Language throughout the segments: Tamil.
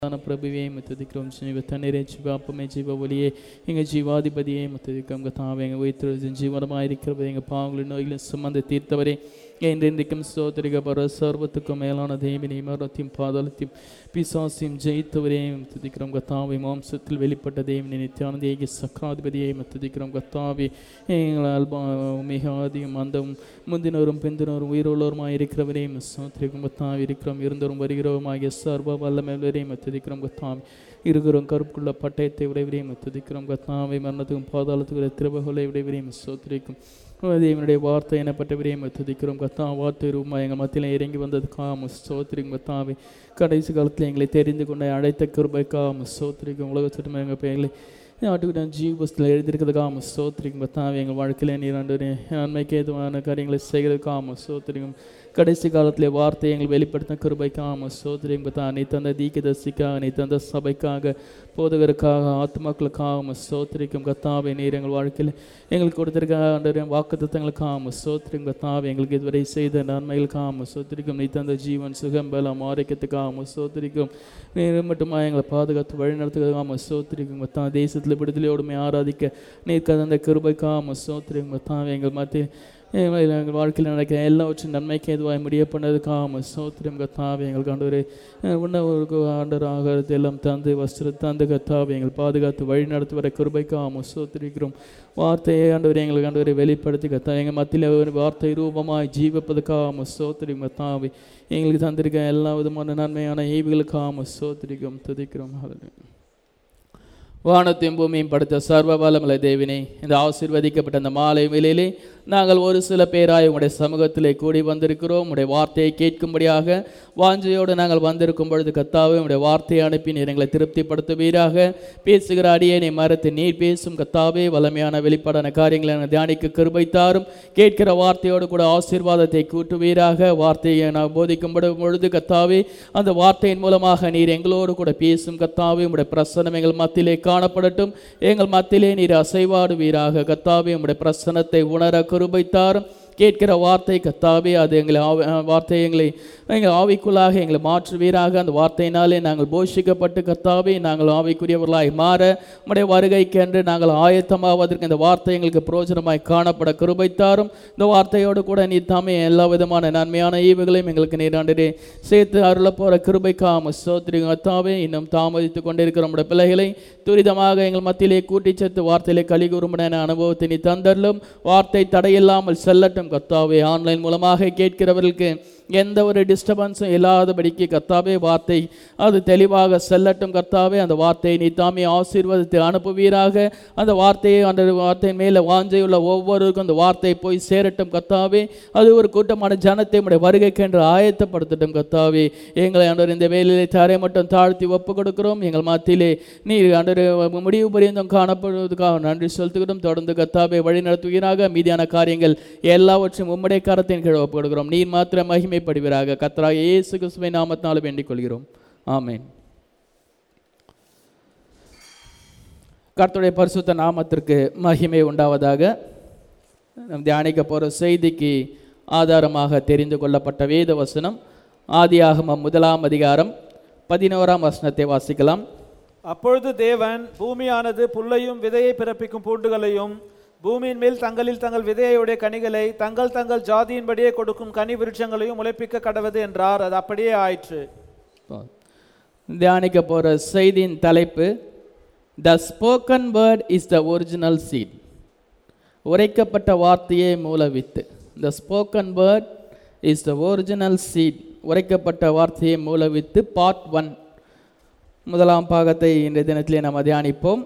ದಾನ ಪ್ರಭುವೇ ಮುತ್ತದಿಕ್ರಮ ಜೀವ ತಣ್ಣೀರೇ ಜೀವ அப்பமே ஜீவ ஒளியே எங்கள் ஜீவாதிபதியே முத்ததிக்கம் கத்தாவே எங்கள் உயிர்த்தெழுதின் ஜீவனமாயிருக்கிறவரே எங்கள் பாவங்களின் நோய்களின் சுமந்து தீர்த்தவரே என்றென்றைக்கும் சோதரிக பர சர்வத்துக்கும் மேலான தேவினை மரத்தையும் பாதாளத்தையும் பிசாசியும் ஜெயித்தவரே முத்ததிக்கிறோம் கத்தாவை மாம்சத்தில் வெளிப்பட்ட தேவனை நித்தியானந்த ஏகி சக்கராதிபதியை முத்ததிக்கிறோம் கத்தாவே எங்கள் அல்பா மிக அதிகம் அந்த முந்தினோரும் பிந்தினோரும் உயிரோளோருமாய் இருக்கிறவரே சோத்திரிக்கும் கத்தாவி இருக்கிறோம் இருந்தோரும் வருகிறோமாகிய சர்வ வல்லமைவரே மத்ததிக்கிறோம் கத்தாவி இருக்கிறோம் கருப்புக்குள்ள பட்டயத்தை விடைவரையும் மத்ததிக்கிறோம் கத்தாவை மரணத்துக்கும் பாதாளத்துக்கு திருபகலை விடைவரையும் சோத்திரிக்கும் தேவனுடைய வார்த்தை எனப்பட்டவரையும் மத்ததிக்கிறோம் கத்தா வார்த்தை ரூபமா எங்கள் மத்தியில் இறங்கி வந்ததுக்காக சோத்திரிக்கும் கத்தாவை கடைசி காலத்தில் எங்களை தெரிந்து கொண்ட அழைத்த கிருபைக்காக சோத்திரிக்கும் உலகத்திற்கு எங்கள் பெயர்களை ஆட்டுக்கிட்ட ஜீவபஸ்தில் எழுதியிருக்கிறதுக்காக சோத்திரிக்கும் கத்தாவை எங்கள் வாழ்க்கையில் நீர் ஆண்டு நன்மைக்கு ஏதுவான காரியங்களை செய்கிறதுக்காக சோத்திரிக்கும் கடைசி காலத்தில் வார்த்தை எங்கள் வெளிப்படுத்தின கிருபைக்காக சோதரிங்க பத்தா நீ தந்த தீக்கதர்சிக்காக நீ தந்த சபைக்காக போதகருக்காக ஆத்மாக்களுக்காக சோத்திரிக்கும் கத்தாவை நீர் எங்கள் வாழ்க்கையில் எங்களுக்கு கொடுத்திருக்க ஆண்டவரே வாக்கு தத்தங்களுக்காக சோத்திரிக்கும் கத்தாவை எங்களுக்கு இதுவரை செய்த நன்மைகளுக்காக சோத்திரிக்கும் நீ தந்த ஜீவன் சுகம் பலம் ஆரோக்கியத்துக்காக சோத்திரிக்கும் நீர் மட்டுமா எங்களை பாதுகாத்து வழிநடத்துவதற்காக சோத்திரிக்கும் கத்தா தேசத்தில் விடுதலையோடுமே ஆராதிக்க நீர் கதந்த கிருபைக்காக சோத்திரிக்கும் கத்தாவை எங்கள் மத்திய எங்கள் வாழ்க்கையில் நடக்கிற எல்லாவற்றும் நன்மைக்கு எதுவாக முடிய பண்ணதுக்காக சோத்திரம் கத்தாவை எங்கள் கண்டவரே உண்ணவருக்கு ஆண்டர் ஆகாரத்தை எல்லாம் தந்து வஸ்திர தந்து கத்தாவை எங்கள் பாதுகாத்து வழி நடத்துவரை கிருபைக்காக சோத்திரிக்கிறோம் வார்த்தையை ஆண்டவர் எங்களுக்கு ஆண்டவரை வெளிப்படுத்தி கத்தா எங்கள் மத்தியில் ஒரு வார்த்தை ரூபமாய் ஜீவிப்பதற்காக சோத்திரிக்கும் கத்தாவை எங்களுக்கு தந்திருக்க எல்லா விதமான நன்மையான ஈவுகளுக்காக சோத்திரிக்கும் துதிக்கிறோம் வானத்தையும் பூமியும் படுத்த சர்வ வல்லமலை தேவினே இந்த ஆசீர்வதிக்கப்பட்ட அந்த மாலை வேளையிலே நாங்கள் ஒரு சில பேராய் உங்களுடைய சமூகத்திலே கூடி வந்திருக்கிறோம் உடைய வார்த்தையை கேட்கும்படியாக வாஞ்சையோடு நாங்கள் வந்திருக்கும் பொழுது கத்தாவே உடைய வார்த்தையை அனுப்பி நீர் எங்களை திருப்திப்படுத்துவீராக பேசுகிற அடியே நீ மரத்தை நீர் பேசும் கத்தாவே வல்லமையான வெளிப்பாடான காரியங்களை நாங்கள் தியானிக்க கிருபைத்தாரும் கேட்கிற வார்த்தையோடு கூட ஆசீர்வாதத்தை கூட்டுவீராக வார்த்தையை நான் போதிக்கும் பொழுது கத்தாவே அந்த வார்த்தையின் மூலமாக நீர் எங்களோடு கூட பேசும் கத்தாவே உடைய பிரசனம் எங்கள் மத்தியிலே காணப்படட்டும் எங்கள் மத்தியிலே நீர் அசைவாடுவீராக கத்தாவே உடைய பிரசனத்தை உணர கிருபைத்தாரும் கேட்கிற வார்த்தை கத்தாவே அது எங்களை ஆவி வார்த்தை எங்களை எங்கள் ஆவிக்குள்ளாக எங்களை மாற்றுவீராக அந்த வார்த்தையினாலே நாங்கள் போஷிக்கப்பட்டு கத்தாவே நாங்கள் ஆவிக்குரியவர்களாய் மாற உடைய வருகைக்கென்று நாங்கள் ஆயத்தமாவதற்கு இந்த வார்த்தை எங்களுக்கு பிரயோஜனமாய் காணப்பட கிருபைத்தாரும் இந்த வார்த்தையோடு கூட நீ தாமே எல்லா விதமான நன்மையான ஈவுகளையும் எங்களுக்கு நீராண்டரே சேர்த்து அருள போகிற கிருபைக்காம சோத்திரி கத்தாவே இன்னும் தாமதித்து கொண்டிருக்கிற நம்முடைய பிள்ளைகளை துரிதமாக எங்கள் மத்தியிலே கூட்டி சேர்த்து வார்த்தையிலே கலிகூறும்படியான அனுபவத்தை நீ தந்தரலும் வார்த்தை தடையில்லாமல் செல்லட்டும் கத்தாவே ஆன்லைன் மூலமாக கேட்கிறவர்களுக்கு எந்த ஒரு டிஸ்டர்பன்ஸும் இல்லாதபடிக்கு கத்தாவே வார்த்தை அது தெளிவாக செல்லட்டும் கர்த்தாவே அந்த வார்த்தையை நீ தாமே ஆசீர்வதித்து அனுப்புவீராக அந்த வார்த்தையை அந்த வார்த்தையின் மேலே வாஞ்சையுள்ள ஒவ்வொருவருக்கும் அந்த வார்த்தை போய் சேரட்டும் கத்தாவே அது ஒரு கூட்டமான ஜனத்தை உடைய வருகைக்கென்று ஆயத்தப்படுத்தட்டும் கத்தாவே எங்களை ஆண்டவர் இந்த வேலையிலே தரை மட்டும் தாழ்த்தி ஒப்பு கொடுக்கிறோம் எங்கள் மத்தியிலே நீ ஆண்டவர் முடிவு பரியந்தம் காணப்படுவதற்காக நன்றி செலுத்துகிறோம் தொடர்ந்து கத்தாவே வழி நடத்துவீராக மீதியான காரியங்கள் எல்லாவற்றையும் உம்முடைய கரத்தின் கீழ் ஒப்பு கொடுக்கிறோம் நீர் மாத்திர மகிமை மகிமைப்படுவீராக கத்தராக இயேசு கிறிஸ்துவை நாமத்தினால வேண்டிக் கொள்கிறோம் ஆமேன் கர்த்தருடைய பரிசுத்த நாமத்திற்கு மகிமை உண்டாவதாக நம் தியானிக்க போகிற செய்திக்கு ஆதாரமாக தெரிந்து கொள்ளப்பட்ட வேத வசனம் ஆதியாகமம் முதலாம் அதிகாரம் பதினோராம் வசனத்தை வாசிக்கலாம் அப்பொழுது தேவன் பூமியானது புல்லையும் விதையை பிறப்பிக்கும் பூண்டுகளையும் பூமியின் மேல் தங்களில் தங்கள் விதையுடைய கனிகளை தங்கள் தங்கள் ஜாதியின்படியே கொடுக்கும் கனி விருட்சங்களையும் முளைப்பிக்க கடவது என்றார் அது அப்படியே ஆயிற்று தியானிக்க போகிற செய்தியின் தலைப்பு the spoken word is the original seed உரைக்கப்பட்ட வார்த்தையே மூல வித்து the spoken word is the original seed உரைக்கப்பட்ட வார்த்தையை மூல வித்து பார்ட் ஒன் முதலாம் பாகத்தை இன்றைய தினத்திலே நாம் தியானிப்போம்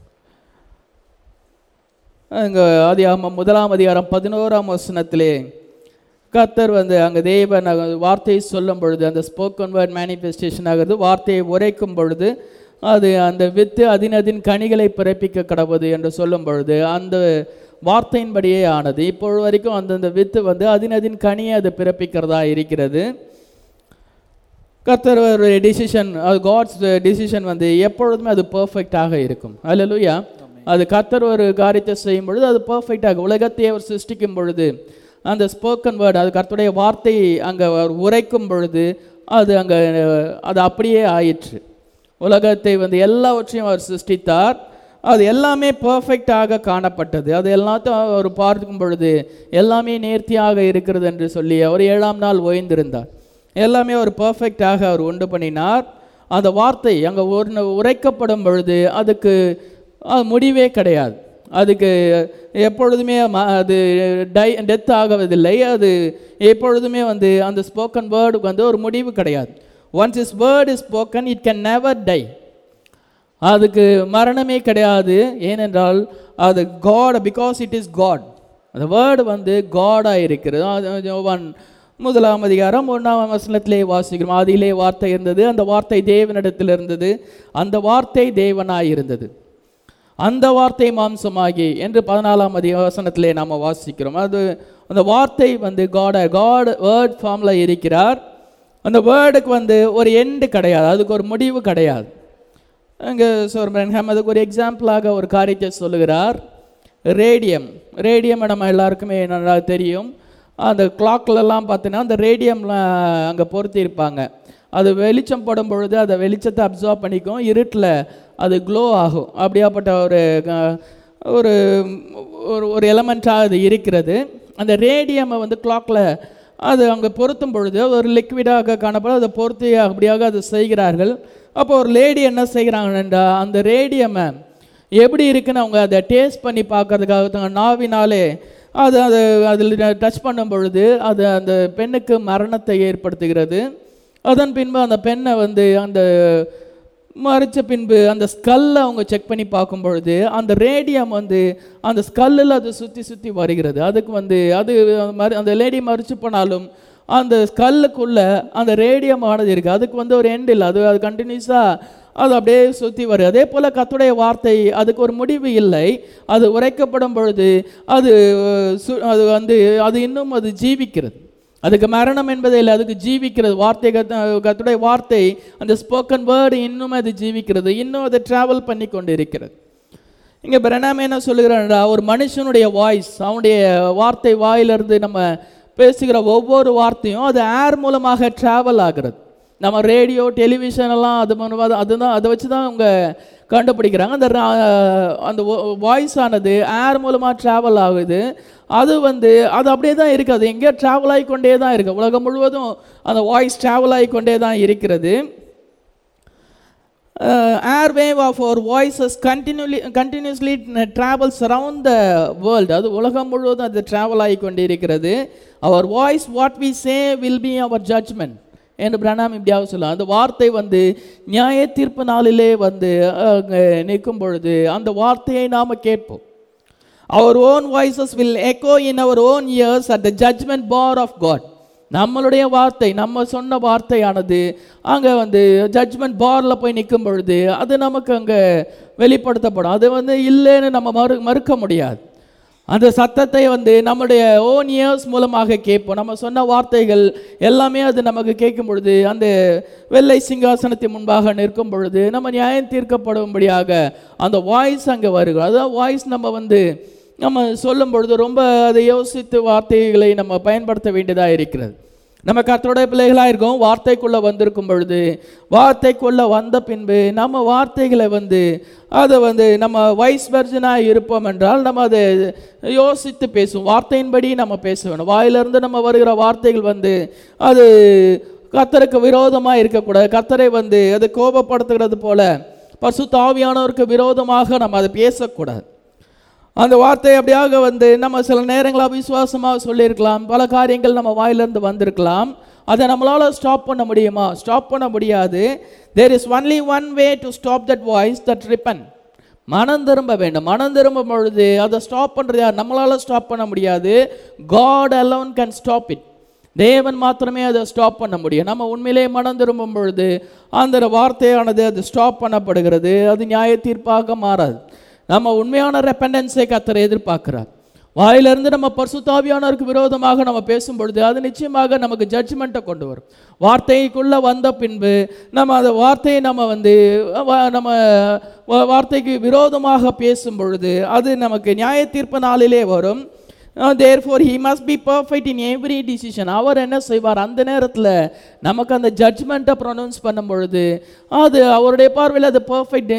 அங்கே ஆதியாகமம் முதலாம் அதிகாரம் பதினோராம் வசனத்திலே கத்தர் வந்து அங்கே தேவன் வார்த்தையை சொல்லும் பொழுது அந்த ஸ்போக்கன் வேர்ட் மேனிஃபெஸ்டேஷன் ஆகிறது வார்த்தையை உரைக்கும் பொழுது அது அந்த வித்து அதினதின் கனிகளை பிறப்பிக்க கடவுது என்று சொல்லும் பொழுது அந்த வார்த்தையின்படியே ஆனது இப்பொழுது வரைக்கும் அந்தந்த வித்து வந்து அதினதின் கனியை அது பிறப்பிக்கிறதா இருக்கிறது கர்த்தர் ஒரு டிசிஷன் அது காட்ஸ் டிசிஷன் வந்து எப்பொழுதுமே அது பர்ஃபெக்டாக இருக்கும் அல்லலுயா அது கர்த்தர் ஒரு காரியத்தை செய்யும் பொழுது அது பர்ஃபெக்டாக உலகத்தை அவர் சிருஷ்டிக்கும் பொழுது அந்த ஸ்போக்கன் வேர்டு அது கர்த்தருடைய வார்த்தை அங்கே உரைக்கும் பொழுது அது அங்கே அது அப்படியே ஆயிற்று உலகத்தை வந்து எல்லாவற்றையும் அவர் சிருஷ்டித்தார் அது எல்லாமே பர்ஃபெக்டாக காணப்பட்டது அது எல்லாத்தையும் அவர் பார்க்கும் பொழுது எல்லாமே நேர்த்தியாக இருக்கிறது என்று சொல்லி அவர் ஏழாம் நாள் ஓய்ந்திருந்தார் எல்லாமே ஒரு பர்ஃபெக்டாக அவர் உண்டு பண்ணினார் அந்த வார்த்தை அங்கே ஒரு உரைக்கப்படும் பொழுது அதுக்கு அது முடிவே கிடையாது அதுக்கு எப்பொழுதுமே ம- அது டை டெத் ஆகுவதில்லை அது எப்பொழுதுமே வந்து அந்த ஸ்போக்கன் வேர்டுக்கு வந்து ஒரு முடிவு கிடையாது once his word is spoken it can never die அதுக்கு மரணமே கிடையாது ஏனென்றால் அது God because it is God அந்த வேர்டு வந்து காடாக இருக்கிறது அது யோவான் முதலாம் அதிகாரம் ஒன்றாம் வசனத்திலே வாசிக்கிறோம் அதிலே வார்த்தை இருந்தது அந்த வார்த்தை தேவனிடத்தில் இருந்தது அந்த வார்த்தை தேவனாய் இருந்தது அந்த வார்த்தை மாம்சமாகி என்று பதினாலாம் அதி வசனத்திலே நாம் வாசிக்கிறோம் அது அந்த வார்த்தை வந்து காட காட் வேர்ட் ஃபார்மில் இருக்கிறார் அந்த வேர்டுக்கு வந்து ஒரு எண்டு கிடையாது அதுக்கு ஒரு முடிவு கிடையாது அங்கே சோர்மன்ஹாம் அதுக்கு ஒரு எக்ஸாம்பிளாக ஒரு காரியத்தை சொல்லுகிறார் ரேடியம் ரேடியம் நம்ம எல்லாருக்குமே நல்லா தெரியும் அந்த கிளாக்லலாம் பார்த்தீங்கன்னா அந்த ரேடியம்லாம் அங்கே பொருத்தி இருப்பாங்க அது வெளிச்சம் படும் பொழுது அந்த வெளிச்சத்தை அப்சர்வ் பண்ணிக்கும் இருட்டில் அது க்ளோ ஆகும் அப்படியாப்பட்ட ஒரு அஹ், ஒரு ஒரு ஒரு எலமெண்ட்டாக அது இருக்கிறது அந்த ரேடியமை வந்து கிளாக்கில் அது அங்கே பொருத்தும் பொழுது ஒரு லிக்விடாக காணப்படும் அதை பொருத்தி அப்படியாக அது செய்கிறார்கள் அப்போ ஒரு லேடி என்ன செய்கிறாங்கன்றா அந்த ரேடியமை எப்படி இருக்குன்னு அவங்க அதை டேஸ்ட் பண்ணி பார்க்கறதுக்காக தங்க நாவினாலே அது அது அதில் டச் பண்ணும் பொழுது அது அந்த பெண்ணுக்கு மரணத்தை ஏற்படுத்துகிறது அதன் பின்பு அந்த பெண்ணை வந்து அந்த மறைச்ச பின்பு அந்த ஸ்கல்லை அவங்க செக் பண்ணி பார்க்கும் பொழுது அந்த ரேடியம் வந்து அந்த ஸ்கல்லில் அது சுற்றி சுற்றி வருகிறது அதுக்கு வந்து அது மறு அந்த லேடி மறிச்சு போனாலும் அந்த ஸ்கல்லுக்குள்ள அந்த ரேடியம் ஆனது இருக்குது அதுக்கு வந்து ஒரு எண்ட் இல்லை அது அது கண்டினியூஸாக அது அப்படியே சுற்றி வருது அதே போல் கத்துடைய வார்த்தை அதுக்கு ஒரு முடிவு இல்லை அது உரைக்கப்படும் பொழுது அது சு- அது வந்து அது இன்னும் அது ஜீவிக்கிறது அதுக்கு மரணம் என்பதே இல்லை அதுக்கு ஜீவிக்கிறது வார்த்தை கத்த கத்துடைய வார்த்தை அந்த ஸ்போக்கன் வேர்டு இன்னும் அது ஜீவிக்கிறது இன்னும் அது ட்ராவல் பண்ணி கொண்டு இருக்கிறது இங்கே பிரணாம என்ன சொல்லுகிறான்டா ஒரு மனுஷனுடைய வாய்ஸ் அவனுடைய வார்த்தை வாயிலிருந்து நம்ம பேசுகிற ஒவ்வொரு வார்த்தையும் அது ஏர் மூலமாக ட்ராவல் ஆகிறது நம்ம ரேடியோ டெலிவிஷன் எல்லாம் அது மூலமாக அதுதான் அதை வச்சு தான் அவங்க கண்டுபிடிக்கிறாங்க அந்த ரா- அந்த வாய்ஸ் ஆனது ஏர் மூலமாக ட்ராவல் ஆகுது அது வந்து அது அப்படியே தான் இருக்குது அது எங்கேயோ ட்ராவல் ஆகிக்கொண்டே தான் இருக்குது உலகம் முழுவதும் அந்த வாய்ஸ் ட்ராவல் ஆகிக்கொண்டே தான் இருக்கிறது uh, airwave of our voices continually continuously travels around the world அது உலகம் முழுவதும் அது travel ஆகி கொண்டிருக்கிறது our voice what we say will be our judgment என்று பிரணாம் இப்படியாக சொல்லலாம் அந்த வார்த்தை வந்து நியாய தீர்ப்பு நாளிலே வந்து அஹ், நிற்கும் பொழுது அந்த வார்த்தையை நாம் கேட்போம் our own voices will echo in our own ears at the judgment bar of God நம்மளுடைய வார்த்தை நம்ம சொன்ன வார்த்தையானது அங்கே வந்து ஜட்ஜ்மெண்ட் பாரில் போய் நிற்கும் பொழுது அது நமக்கு அங்கே வெளிப்படுத்தப்படும் அது வந்து இல்லைன்னு நம்ம மறு மறுக்க முடியாது அந்த சத்தத்தை வந்து நம்முடைய ஓன் இயர்ஸ் மூலமாக கேட்போம் நம்ம சொன்ன வார்த்தைகள் எல்லாமே அது நமக்கு கேட்கும் பொழுது அந்த வெள்ளை சிங்காசனத்தின் முன்பாக நிற்கும் பொழுது நம்ம நியாயம் தீர்க்கப்படும்படியாக அந்த வாய்ஸ் அங்கே வருகிறது அதான் வாய்ஸ் நம்ம வந்து நம்ம சொல்லும் பொழுது ரொம்ப அதை யோசித்து வார்த்தைகளை நம்ம பயன்படுத்த வேண்டியதாக இருக்கிறது நம்ம கர்த்தருடைய பிள்ளைகளாக இருக்கோம் வார்த்தைக்குள்ளே வந்திருக்கும் பொழுது வார்த்தைக்குள்ளே வந்த பின்பு நம்ம வார்த்தைகளை வந்து அதை வந்து நம்ம வைஸ் வெர்ஜனாக இருப்போம் என்றால் நம்ம அதை யோசித்து பேசுவோம் வார்த்தையின்படி நம்ம பேச வேணும் வாயிலிருந்து நம்ம வருகிற வார்த்தைகள் வந்து அது கர்த்தருக்கு விரோதமாக இருக்கக்கூடாது கர்த்தரை வந்து அது கோபப்படுத்துகிறது போல பசுத்த ஆவியானவருக்கு விரோதமாக நம்ம அதை பேசக்கூடாது அந்த வார்த்தை அப்படியாக வந்து நம்ம சில நேரங்கள் அவிசுவாசமாக சொல்லியிருக்கலாம் பல காரியங்கள் நம்ம வாயிலிருந்து வந்திருக்கலாம் அதை நம்மளால் ஸ்டாப் பண்ண முடியுமா ஸ்டாப் பண்ண முடியாது there is only one way to stop that voice that repent மனம் திரும்ப வேண்டும் மனம் திரும்பும் பொழுது அதை ஸ்டாப் பண்ணுறது யார் நம்மளால் ஸ்டாப் பண்ண முடியாது God alone can stop it தேவன் மாத்திரமே அதை ஸ்டாப் பண்ண முடியும் நம்ம உண்மையிலே மனம் திரும்பும் பொழுது அந்த வார்த்தையானது அது ஸ்டாப் பண்ணப்படுகிறது அது நியாய தீர்ப்பாக மாறாது நம்ம உண்மையான ரெப்பண்டன்ஸை கத்தரை எதிர்பார்க்கிறார் வாயிலிருந்து நம்ம பரிசுத்தாவியானவருக்கு விரோதமாக நம்ம பேசும் பொழுது அது நிச்சயமாக நமக்கு ஜட்ஜ்மெண்ட்டை கொண்டு வரும் வார்த்தைக்குள்ளே வந்த பின்பு நம்ம அந்த வார்த்தையை நம்ம வந்து வ- நம்ம வ- வார்த்தைக்கு விரோதமாக பேசும் பொழுது அது நமக்கு நியாய தீர்ப்பு நாளிலே வரும் therefore he must be perfect in every decision அவர் என்ன செய்வார் அந்த நேரத்தில் நமக்கு அந்த ஜட்ஜ்மெண்ட்டை ப்ரொனவுன்ஸ் பண்ணும் பொழுது அது அவருடைய பார்வையில் அது பர்ஃபெக்ட்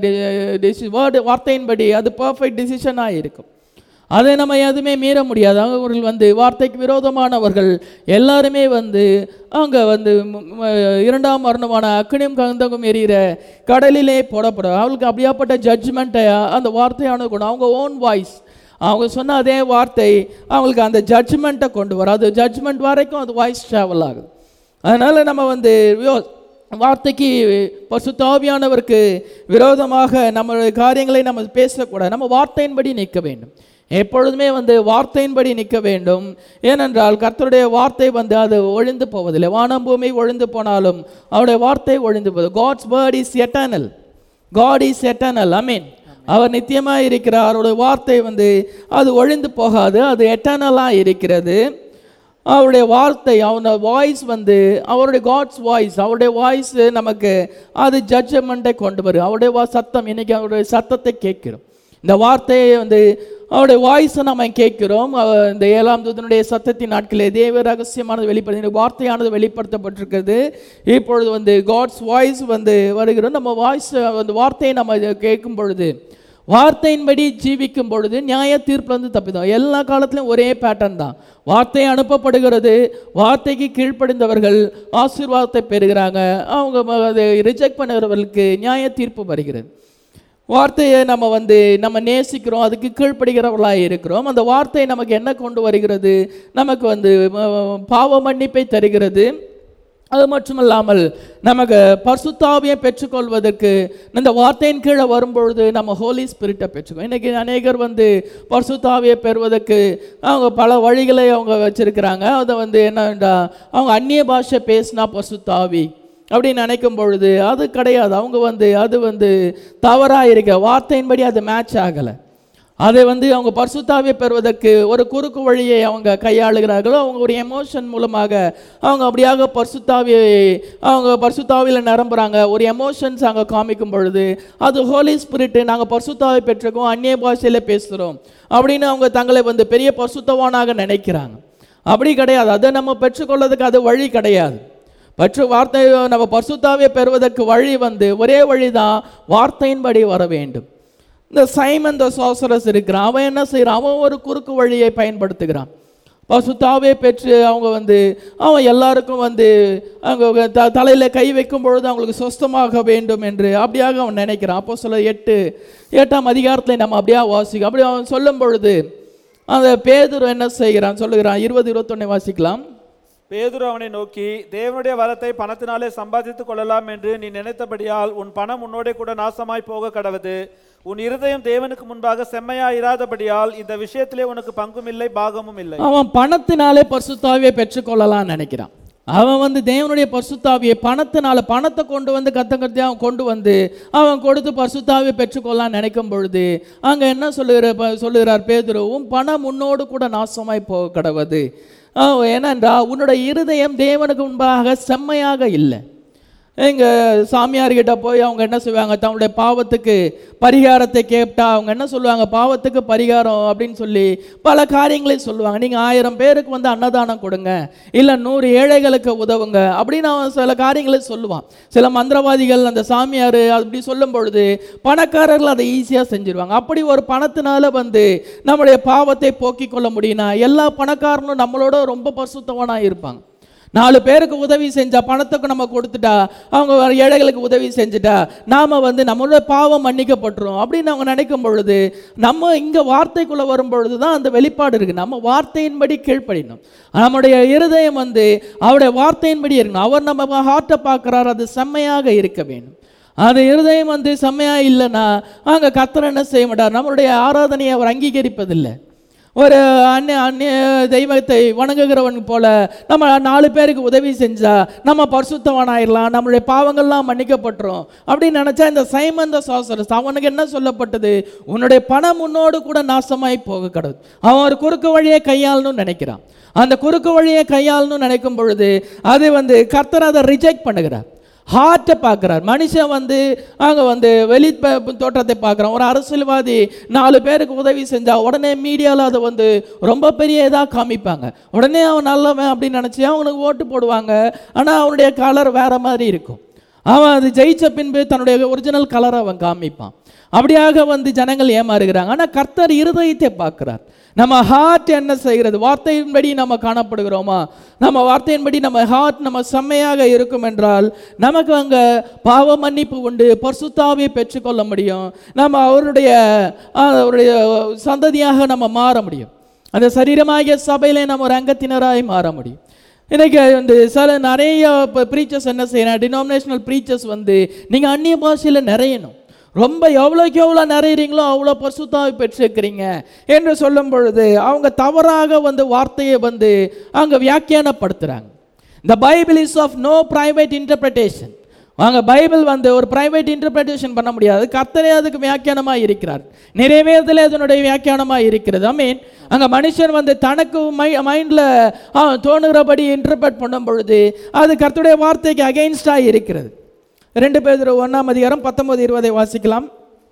வேர்டு வார்த்தையின்படி அது பர்ஃபெக்ட் டிசிஷனாக இருக்கும் அதை நம்ம எதுவுமே மீற முடியாது அவர்கள் வந்து வார்த்தைக்கு விரோதமானவர்கள் எல்லாருமே வந்து அங்கே வந்து ம- ம- இரண்டாம் மரணமான அக்னியும் கந்தகம் எரியிற கடலிலே போடப்படும் அவங்களுக்கு அப்படியாப்பட்ட ஜட்ஜ்மெண்ட்டை அந்த வார்த்தையானது கொண்டு அவங்க ஓன் வாய்ஸ் அவங்க சொன்ன அதே வார்த்தை அவங்களுக்கு அந்த ஜட்ஜ்மெண்ட்டை கொண்டு வரும் அது ஜட்ஜ்மெண்ட் வரைக்கும் அது வாய்ஸ் ட்ராவல் ஆகுது அதனால் நம்ம வந்து யோ- வார்த்தைக்கு பசுத்தாவியானவருக்கு விரோதமாக நம்ம காரியங்களை நம்ம பேசக்கூடாது நம்ம வார்த்தையின்படி நிற்க வேண்டும் எப்பொழுதுமே வந்து வார்த்தையின்படி நிற்க வேண்டும் ஏனென்றால் கர்த்தருடைய வார்த்தை வந்து அது ஒழிந்து போவதில்லை வானம் பூமி ஒழிந்து போனாலும் அவருடைய வார்த்தை ஒழிந்து போகுது God's word is eternal God is eternal I mean அவர் நித்தியமாக இருக்கிறார் அவருடைய வார்த்தை வந்து அது ஒழிந்து போகாது அது எட்டர்னலாக இருக்கிறது அவருடைய வார்த்தை அவனோட வாய்ஸ் வந்து அவருடைய காட்ஸ் வாய்ஸ் அவருடைய வாய்ஸ் நமக்கு அது ஜட்ஜமெண்ட்டை கொண்டு வரும் அவருடைய வா சத்தம் இன்னைக்கு அவருடைய சத்தத்தை கேட்கிறோம் இந்த வார்த்தையை வந்து அவருடைய வாய்ஸை நம்ம கேட்கிறோம் அவ- இந்த ஏழாம் தூதனுடைய சத்தத்தின் நாட்களே தேவ ரகசியமானது வெளிப்படுத்த வார்த்தையானது வெளிப்படுத்தப்பட்டிருக்கிறது இப்பொழுது வந்து காட்ஸ் வாய்ஸ் வந்து வருகிறோம் நம்ம வாய்ஸ் அந்த வார்த்தையை நம்ம இதை கேட்கும் பொழுது வார்த்தையின்படி ஜீவிக்கும் பொழுது நியாய தீர்ப்புல இருந்து தப்பிதோம் எல்லா காலத்திலும் ஒரே பேட்டர்ன் தான் வார்த்தை அனுப்பப்படுகிறது வார்த்தைக்கு கீழ்ப்படிந்தவர்கள் ஆசீர்வாதத்தை பெறுகிறாங்க அவங்க ம- அதை ரிஜெக்ட் பண்ணுகிறவர்களுக்கு நியாய தீர்ப்பு வருகிறது வார்த்தையை நம்ம வந்து நம்ம நேசிக்கிறோம் அதுக்கு கீழ்ப்படுகிறவர்களாக இருக்கிறோம் அந்த வார்த்தை நமக்கு என்ன கொண்டு வருகிறது நமக்கு வந்து ம- பாவ மன்னிப்பை தருகிறது அது மட்டுமல்லாமல் நமக்கு பரிசுத்தாவியை பெற்றுக்கொள்வதற்கு இந்த வார்த்தையின் கீழே வரும்பொழுது நம்ம ஹோலி ஸ்பிரிட்டை பெற்றுக்கோ இன்றைக்கி அநேகர் வந்து பரிசுத்தாவியை பெறுவதற்கு அவங்க பல வழிகளை அவங்க வச்சுருக்கிறாங்க அதை வந்து என்னண்டா அவங்க அந்நிய பாஷை பேசினா பரிசுத்தாவி அப்படின்னு நினைக்கும் பொழுது அது கிடையாது அவங்க வந்து அது வந்து தவறாக இருக்க வார்த்தையின்படி அது மேட்ச் ஆகலை அதை வந்து அவங்க பரிசுத்தாவியை பெறுவதற்கு ஒரு குறுக்கு வழியை அவங்க கையாளுகிறார்களோ அவங்க ஒரு எமோஷன் மூலமாக அவங்க அப்படியாக பரிசுத்தாவியை அவங்க பரிசுத்தாவியில் நிரம்புறாங்க ஒரு எமோஷன்ஸ் அங்கே காமிக்கும் பொழுது அது ஹோலி ஸ்பிரிட்டு நாங்கள் பரிசுத்தாவை பெற்றிருக்கோம் அந்நிய பாஷையில் பேசுகிறோம் அப்படின்னு அவங்க தங்களை வந்து பெரிய பரிசுத்தவானாக நினைக்கிறாங்க அப்படி கிடையாது அதை நம்ம பெற்றுக்கொள்வதற்கு அது வழி கிடையாது பற்று வார்த்தை நம்ம பரிசுத்தாவியை பெறுவதற்கு வழி வந்து ஒரே வழி தான் வார்த்தையின்படி வர வேண்டும் இந்த சைமன் த சாசரஸ் இருக்கிறான் அவன் என்ன செய்கிறான் அவன் ஒரு குறுக்கு வழியை பயன்படுத்துகிறான் பசுத்தாவே பெற்று அவங்க வந்து அவன் எல்லாருக்கும் வந்து அவங்க த தலையில் கை வைக்கும் பொழுது அவங்களுக்கு சொஸ்தமாக வேண்டும் என்று அப்படியாக அவன் நினைக்கிறான் அப்போ சொல்ல எட்டு எட்டாம் அதிகாரத்தில் நம்ம அப்படியே வாசிக்கும் அப்படி அவன் சொல்லும் பொழுது அந்த பேதுரு என்ன செய்கிறான் சொல்லுகிறான் இருபது இருபத்தொன்னே வாசிக்கலாம் பேதுரு அவனை நோக்கி தேவனுடைய வரத்தை பணத்தினாலே சம்பாதித்துக் கொள்ளலாம் என்று நீ நினைத்தபடியால் உன் பணம் உன்னோடே கூட நாசமாய் போக கடவது உன் இருதயம் தேவனுக்கு முன்பாக செம்மையா இராதபடியால் இந்த விஷயத்திலே உனக்கு பங்கும் இல்லை பாகமும் இல்லை அவன் பணத்தினாலே பரிசுத்தாவியை பெற்றுக்கொள்ளலாம்னு நினைக்கிறான் அவன் வந்து தேவனுடைய பரிசுத்தாவியை பணத்தினால பணத்தை கொண்டு வந்து கத்த கத்தி அவன் கொண்டு வந்து அவன் கொடுத்து பரிசுத்தாவியை பெற்றுக்கொள்ளலாம்னு நினைக்கும் பொழுது அங்கே என்ன சொல்லுகிற ப- சொல்லுகிறார் பேதுரு உன் பணம் உன்னோடு கூட நாசமாய் போக கடவுது ஏனென்றா உன்னோட இருதயம் தேவனுக்கு முன்பாக செம்மையாக இல்லை எங்க சாமியார்கிட்ட போய் அவங்க என்ன செய்வாங்க தன்னுடைய பாவத்துக்கு பரிகாரத்தை கேட்டா அவங்க என்ன சொல்லுவாங்க பாவத்துக்கு பரிகாரம் அப்படின்னு சொல்லி பல காரியங்களையும் சொல்லுவாங்க நீங்கள் ஆயிரம் பேருக்கு வந்து அன்னதானம் கொடுங்க இல்லை நூறு ஏழைகளுக்கு உதவுங்க அப்படின்னு அவன் சில காரியங்களை சொல்லுவான் சில மந்திரவாதிகள் அந்த சாமியார் அப்படி சொல்லும் பொழுது பணக்காரர்கள் அதை ஈஸியாக செஞ்சிருவாங்க அப்படி ஒரு பணத்தினால வந்து நம்முடைய பாவத்தை போக்கிக் கொள்ள முடியும்னா எல்லா பணக்காரனும் நம்மளோட ரொம்ப பரிசுத்தவனாக இருப்பாங்க நாலு பேருக்கு உதவி செஞ்சா பணத்துக்கு நம்ம கொடுத்துட்டா அவங்க வேற ஏழைகளுக்கு உதவி செஞ்சுட்டா நாம வந்து நம்மளோட பாவம் மன்னிக்கப்பட்டுரும் அப்படின்னு அவங்க நினைக்கும் பொழுது நம்ம இங்க வார்த்தைக்குள்ள வரும் பொழுது தான் அந்த வெளிப்பாடு இருக்கு நம்ம வார்த்தையின்படி கீழ்ப்படினோம் நம்முடைய இருதயம் வந்து அவருடைய வார்த்தையின்படி இருக்கணும் அவர் நம்ம ஹார்ட்டை பார்க்குறாரு அது செம்மையாக இருக்க வேண்டும் அது இருதயம் வந்து செம்மையா இல்லைன்னா அங்கே கத்தர் என்ன செய்ய மாட்டார் நம்மளுடைய ஆராதனையை அவர் அங்கீகரிப்பதில்லை ஒரு அந்நிய அந்நிய தெய்வத்தை வணங்குகிறவன் போல நம்ம நாலு பேருக்கு உதவி செஞ்சா நம்ம பரிசுத்தவனாயிரலாம் நம்மளுடைய பாவங்கள்லாம் மன்னிக்கப்பட்டுரும் அப்படின்னு நினைச்சா இந்த சைமந்த சாசரஸ் அவனுக்கு என்ன சொல்லப்பட்டது உன்னுடைய பணம் உன்னோடு கூட நாசமாய் போக கடவுள் அவன் ஒரு குறுக்கு வழியை கையாளணும்னு நினைக்கிறான் அந்த குறுக்கு வழியை கையாளணும்னு நினைக்கும் பொழுது அது வந்து கர்த்தர் அதை ரிஜெக்ட் பண்ணுகிறார் ஹார்ட்டை பார்க்குறார் மனுஷன் வந்து அங்கே வந்து வெளி ப- தோற்றத்தை பார்க்குறான் ஒரு அரசியல்வாதி நாலு பேருக்கு உதவி செஞ்சா உடனே மீடியாவில் அதை வந்து ரொம்ப பெரிய இதாக காமிப்பாங்க உடனே அவன் நல்லவன் அப்படின்னு நினச்சி அவனுக்கு ஓட்டு போடுவாங்க ஆனால் அவனுடைய கலர் வேற மாதிரி இருக்கும் அவன் அது ஜெயிச்ச பின்பு தன்னுடைய ஒரிஜினல் கலரை அவன் காமிப்பான் அப்படியாக வந்து ஜனங்கள் ஏமாறுகிறாங்க ஆனால் கர்த்தர் இருதயத்தை பார்க்கிறார் நம்ம ஹார்ட் என்ன செய்கிறது வார்த்தையின்படி நம்ம காணப்படுகிறோமா நம்ம வார்த்தையின்படி நம்ம ஹார்ட் நம்ம செம்மையாக இருக்கும் என்றால் நமக்கு அங்கே பாவ மன்னிப்பு உண்டு பரிசுத்தாவை பெற்றுக்கொள்ள முடியும் நம்ம அவருடைய ஆஹ், அவருடைய சந்ததியாக நம்ம மாற முடியும் அந்த சரீரமாகிய சபையிலே நம்ம ஒரு அங்கத்தினராய் மாற முடியும் இன்னைக்கு வந்து சில நிறைய ப்ரீச்சர்ஸ் என்ன செய்யணும் டினாமினேஷனல் ப்ரீச்சர்ஸ் வந்து நீங்கள் அந்நிய பாஷையில் நிறையணும் ரொம்ப எவ்வளோக்கு எவ்வளோ நிறையிறீங்களோ அவ்வளோ பரிசுத்தாவை பெற்றிருக்கிறீங்க என்று சொல்லும் பொழுது அவங்க தவறாக வந்து வார்த்தையை வந்து அங்கே வியாக்கியானப்படுத்துகிறாங்க இந்த Bible is of no private interpretation வாங்க பைபிள் வந்து ஒரு பிரைவேட் இன்டர்பிரிட்டேஷன் பண்ண முடியாது கர்த்தரே அதுக்கு வியாக்கியானமாக இருக்கிறார் நிறைவேறுதலே அதனுடைய வியாக்கியானமாக இருக்கிறது ஐ மீன் அங்கே மனுஷன் வந்து தனக்கு மை மைண்டில் தோணுகிறபடி இன்டர்பிரட் பண்ணும் பொழுது அது கர்த்தருடைய வார்த்தைக்கு அகெயின்ஸ்டாக இருக்கிறது ரெண்டு பேர் ஒன்றாம் அதிகாரம் பத்தொன்பது இருபதை வாசிக்கலாம்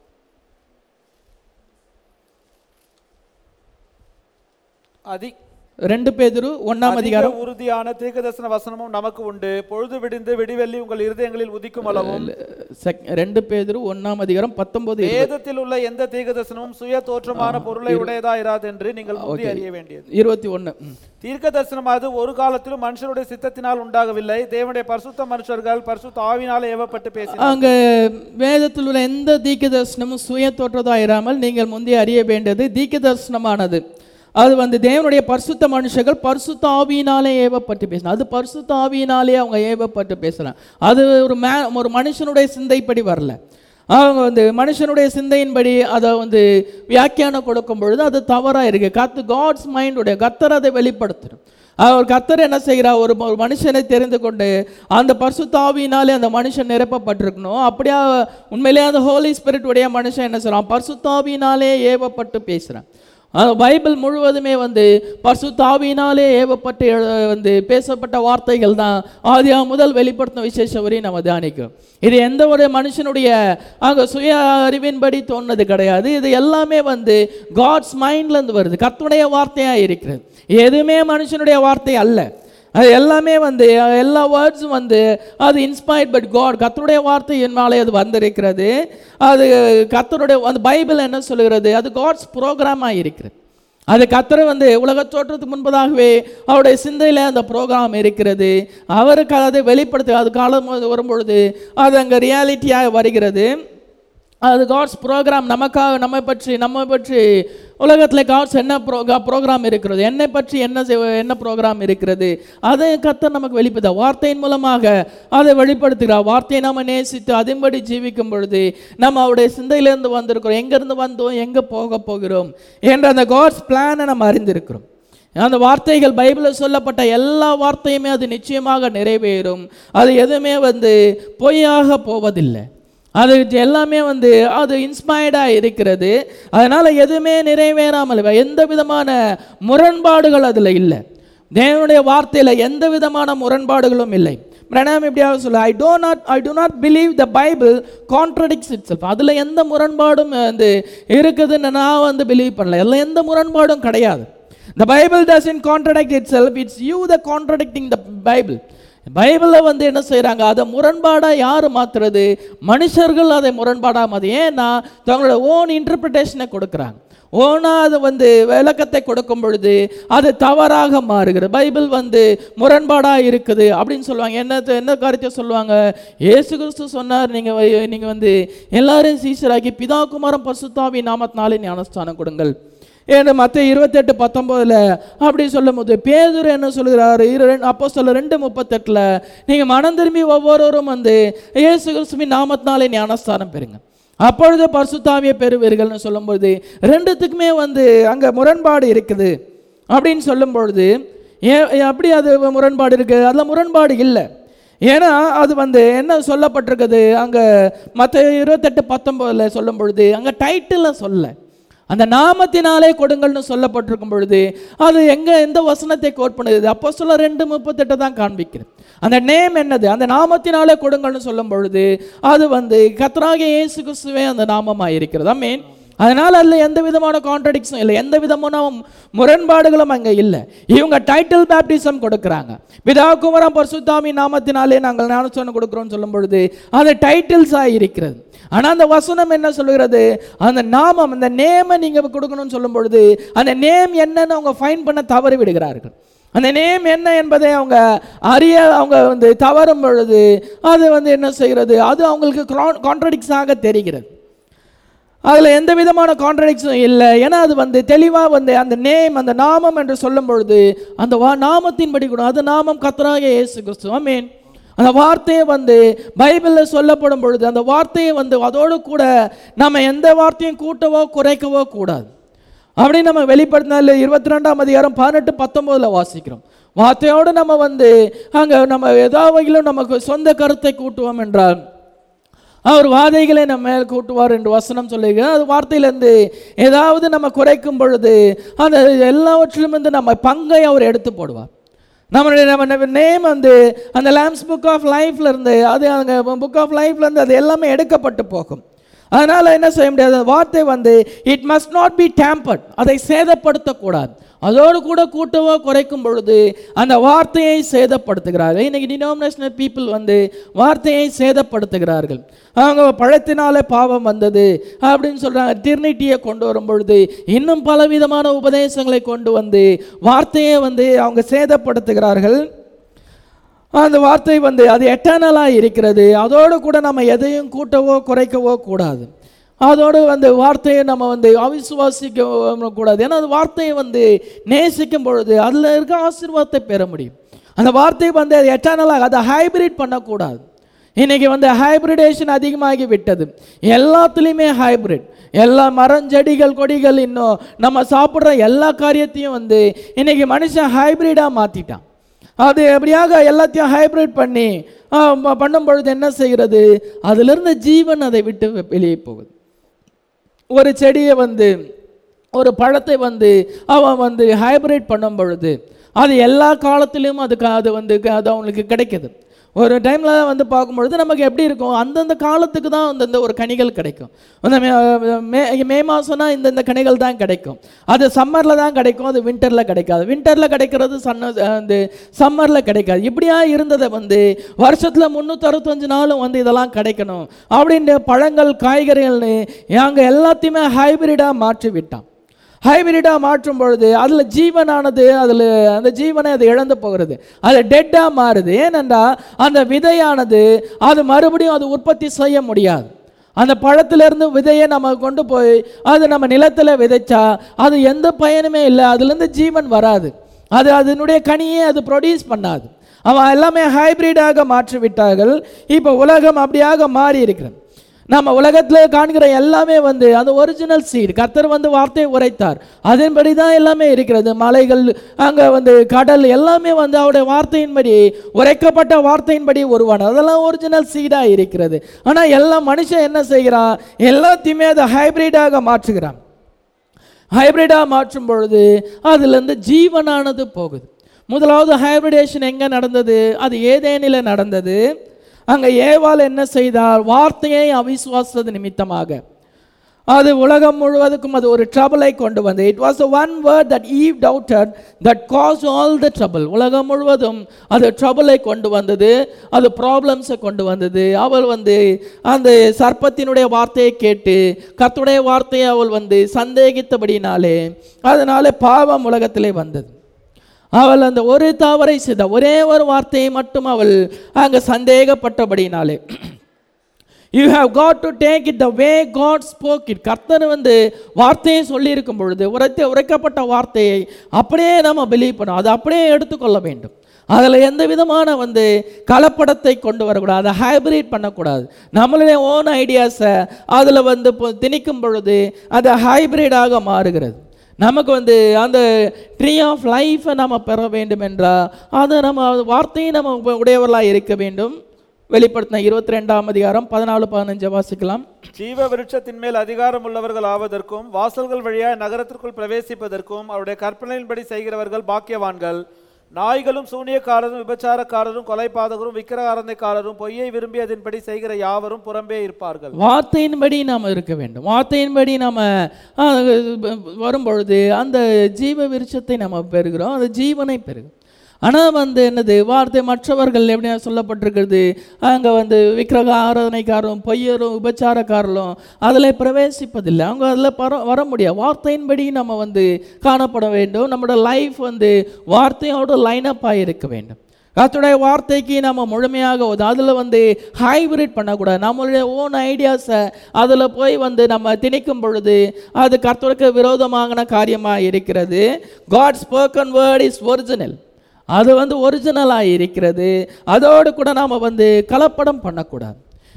அதி ரெண்டு பேதுரு ஒன்றாம் அதிக அதிகாரம் உறுதியான தீர்க்கதரிசன வசனமும் நமக்கு உண்டு பொழுது விடிந்து விடிவெள்ளி உங்கள் இருதயங்களில் உதிக்கும் அளவும் செக்- ரெண்டு பேதுரு ஒன்றாம் அதிகாரம் பத்தொன்பது இருபது. வேதத்தில் உள்ள எந்த தீர்க்கதரிசனமும் சுய தோற்றமான பொருளை உடையதா இராது என்று நீங்கள் முந்தி அறிய வேண்டியது இருபத்தி ஒன்று தீர்க்க தரிசனமாவது ஒரு காலத்திலும் மனுஷருடைய சித்தத்தினால் உண்டாகவில்லை தேவனுடைய பரிசுத்த மனுஷர்கள் பரிசுத்த ஆவினாலே ஏவப்பட்டு பேசினார் அங்க வேதத்தில் உள்ள எந்த தீர்க்க தரிசனமும் சுய தோற்றதாயிராமல் நீங்கள் முந்தைய அறிய வேண்டியது தீர்க்க தரிசனமானது அது வந்து தேவனுடைய பரிசுத்த மனுஷர்கள் பரிசுத்த ஆவியினாலே ஏவப்பட்டு பேசினார் அது பரிசுத்த ஆவியினாலே அவங்க ஏவப்பட்டு பேசுகிறாங்க அது ஒரு மே ஒரு மனுஷனுடைய சிந்தைப்படி வரல அவங்க வந்து மனுஷனுடைய சிந்தையின்படி அதை வந்து வியாக்கியானம் கொடுக்கும் பொழுது அது தவறாக இருக்கு கத்து காட்ஸ் மைண்டுடைய கத்தர் அதை வெளிப்படுத்தணும் அவர் கத்தர் என்ன செய்கிறார் ஒரு ஒரு மனுஷனை தெரிந்து கொண்டு அந்த பரிசுத்தாவியினாலே அந்த மனுஷன் நிரப்பப்பட்டிருக்கணும் அப்படியா உண்மையிலேயே அந்த ஹோலி ஸ்பிரிட் உடைய மனுஷன் என்ன செய்றான் பரிசுத்தாவியினாலே ஏவப்பட்டு பேசுகிறான் அந்த பைபிள் முழுவதுமே வந்து பரிசுத்தாவியினாலே ஏவப்பட்டு எழு- வந்து பேசப்பட்ட வார்த்தைகள் தான் ஆதியா முதல் வெளிப்படுத்தும் விசேஷ வரையும் நம்ம தியானிக்கும் இது எந்த ஒரு மனுஷனுடைய அங்கே சுய அறிவின்படி தோணுது கிடையாது இது எல்லாமே வந்து காட்ஸ் மைண்ட்லேருந்து வருது கர்த்தருடைய வார்த்தையாக இருக்கிறது எதுவுமே மனுஷனுடைய வார்த்தை அல்ல அது எல்லாமே வந்து எல்லா வேர்ட்ஸும் வந்து அது இன்ஸ்பயர்ட் பட் காட் கர்த்தருடைய வார்த்தை என்னாலே அது வந்திருக்கிறது அது கர்த்தருடைய அந்த பைபிள் என்ன சொல்லுகிறது அது காட்ஸ் ப்ரோக்ராமாக இருக்கிறது அது கர்த்தர் வந்து உலக தோற்றத்துக்கு முன்பதாகவே அவருடைய சிந்தையில் அந்த ப்ரோக்ராம் இருக்கிறது அவருக்கு அதை வெளிப்படுத்து அது காலம் வரும்பொழுது அது அங்கே ரியாலிட்டியாக வருகிறது அது காட்ஸ் ப்ரோக்ராம் நமக்காக நம்மை பற்றி நம்ம பற்றி உலகத்தில் காட்ஸ் என்ன ப்ரோகா ப்ரோக்ராம் இருக்கிறது என்னை பற்றி என்ன செய்- என்ன ப்ரோக்ராம் இருக்கிறது அதை கத்தர் நமக்கு வெளிப்படுத்த வார்த்தையின் மூலமாக அதை வெளிப்படுத்துகிறார் வார்த்தையை நாம் நேசித்து அதன்படி ஜீவிக்கும் பொழுது நம்ம அவருடைய சிந்தையிலேருந்து வந்திருக்கிறோம் எங்கேருந்து வந்தோம் எங்கே போக போகிறோம் என்ற அந்த காட்ஸ் பிளானை நம்ம அறிந்திருக்கிறோம் அந்த வார்த்தைகள் பைபிளில் சொல்லப்பட்ட எல்லா வார்த்தையுமே அது நிச்சயமாக நிறைவேறும் அது எதுவுமே வந்து பொய்யாக போவதில்லை அது எல்லாமே வந்து அது இன்ஸ்பயர்டாக இருக்கிறது அதனால் எதுவுமே நிறைவேறாமல் இல்லை. எந்த விதமான முரண்பாடுகள் அதில் இல்லை தேவனுடைய வார்த்தையில் எந்த விதமான முரண்பாடுகளும் இல்லை பிரணாம் எப்படியாவது சொல்ல I do not I do not believe the Bible contradicts itself அதில் எந்த முரண்பாடும் வந்து இருக்குதுன்னு நான் வந்து பிலீவ் பண்ணல எல்லாம் எந்த முரண்பாடும் கிடையாது The Bible doesn't contradict itself, it's you the contradicting the Bible. பைபிளில் வந்து என்ன செய்கிறாங்க அதை முரண்பாடாக யார் மாத்துறது மனுஷர்கள் அதை முரண்பாடாக மாற்று ஏன்னா தங்களோட ஓன் இன்டர்பிரிட்டேஷனை கொடுக்குறாங்க ஓனா அது வந்து விளக்கத்தை கொடுக்கும் பொழுது அது தவறாக மாறுகிறது பைபிள் வந்து முரண்பாடாக இருக்குது அப்படின்னு சொல்லுவாங்க என்ன என்ன காரியத்தை சொல்லுவாங்க இயேசு கிறிஸ்து சொன்னார் நீங்கள் நீங்கள் வந்து எல்லாரையும் சீசராக்கி பிதா குமாரம் பசுத்தாவி நாமத்தினாலே ஞானஸ்தானம் கொடுங்கள் ஏன்னா மற்ற இருபத்தெட்டு பத்தொம்போதில் அப்படி சொல்லும் போது பேதுரு என்ன சொல்கிறாரு இரு அப்போ சொல்ல ரெண்டு முப்பத்தெட்டில் நீங்கள் மனம் திரும்பி ஒவ்வொருவரும் வந்து இயேசு கிறிஸ்துவின் நாமத்தினாலே ஞானஸ்தானம் பெறுங்க அப்பொழுது பரிசுத்தாவியை பெறுவீர்கள்னு சொல்லும்போது ரெண்டுத்துக்குமே வந்து அங்கே முரண்பாடு இருக்குது அப்படின்னு சொல்லும் பொழுது ஏன் அப்படி அது முரண்பாடு இருக்குது அதில் முரண்பாடு இல்லை ஏன்னா அது வந்து என்ன சொல்லப்பட்டிருக்குது அங்கே மற்ற இருபத்தெட்டு பத்தொம்போதில் சொல்லும் பொழுது அங்கே டைட்டிலில் சொல்ல அந்த நாமத்தினாலே கொடுங்கள்னு சொல்லப்பட்டிருக்கும் பொழுது அது எங்க எந்த வசனத்தை கோட் பண்ணுது அப்போ சொல்ல ரெண்டு முப்பத்தெட்டு தான் காண்பிக்கிறது அந்த நேம் என்னது அந்த நாமத்தினாலே கொடுங்கள்னு சொல்லும் பொழுது அது வந்து கத்தராகிய இயேசு கிறிஸ்துவே அந்த நாமமாக இருக்கிறது மீன் அதனால் அதில் எந்த விதமான கான்ட்ரடிக்ஸும் இல்லை எந்த விதமான முரண்பாடுகளும் அங்கே இல்லை இவங்க டைட்டில் பேப்டிசம் கொடுக்குறாங்க பிதா குமரம் பரிசுத்தாமி நாமத்தினாலே நாங்கள் ஞானஸ்தானம் கொடுக்குறோம்னு சொல்லும் பொழுது அது டைட்டில்ஸாக இருக்கிறது ஆனால் அந்த வசனம் என்ன சொல்லுகிறது அந்த நாமம் அந்த நேமை நீங்கள் கொடுக்கணும்னு சொல்லும் பொழுது அந்த நேம் என்னன்னு அவங்க ஃபைன் பண்ண தவறி விடுகிறார்கள் அந்த நேம் என்ன என்பதை அவங்க அறிய அவங்க வந்து தவறும் பொழுது அது வந்து என்ன செய்கிறது அது அவங்களுக்கு கான்ட்ரடிக்ஸாக தெரிகிறது அதில் எந்த விதமான கான்ட்ரடிக்ஸும் இல்லை ஏன்னா அது வந்து தெளிவாக வந்து அந்த நேம் அந்த நாமம் என்று சொல்லும் பொழுது அந்த வா நாமத்தின்படி கூட அது நாமம் கத்தராக இயேசு கிறிஸ்து மீன் அந்த வார்த்தையை வந்து பைபிளில் சொல்லப்படும் பொழுது அந்த வார்த்தையை வந்து அதோடு கூட நம்ம எந்த வார்த்தையும் கூட்டவோ குறைக்கவோ கூடாது அப்படி நம்ம வெளிப்படுத்தினால இருபத்தி ரெண்டாம் அதிகாரம் பதினெட்டு பத்தொம்போதில் வாசிக்கிறோம் வார்த்தையோடு நம்ம வந்து அங்கே நம்ம ஏதாவது நமக்கு சொந்த கருத்தை கூட்டுவோம் என்றால் அவர் வாதைகளை நம்ம மேல் கூட்டுவார் என்று வசனம் சொல்லுகிறார் அது வார்த்தையிலேருந்து ஏதாவது நம்ம குறைக்கும் பொழுது அந்த எல்லாவற்றிலும் வந்து நம்ம பங்கை அவர் எடுத்து போடுவார் நம்மளுடைய நம்ம நேம் வந்து அந்த லேம்ஸ் புக் ஆஃப் லைஃப்ல இருந்து அது அங்கே புக் ஆஃப் லைஃப்ல இருந்து அது எல்லாமே எடுக்கப்பட்டு போகும் அதனால் என்ன செய்ய முடியாது அந்த வார்த்தை வந்து it must not be tampered அதை சேதப்படுத்தக்கூடாது அதோடு கூட கூட்டவோ குறைக்கும் பொழுது அந்த வார்த்தையை சேதப்படுத்துகிறார்கள் இன்னைக்கு டினாமினேஷனல் பீப்புள் வந்து வார்த்தையை சேதப்படுத்துகிறார்கள் அவங்க பழத்தினாலே பாவம் வந்தது அப்படின்னு சொல்கிறாங்க டிர்னிட்டியை கொண்டு வரும் பொழுது இன்னும் பலவிதமான உபதேசங்களை கொண்டு வந்து வார்த்தையை வந்து அவங்க சேதப்படுத்துகிறார்கள் அந்த வார்த்தை வந்து அது எட்டர்னலாக இருக்கிறது அதோடு கூட நம்ம எதையும் கூட்டவோ குறைக்கவோ கூடாது அதோடு வந்து வார்த்தையை நம்ம வந்து அவிசுவாசிக்க கூடாது ஏன்னா அந்த வார்த்தையை வந்து நேசிக்கும் பொழுது அதில் இருக்க ஆசீர்வாதத்தை பெற முடியும் அந்த வார்த்தை வந்து அது எட்டர்னலாக அதை ஹைபிரிட் பண்ணக்கூடாது இன்னைக்கு வந்து ஹைபிரிடேஷன் அதிகமாகி விட்டது எல்லாத்துலேயுமே ஹைபிரிட் எல்லா மரஞ்செடிகள் கொடிகள் இன்னும் நம்ம சாப்பிட்ற எல்லா காரியத்தையும் வந்து இன்னைக்கு மனுஷன் ஹைபிரிடாக மாற்றிட்டான் அது எப்படியாக எல்லாத்தையும் ஹைபிரிட் பண்ணி ஆ, ம- பண்ணும் பொழுது என்ன செய்கிறது அதிலிருந்து ஜீவன் அதை விட்டு வெ- வெளியே போகுது ஒரு செடியை வந்து ஒரு பழத்தை வந்து அவன் வந்து ஹைபிரிட் பண்ணும் பொழுது அது எல்லா காலத்திலையும் அதுக்கு அது வந்து க- அது அவங்களுக்கு கிடைக்குது ஒரு டைமில் வந்து பார்க்கும்பொழுது நமக்கு எப்படி இருக்கும் அந்தந்த காலத்துக்கு தான் அந்தந்த ஒரு கனிகள் கிடைக்கும் அந்த மே மே மே மாதம்னா இந்தந்த கனிகள் தான் கிடைக்கும் அது சம்மரில் தான் கிடைக்கும் அது வின்டரில் கிடைக்காது வின்டரில் கிடைக்கிறது சன்ன அந்த சம்மரில் கிடைக்காது இப்படியா இருந்ததை வந்து வருஷத்தில் முந்நூற்றறுபத்தஞ்சு நாளும் வந்து இதெல்லாம் கிடைக்கணும் அப்படின்ற பழங்கள் காய்கறிகள்னு அங்கே எல்லாத்தையுமே ஹைபிரிடாக மாற்றி விட்டான் ஹைபிரிடாக மாற்றும் பொழுது அதில் ஜீவனானது அதில் அந்த ஜீவனை அது இழந்து போகிறது அது டெட்டாக மாறுது ஏனென்றால் அந்த விதையானது அது மறுபடியும் அது உற்பத்தி செய்ய முடியாது அந்த பழத்திலிருந்து விதையை நம்ம கொண்டு போய் அது நம்ம நிலத்தில் விதைச்சா அது எந்த பயனுமே இல்லை அதுலேருந்து ஜீவன் வராது அது அதனுடைய கனியை அது ப்ரொடியூஸ் பண்ணாது அவன் எல்லாமே ஹைபிரிடாக மாற்றி விட்டார்கள் இப்போ உலகம் அப்படியாக மாறி இருக்கிறது நம்ம உலகத்தில் காண்கிற எல்லாமே வந்து அந்த ஒரிஜினல் சீட் கர்த்தர் வந்து வார்த்தையை உரைத்தார் அதன்படி தான் எல்லாமே இருக்கிறது மலைகள் அங்கே வந்து கடல் எல்லாமே வந்து அவருடைய வார்த்தையின்படி உரைக்கப்பட்ட வார்த்தையின்படி உருவானது அதெல்லாம் ஒரிஜினல் சீடாக இருக்கிறது ஆனால் எல்லா மனுஷன் என்ன செய்கிறான் எல்லாத்தையுமே அதை ஹைபிரிடாக மாற்றுகிறான் ஹைபிரிடாக மாற்றும் பொழுது அதுலேருந்து ஜீவனானது போகுது முதலாவது ஹைபிரிடேஷன் எங்கே நடந்தது அது ஏதேனில் நடந்தது அங்கே ஏவாள் என்ன செய்தார் வார்த்தையை அவிசுவாசது நிமித்தமாக அது உலகம் முழுவதுக்கும் அது ஒரு ட்ரபிளை கொண்டு வந்து it was one word that Eve doubted that cause all the trouble உலகம் முழுவதும் அது ட்ரபிளை கொண்டு வந்தது அது ப்ராப்ளம்ஸை கொண்டு வந்தது அவள் வந்து அந்த சர்ப்பத்தினுடைய வார்த்தையை கேட்டு கர்த்தருடைய வார்த்தையை அவள் வந்து சந்தேகித்தபடினாலே அதனாலே பாவம் உலகத்திலே வந்தது அவள் அந்த ஒரு தவறை செய்த ஒரே ஒரு வார்த்தையை மட்டும் அவள் அங்கே சந்தேகப்பட்டபடினாலே you have got to take it the way God spoke it கர்த்தர் வந்து வார்த்தையை சொல்லியிருக்கும் பொழுது உரைத்த உரைக்கப்பட்ட வார்த்தையை அப்படியே நம்ம பிலீவ் பண்ணோம் அதை அப்படியே எடுத்துக்கொள்ள வேண்டும் அதில் எந்த விதமான வந்து கலப்படத்தை கொண்டு வரக்கூடாது அதை ஹைபிரிட் பண்ணக்கூடாது நம்மளுடைய ஓன் ஐடியாஸை அதில் வந்து இப்போ திணிக்கும் பொழுது அது ஹைபிரிடாக மாறுகிறது நமக்கு வந்து அந்த ட்ரீ ஆஃப் லைஃப்பை நம்ம பெற வேண்டும் என்றால் அதை நம்ம வார்த்தையை நம்ம உடையவர்களாக இருக்க வேண்டும் வெளிப்படுத்தின இருபத்தி ரெண்டாம் அதிகாரம் பதினாலு பதினஞ்சை வாசிக்கலாம் ஜீவ விருட்சத்தின் மேல் அதிகாரம் உள்ளவர்கள் ஆவதற்கும் வாசல்கள் வழியாய் நகரத்திற்குள் பிரவேசிப்பதற்கும் அவருடைய கற்பனையின்படி செய்கிறவர்கள் பாக்கியவான்கள் நாய்களும் சூனியக்காரரும் விபச்சாரக்காரரும் கொலைபாதகரும் விக்கிரகாரந்தைக்காரரும் பொய்யை விரும்பி அதன்படி செய்கிற யாவரும் புறம்பே இருப்பார்கள் வார்த்தையின்படி நாம் இருக்க வேண்டும் வார்த்தையின்படி நாம் வரும்பொழுது அந்த ஜீவ விருட்சத்தை நம்ம பெறுகிறோம் அந்த ஜீவனை பெறுகிறோம் ஆனால் வந்து என்னது வார்த்தை மற்றவர்கள் எப்படி சொல்லப்பட்டிருக்கிறது அங்கே வந்து விக்கிரக ஆராதனைக்காரரும் பொய்யரும் விபச்சாரக்காரரும் அதில் பிரவேசிப்பதில்லை அவங்க அதில் பர வர முடியாது வார்த்தையின்படி நம்ம வந்து காணப்பட வேண்டும் நம்மளோட லைஃப் வந்து வார்த்தையோட லைனப் இருக்க வேண்டும் கர்த்தருடைய வார்த்தைக்கு நம்ம முழுமையாக அதில் வந்து ஹைபிரிட் பண்ணக்கூடாது நம்மளுடைய ஓன் ஐடியாஸை அதில் போய் வந்து நம்ம திணிக்கும் பொழுது அது கர்த்தருக்கு விரோதமான காரியமாக இருக்கிறது God spoken word is original அது வந்து ஒரிஜினலாக இருக்கிறது அதோடு கூட நாம் வந்து கலப்படம் பண்ணக்கூடாது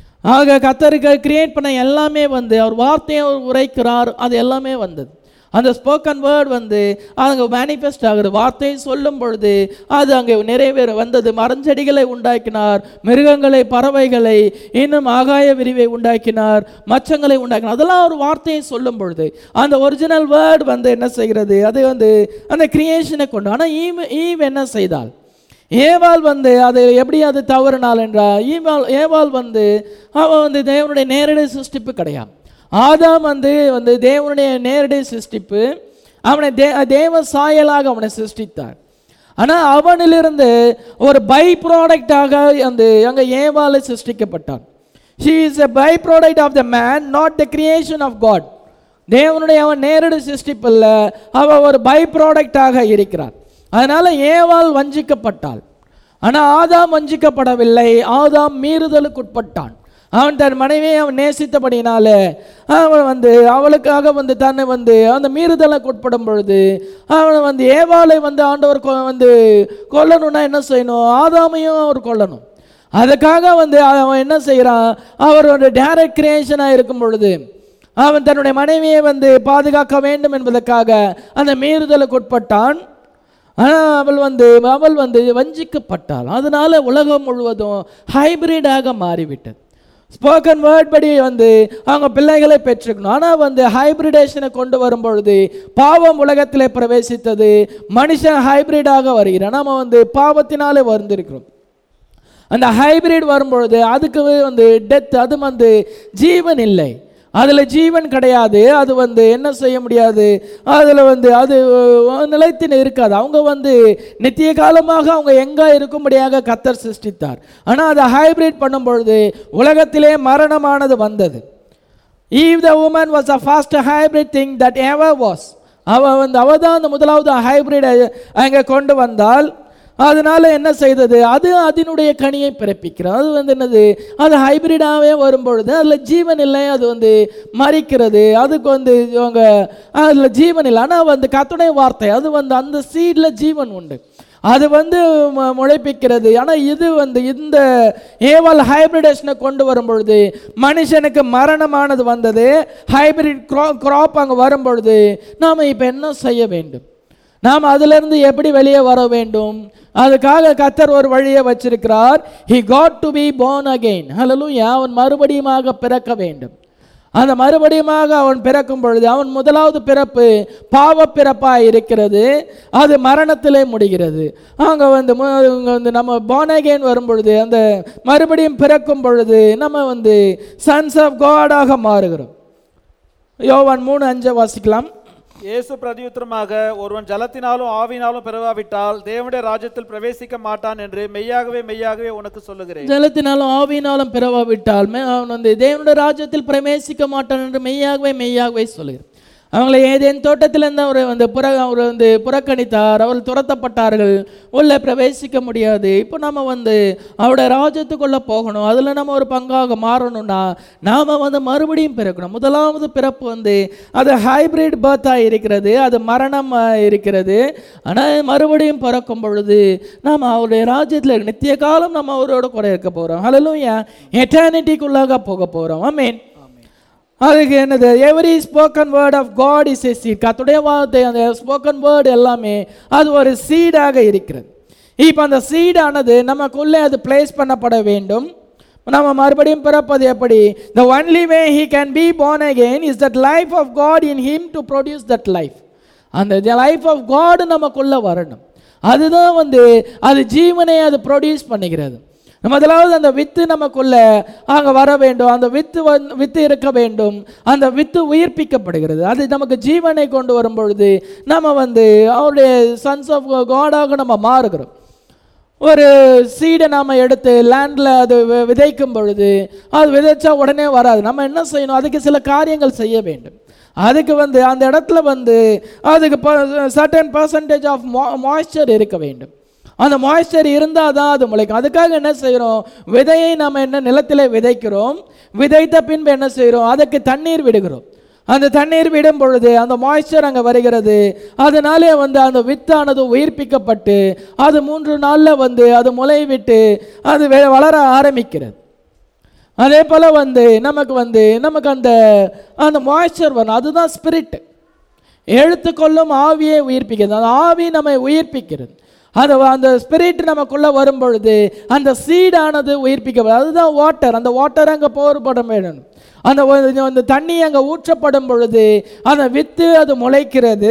ஆக கத்தருக்கு கிரியேட் பண்ண எல்லாமே வந்து அவர் வார்த்தையை அவர் உரைக்கிறார் அது எல்லாமே வந்தது அந்த ஸ்போக்கன் வேர்ட் வந்து அங்கே மேனிஃபெஸ்ட் ஆகுது வார்த்தையை சொல்லும் பொழுது அது அங்கே நிறைவேற வந்தது மரஞ்செடிகளை உண்டாக்கினார் மிருகங்களை பறவைகளை இன்னும் ஆகாய விரிவை உண்டாக்கினார் மச்சங்களை உண்டாக்கினார் அதெல்லாம் ஒரு வார்த்தையை சொல்லும் பொழுது அந்த ஒரிஜினல் வேர்ட் வந்து என்ன செய்கிறது அது வந்து அந்த கிரியேஷனை கொண்டு ஆனால் ஈவ் ஈவ் என்ன செய்தால் ஏவாள் வந்து அது எப்படி அது தவறுனாள் என்றால் ஈவாள் ஏவாள் வந்து அவன் வந்து தேவனுடைய நேரடி சிருஷ்டிப்பு கிடையாது ஆதாம் வந்து வந்து தேவனுடைய நேரடி சிருஷ்டிப்பு அவனை தே தேவ சாயலாக அவனை சிருஷ்டித்தார் ஆனால் அவனிலிருந்து ஒரு பை ப்ராடக்டாக அந்த அங்கே ஏவாளை சிருஷ்டிக்கப்பட்டான் she is a by product of the man not the creation of God தேவனுடைய அவன் நேரடி சிருஷ்டிப்பு இல்லை அவன் ஒரு பை ப்ராடக்டாக இருக்கிறான் அதனால ஏவாள் வஞ்சிக்கப்பட்டாள் ஆனால் ஆதாம் வஞ்சிக்கப்படவில்லை ஆதாம் மீறுதலுக்குட்பட்டான் அவன் தன் மனைவியை அவன் நேசித்தபடினால அவன் வந்து அவளுக்காக வந்து தன்னை வந்து அந்த மீறுதலுக்கு உட்படும் பொழுது அவன் வந்து ஏவாளை வந்து ஆண்டவர் கொ- வந்து கொல்லணும்னா என்ன செய்யணும் ஆதாமையும் அவர் கொல்லணும் அதுக்காக வந்து அவன் என்ன செய்கிறான் அவர் ஒரு டேரக்ட் கிரியேஷனாக இருக்கும் பொழுது அவன் தன்னுடைய மனைவியை வந்து பாதுகாக்க வேண்டும் என்பதற்காக அந்த மீறுதலுக்கு உட்பட்டான் ஆனால் அவள் வந்து அவள் வந்து வஞ்சிக்கப்பட்டாள் அதனால உலகம் முழுவதும் ஹைபிரிடாக மாறிவிட்டது ஸ்போக்கன் வேர்ட் படி வந்து அவங்க பிள்ளைகளை பெற்றுக்கணும் ஆனால் வந்து ஹைபிரிடேஷனை கொண்டு வரும் பொழுது பாவம் உலகத்திலே பிரவேசித்தது மனுஷன் ஹைபிரிடாக வருகிறான் நாம வந்து பாவத்தினாலே வந்திருக்கிறோம் அந்த ஹைபிரிட் வரும்பொழுது அதுக்கு வந்து டெத் அது வந்து ஜீவன் இல்லை அதில் ஜீவன் கிடையாது அது வந்து என்ன செய்ய முடியாது அதில் வந்து அது அஹ், நிலைத்து இருக்காது அவங்க வந்து நித்திய காலமாக அவங்க எங்கே இருக்கும்படியாக கத்தர் சிருஷ்டித்தார் ஆனால் அதை ஹைபிரிட் பண்ணும் பொழுது உலகத்திலே மரணமானது வந்தது Eve the woman was a first hybrid thing that ever was அவ வந்து அவ தான் அந்த முதலாவது ஹைபிரிட் அங்கே கொண்டு வந்தால் அதனால என்ன செய்தது அது அதனுடைய கனியை பிறப்பிக்கிறது அது வந்து என்னது அது ஹைபிரிடாகவே வரும்பொழுது அதில் ஜீவன் இல்லை அது வந்து மறிக்கிறது அதுக்கு வந்து இவங்க அதில் ஜீவன் இல்லை ஆனால் வந்து கத்துடைய வார்த்தை அது வந்து அந்த சீடில் ஜீவன் உண்டு அது வந்து மு- முளைப்பிக்கிறது ஆனால் இது வந்து இந்த ஏவல் ஹைபிரிடேஷனை கொண்டு வரும் பொழுது மனுஷனுக்கு மரணமானது வந்தது ஹைபிரிட் க்ரா கிராப் அங்கே வரும் பொழுது நாம் இப்போ என்ன செய்ய வேண்டும் நாம் அதிலிருந்து எப்படி வெளியே வர வேண்டும் அதுக்காக கத்தர் ஒரு வழியை வச்சிருக்கிறார் he got to be born again ஹalleluya அவன் மறுபடியுமாக பிறக்க வேண்டும் அந்த மறுபடியுமாக அவன் பிறக்கும் பொழுது அவன் முதலாவது பிறப்பு பாவ பிறப்பாக இருக்கிறது அது மரணத்திலே முடிகிறது அங்கே வந்து மு- இங்க வந்து நம்ம போனகேன் வரும் பொழுது அந்த மறுபடியும் பிறக்கும் பொழுது நம்ம வந்து சன்ஸ் ஆஃப் காடாக மாறுகிறோம் யோவான் மூணு அஞ்சை வாசிக்கலாம் இயேசு பிரதியுத்தரமாக ஒருவன் ஜலத்தினாலும் ஆவினாலும் பிறவாவிட்டால் தேவனுடைய ராஜ்யத்தில் பிரவேசிக்க மாட்டான் என்று மெய்யாகவே மெய்யாகவே உனக்கு சொல்லுகிறேன் ஜலத்தினாலும் ஆவியினாலும் பிறவாவிட்டால் மே- அவன் வந்து தேவனுடைய ராஜ்யத்தில் பிரவேசிக்க மாட்டான் என்று மெய்யாகவே மெய்யாகவே சொல்லுகிறார் அவங்களை ஏதேன் தோட்டத்திலிருந்து அவர் வந்து புற அவர் வந்து புறக்கணித்தார் அவர் துரத்தப்பட்டார்கள் உள்ளே பிரவேசிக்க முடியாது இப்போ நம்ம வந்து அவருடைய ராஜ்யத்துக்குள்ளே போகணும் அதில் நம்ம ஒரு பங்காக மாறணும்னா நாம் வந்து மறுபடியும் பிறக்கணும் முதலாவது பிறப்பு வந்து அது ஹைபிரிட் பர்த்தாக இருக்கிறது அது மரணமாக இருக்கிறது ஆனால் மறுபடியும் பிறக்கும் பொழுது நாம் அவருடைய ராஜ்யத்தில் நித்திய காலம் நம்ம அவரோட கூட இருக்க போகிறோம் ஹalleluya எட்டர்னிட்டிக்குள்ளாக போக போகிறோம் ஆமென் அதுக்கு என்னது every spoken word of God is a seed கத்துடைய வார்த்தை அந்த ஸ்போக்கன் வேர்டு எல்லாமே அது ஒரு சீடாக இருக்கிறது இப்போ அந்த சீடானது நமக்குள்ளே அது பிளேஸ் பண்ணப்பட வேண்டும் நம்ம மறுபடியும் பிறப்பது எப்படி the only way he can be born again is that life of God in him to produce that life அந்த லைஃப் ஆஃப் காட் நமக்குள்ளே வரணும் அதுதான் வந்து அது ஜீவனை அது ப்ரொடியூஸ் பண்ணுகிறது முதலாவது அந்த வித்து நமக்குள்ள அங்கே வர வேண்டும் அந்த வித்து வந் வித்து இருக்க வேண்டும் அந்த வித்து உயிர்ப்பிக்கப்படுகிறது அது நமக்கு ஜீவனை கொண்டு வரும் பொழுது நம்ம வந்து அவருடைய சன்ஸ் ஆஃப் காடாக நம்ம மாறுகிறோம் ஒரு சீடை நாம் எடுத்து லேண்டில் அது வி- விதைக்கும் பொழுது அது விதைச்சா உடனே வராது நம்ம என்ன செய்யணும் அதுக்கு சில காரியங்கள் செய்ய வேண்டும் அதுக்கு வந்து அந்த இடத்துல வந்து அதுக்கு சர்டன் பர்சன்டேஜ் ஆஃப் மாய்ஸ்சர் இருக்க வேண்டும் அந்த மாய்ஸ்சர் இருந்தால் தான் அது முளைக்கும் அதுக்காக என்ன செய்கிறோம் விதையை நம்ம என்ன நிலத்தில் விதைக்கிறோம் விதைத்த பின்பு என்ன செய்கிறோம் அதுக்கு தண்ணீர் விடுகிறோம் அந்த தண்ணீர் விடும் பொழுது அந்த மாய்ஸ்சர் அங்கே வருகிறது அதனாலே வந்து அந்த வித்தானது உயிர்ப்பிக்கப்பட்டு அது மூன்று நாளில் வந்து அது முளை விட்டு அது வெ- வளர ஆரம்பிக்கிறது அதே போல் வந்து நமக்கு வந்து நமக்கு அந்த அந்த மாய்ஸ்சர் வரும் அதுதான் ஸ்பிரிட் எழுத்துக்கொள்ளும் ஆவியை உயிர்ப்பிக்கிறது அந்த ஆவி நம்மை உயிர்ப்பிக்கிறது அந்த அந்த ஸ்பிரிட் நமக்குள்ள வரும் பொழுது அந்த சீடானது உயிர்ப்பிக்கப்படும் அதுதான் வாட்டர் அந்த வாட்டர் அங்கே போர்பட வேண்டும் அந்த ஒ- அந்த தண்ணி அங்கே ஊற்றப்படும் பொழுது அந்த வித்து அது முளைக்கிறது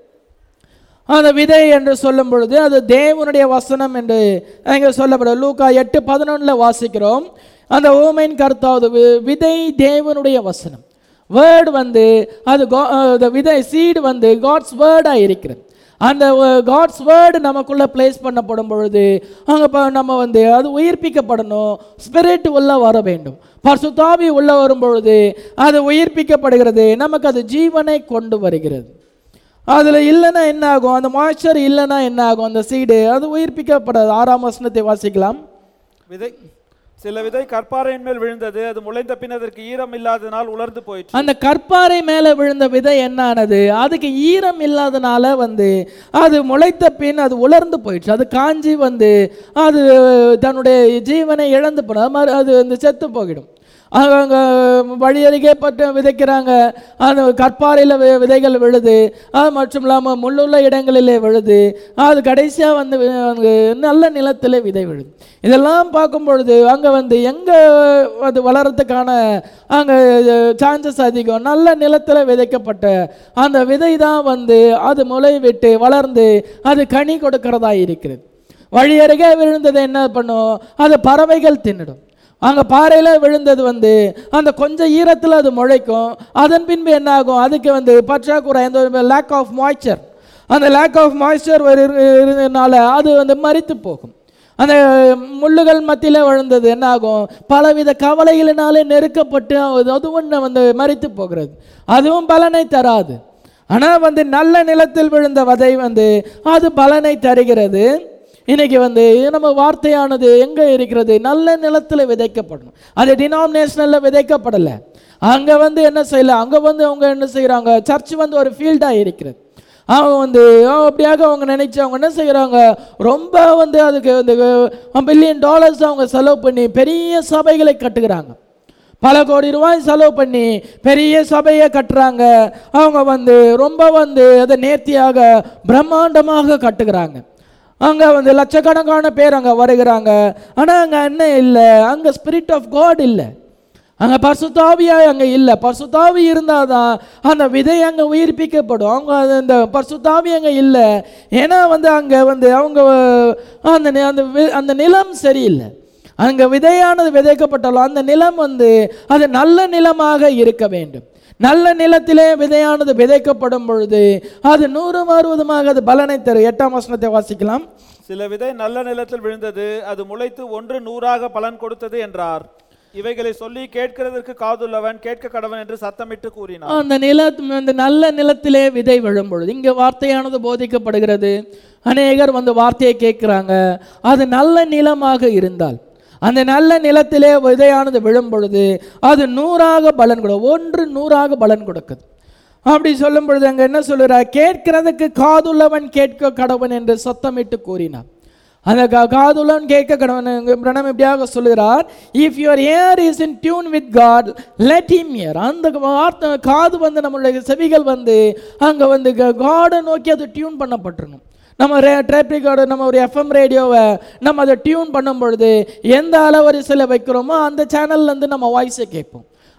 அந்த விதை என்று சொல்லும் பொழுது அது தேவனுடைய வசனம் என்று அங்கே சொல்லப்படும் லூக்கா எட்டு பதினொன்றில் வாசிக்கிறோம் அந்த ஓமையின் கருத்தாவது வி- விதை தேவனுடைய வசனம் வேர்டு வந்து அது கா- அஹ் the விதை சீடு வந்து காட்ஸ் வேர்டாக இருக்கிறது அந்த காட்ஸ் வேர்டு நமக்குள்ள பிளேஸ் பண்ணப்படும் பொழுது அங்கே இப்போ நம்ம வந்து அது உயிர்ப்பிக்கப்படணும் ஸ்பிரிட் உள்ள வர வேண்டும் பரிசுத்தாவி உள்ள வரும் பொழுது அது உயிர்ப்பிக்கப்படுகிறது நமக்கு அது ஜீவனை கொண்டு வருகிறது அதில் இல்லைன்னா என்ன ஆகும் அந்த மாய்ச்சர் இல்லைன்னா என்ன ஆகும் அந்த சீடு அது உயிர்ப்பிக்கப்படாது ஆறாம் வசனத்தை வாசிக்கலாம் விதை சில விதை கற்பாறையின் மேல் விழுந்தது அது முளைந்த பின் அதற்கு ஈரம் இல்லாததினால் உலர்ந்து போயிற்று அந்த கற்பாறை மேலே விழுந்த விதை என்ன ஆனது அதுக்கு ஈரம் இல்லாதனால வந்து அது முளைத்த பின் அது உலர்ந்து போயிடுச்சு அது காஞ்சி வந்து அது தன்னுடைய ஜீவனை இழந்து போடும் அது மாதிரி அது வந்து செத்து போகிடும் அவங்க வழியருகே பட்டு விதைக்கிறாங்க அந்த கற்பாறையில் வி- விதைகள் விழுது அது மட்டும் இல்லாமல் முள்ளுள்ள இடங்களிலே விழுது அது கடைசியாக வந்து வி- அங்கு நல்ல நிலத்தில் விதை விழுது இதெல்லாம் பார்க்கும் பொழுது அங்கே வந்து எங்கே அது வளர்கிறதுக்கான அங்கே சான்சஸ் அதிகம் நல்ல நிலத்தில் விதைக்கப்பட்ட அந்த விதை தான் வந்து அது முளை விட்டு வளர்ந்து அது கனி கொடுக்கிறதா இருக்கிறது வழி அருகே விழுந்தது என்ன பண்ணும் அது பறவைகள் தின்னிடும் அங்கே பாறையில் விழுந்தது வந்து அந்த கொஞ்சம் ஈரத்தில் அது முளைக்கும் அதன் பின்பு என்ன ஆகும் அதுக்கு வந்து பற்றாக்குறை அந்த லேக் ஆஃப் மாய்ச்சர் அந்த லேக் ஆஃப் மாய்ச்சர் இருந்ததுனால அது வந்து மரித்து போகும் அந்த முள்ளுகள் மத்தியில் விழுந்தது என்ன ஆகும் பலவித கவலைகளினாலே நெருக்கப்பட்டு அது அதுவும் வந்து மரித்து போகிறது அதுவும் பலனை தராது ஆனால் வந்து நல்ல நிலத்தில் விழுந்த விதை வந்து அது பலனை தருகிறது இன்னைக்கு வந்து நம்ம வார்த்தையானது எங்கே இருக்கிறது நல்ல நிலத்தில் விதைக்கப்படணும் அது டினாமினேஷனலில் விதைக்கப்படலை அங்கே வந்து என்ன செய்யல அங்கே வந்து அவங்க என்ன செய்கிறாங்க சர்ச் வந்து ஒரு ஃபீல்டாக இருக்கிறது அவங்க வந்து அஹ், அப்படியாக அவங்க நினைச்சு அவங்க என்ன செய்கிறாங்க ரொம்ப வந்து அதுக்கு வந்து பில்லியன் டாலர்ஸ் அவங்க செலவு பண்ணி பெரிய சபைகளை கட்டுகிறாங்க பல கோடி ரூபாய் செலவு பண்ணி பெரிய சபையை கட்டுறாங்க அவங்க வந்து ரொம்ப வந்து அதை நேர்த்தியாக பிரம்மாண்டமாக கட்டுகிறாங்க அங்கே வந்து லட்சக்கணக்கான பேர் அங்கே வருகிறாங்க ஆனால் அங்கே என்ன இல்லை அங்கே ஸ்பிரிட் ஆஃப் காட் இல்லை அங்கே பரிசுத்தாவியாக அங்கே இல்லை பரிசுத்தாவி இருந்தால் தான் அந்த விதை அங்கே உயிர்ப்பிக்கப்படும் அவங்க அது இந்த பரிசுத்தாவி அங்கே இல்லை ஏன்னா வந்து அங்கே வந்து அவங்க அந்த நி- அந்த வி- அந்த நிலம் சரியில்லை அங்கே விதையானது விதைக்கப்பட்டாலும் அந்த நிலம் வந்து அது நல்ல நிலமாக இருக்க வேண்டும் நல்ல நிலத்திலே விதையானது விதைக்கப்படும் பொழுது அது நூறும் அறுபதுமாக அது பலனை தரும் எட்டாம் வசனத்தை வாசிக்கலாம் சில விதை நல்ல நிலத்தில் விழுந்தது அது முளைத்து ஒன்று நூறாக பலன் கொடுத்தது என்றார் இவைகளை சொல்லி கேட்கிறதற்கு காதுள்ளவன் கேட்க கடவன் என்று சத்தமிட்டு கூறினார் அந்த நில அந்த நல்ல நிலத்திலே விதை விழும் பொழுது இங்கே வார்த்தையானது போதிக்கப்படுகிறது அநேகர் வந்து வார்த்தையை கேட்குறாங்க அது நல்ல நிலமாக இருந்தால் அந்த நல்ல நிலத்திலே விதையானது விழும் பொழுது அது நூறாக பலன் கொடு ஒன்று நூறாக பலன் கொடுக்குது அப்படி சொல்லும் பொழுது அங்கே என்ன சொல்லுறார் கேட்கிறதுக்கு காதுள்ளவன் கேட்க கடவன் என்று சத்தமிட்டு கூறினார் அந்த கா- காதுள்ளவன் கேட்க கடவன் இங்க பிரணம் இப்படியாக சொல்லுகிறார் if your ear is in tune with God let him hear அந்த வார்த்தை காது வந்து நம்மளுடைய செவிகள் வந்து அங்கே வந்து காடை நோக்கி அது டியூன் பண்ணப்பட்டிருக்கும் நம்ம ரே டேப்ரிகார்டு நம்ம ஒரு எஃப்எம் ரேடியோவை நம்ம அதை டியூன் பண்ணும் பொழுது எந்த அலைவரிசையில் வைக்கிறோமோ அந்த சேனல்லேருந்து நம்ம வாய்ஸை கேட்போம்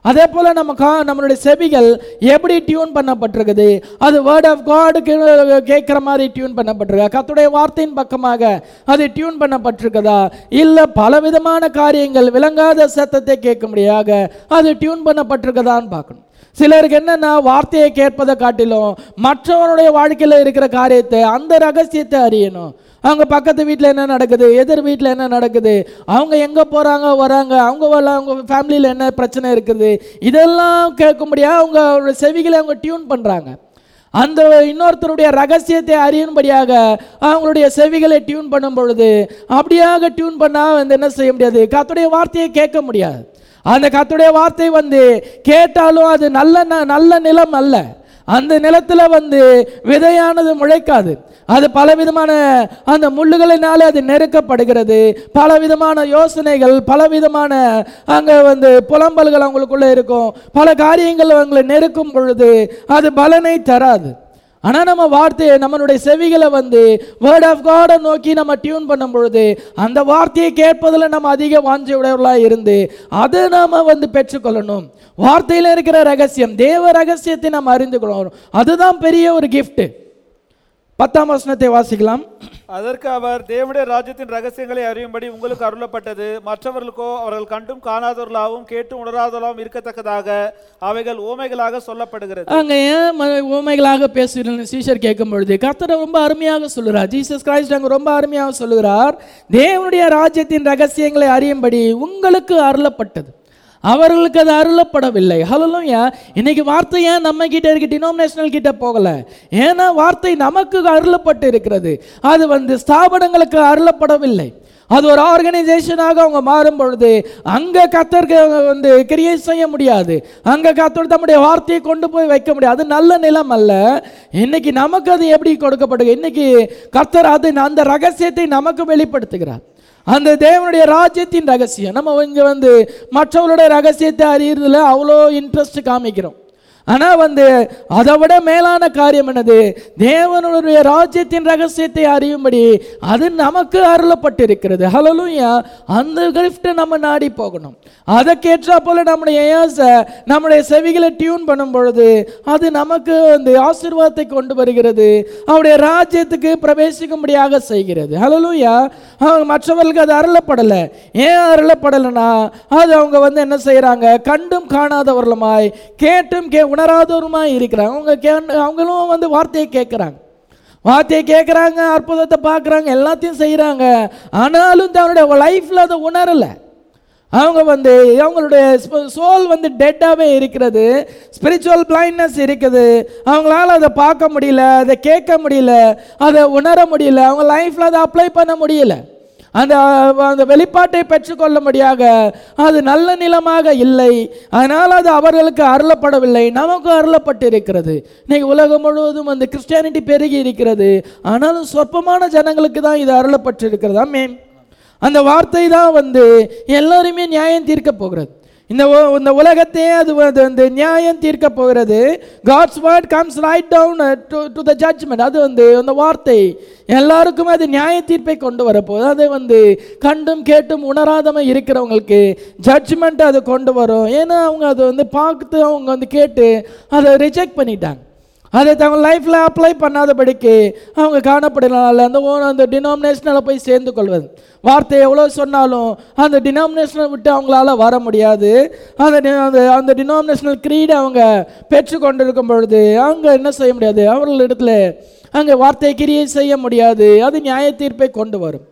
அதே போல நம்ம கா நம்மளுடைய செவிகள் எப்படி டியூன் பண்ணப்பட்டிருக்குது அது வேர்ட் ஆஃப் காடுக்கு கேட்குற மாதிரி டியூன் பண்ணப்பட்டிருக்கா கர்த்தருடைய வார்த்தையின் பக்கமாக அது டியூன் பண்ணப்பட்டிருக்குதா இல்லை பலவிதமான காரியங்கள் விளங்காத சத்தத்தை கேட்கும்படியாக அது டியூன் பண்ணப்பட்டிருக்குதான்னு பார்க்கணும் சிலருக்கு என்னன்னா வார்த்தையை கேட்பதை காட்டிலும் மற்றவனுடைய வாழ்க்கையில் இருக்கிற காரியத்தை அந்த ரகசியத்தை அறியணும் அவங்க பக்கத்து வீட்டில் என்ன நடக்குது எதிர் வீட்டில் என்ன நடக்குது அவங்க எங்கே போகிறாங்க வராங்க அவங்க வரல அவங்க ஃபேமிலியில் என்ன பிரச்சனை இருக்குது இதெல்லாம் கேட்கும்படியாக அவங்க அவருடைய செவிகளை அவங்க டியூன் பண்ணுறாங்க அந்த இன்னொருத்தருடைய ரகசியத்தை அறியும்படியாக அவங்களுடைய செவிகளை டியூன் பண்ணும் பொழுது அப்படியாக டியூன் பண்ணால் வந்து என்ன செய்ய முடியாது கர்த்தருடைய வார்த்தையை கேட்க முடியாது அந்த கர்த்தருடைய வார்த்தை வந்து கேட்டாலும் அது நல்ல ந- நல்ல நிலம் அல்ல அந்த நிலத்துல வந்து விதையானது முளைக்காது அது பலவிதமான அந்த முள்ளுகளினாலே அது நெருக்கப்படுகிறது பலவிதமான யோசனைகள் பலவிதமான அங்கே வந்து புலம்பல்கள் அவங்களுக்குள்ள இருக்கும் பல காரியங்கள் அவங்களை நெருக்கும் பொழுது அது பலனை தராது ஆனால் நம்ம வார்த்தையை நம்மளுடைய செவிகளை வந்து வேர்ட் ஆஃப் காடை நோக்கி நம்ம டியூன் பண்ணும் பொழுது அந்த வார்த்தையை கேட்பதில் நம்ம அதிக வாஞ்சை உடையவர்களாக இருந்து அதை நாம் வந்து பெற்றுக்கொள்ளணும் வார்த்தையில் இருக்கிற ரகசியம் தேவ ரகசியத்தை நாம் அறிந்து கொள்ளணும் அதுதான் பெரிய ஒரு gift பத்தாம் வசனத்தை வாசிக்கலாம் அதற்கு அவர் தேவனுடைய ராஜ்யத்தின் ரகசியங்களை அறியும்படி உங்களுக்கு அருளப்பட்டது மற்றவர்களுக்கோ அவர்கள் கண்டும் காணாதவர்களாகவும் கேட்டும் உணராதவர்களாகவும் இருக்கத்தக்கதாக அவைகள் ஓமைகளாக சொல்லப்படுகிறது அங்கே ஏன் ம- ஊமைகளாக பேசுகிறேன் சீஷர் கேட்கும் பொழுது கர்த்தர் ரொம்ப அருமையாக சொல்லுகிறார் ஜீசஸ் கிரைஸ்ட் அங்கே ரொம்ப அருமையாக சொல்லுகிறார் தேவனுடைய ராஜ்யத்தின் ரகசியங்களை அறியும்படி உங்களுக்கு அருளப்பட்டது அவர்களுக்கு அது அருளப்படவில்லை ஹலோயா இன்னைக்கு வார்த்தை ஏன் நம்ம கிட்ட இருக்கு டினோமினேஷனல் கிட்ட போகல ஏன்னா வார்த்தை நமக்கு அருளப்பட்டு இருக்கிறது அது வந்து ஸ்தாபனங்களுக்கு அருளப்படவில்லை அது ஒரு ஆர்கனைசேஷனாக அவங்க மாறும் பொழுது அங்கே கத்தருக்கு வந்து கிரியேட் செய்ய முடியாது அங்கே கத்தர் தம்முடைய வார்த்தையை கொண்டு போய் வைக்க முடியாது அது நல்ல நிலம் அல்ல இன்னைக்கு நமக்கு அது எப்படி கொடுக்கப்படுது இன்னைக்கு கத்தர் அது அந்த ரகசியத்தை நமக்கு வெளிப்படுத்துகிறார் அந்த தேவனுடைய ராஜ்யத்தின் ரகசியம் நம்ம இங்கே வந்து மற்றவர்களுடைய ரகசியத்தை அறியறதுல அவ்வளோ இன்ட்ரெஸ்ட் காமிக்கிறோம் ஆனால் வந்து அதை விட மேலான காரியம் என்னது தேவனுடைய ராஜ்யத்தின் ரகசியத்தை அறியும்படி அது நமக்கு அருளப்பட்டிருக்கிறது ஹலலூயா அந்த கிஃப்ட்டை நம்ம நாடி போகணும் அதற்கேற்றா போல நம்முடைய ஏசை நம்முடைய செவிகளை டியூன் பண்ணும் பொழுது அது நமக்கு வந்து ஆசீர்வாதத்தை கொண்டு வருகிறது அவருடைய ராஜ்யத்துக்கு பிரவேசிக்கும்படியாக செய்கிறது ஹலலூயா அவங்க மற்றவர்களுக்கு அது அருளப்படலை ஏன் அருளப்படலைன்னா அது அவங்க வந்து என்ன செய்கிறாங்க கண்டும் காணாதவர்களுமாய் கேட்டும் கே உணராதவருமாய் இருக்கிறாங்க அவங்க கே அவங்களும் வந்து வார்த்தையை கேட்குறாங்க வார்த்தையை கேட்குறாங்க அற்புதத்தை பார்க்குறாங்க எல்லாத்தையும் செய்கிறாங்க ஆனாலும் தன்னுடைய லைஃப்பில் அதை உணரலை அவங்க வந்து அவங்களுடைய சோல் வந்து டெட்டாகவே இருக்கிறது ஸ்பிரிச்சுவல் பிளைண்ட்னஸ் இருக்குது அவங்களால அதை பார்க்க முடியல அதை கேட்க முடியல அதை உணர முடியல அவங்க லைஃப்பில் அதை அப்ளை பண்ண முடியல அந்த அந்த வெளிப்பாட்டை பெற்றுக்கொள்ளும்படியாக அது நல்ல நிலமாக இல்லை அதனால் அது அவர்களுக்கு அருளப்படவில்லை நமக்கு அருளப்பட்டு இருக்கிறது இன்னைக்கு உலகம் முழுவதும் அந்த கிறிஸ்டியானிட்டி பெருகி இருக்கிறது ஆனாலும் சொற்பமான ஜனங்களுக்கு தான் இது அருளப்பட்டு இருக்கிறது ஆமென் அந்த வார்த்தை தான் வந்து எல்லாருமே நியாயம் தீர்க்க போகிறது இந்த உ- இந்த உலகத்தையே அது வந்து வந்து நியாயம் தீர்க்க போகிறது God's word comes right down to to the judgment அது வந்து அந்த வார்த்தை எல்லாருக்குமே அது நியாய தீர்ப்பை கொண்டு வரப்போகுது அது வந்து கண்டும் கேட்டும் உணராதம இருக்கிறவங்களுக்கு ஜட்ஜ்மெண்ட் அது கொண்டு வரும் ஏன்னா அவங்க அதை வந்து பார்த்து அவங்க வந்து கேட்டு அதை ரிஜெக்ட் பண்ணிட்டாங்க அதை தங்க லைஃப்பில் அப்ளை பண்ணாதபடிக்கு அவங்க காணப்படனால அந்த ஓ- அந்த டினாமினேஷனில் போய் சேர்ந்து கொள்வது வார்த்தை எவ்வளோ சொன்னாலும் அந்த டினாமினேஷனை விட்டு அவங்களால வர முடியாது அந்த டி- அந்த அந்த டினாமினேஷனல் க்ரீடை அவங்க பெற்றுக்கொண்டு இருக்கும் பொழுது அவங்க என்ன செய்ய முடியாது அவர்களிடத்துல அங்கே வார்த்தை கிரியை செய்ய முடியாது அது நியாய தீர்ப்பை கொண்டு வரும்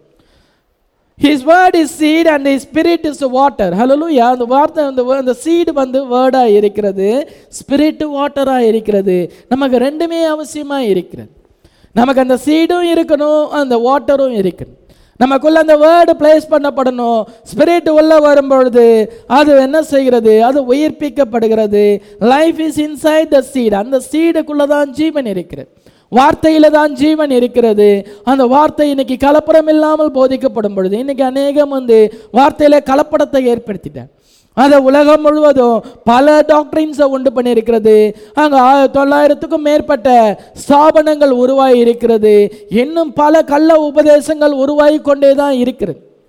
his word is seed and his spirit is water hallelujah அந்த வார்த்தை அந்த wo- அந்த சீடு வந்து வேர்டாக இருக்கிறது ஸ்பிரிட் வாட்டராக இருக்கிறது நமக்கு ரெண்டுமே அவசியமாக இருக்கிறது நமக்கு அந்த சீடும் இருக்கணும் அந்த வாட்டரும் இருக்கணும் நமக்குள்ள அந்த வேர்டு பிளேஸ் பண்ணப்படணும் ஸ்பிரிட் உள்ள வரும்பொழுது அது என்ன செய்கிறது அது உயிர்ப்பிக்கப்படுகிறது life is inside the seed அந்த சீடுக்குள்ள தான் ஜீவன் இருக்கிறது வார்த்தையில தான் ஜீவன் இருக்கிறது அந்த வார்த்தை இன்னைக்கு கலப்படம் இல்லாமல் போதிக்கப்படும் பொழுது இன்னைக்கு அநேகம் வந்து வார்த்தையில கலப்படத்தை ஏற்படுத்திட்டேன் அதை உலகம் முழுவதும் பல டாக்டரின்ஸை உண்டு பண்ணியிருக்கிறது அங்கே தொள்ளாயிரத்துக்கும் மேற்பட்ட ஸ்தாபனங்கள் உருவாகி இருக்கிறது இன்னும் பல கள்ள உபதேசங்கள் உருவாகி கொண்டே தான் இருக்கிறது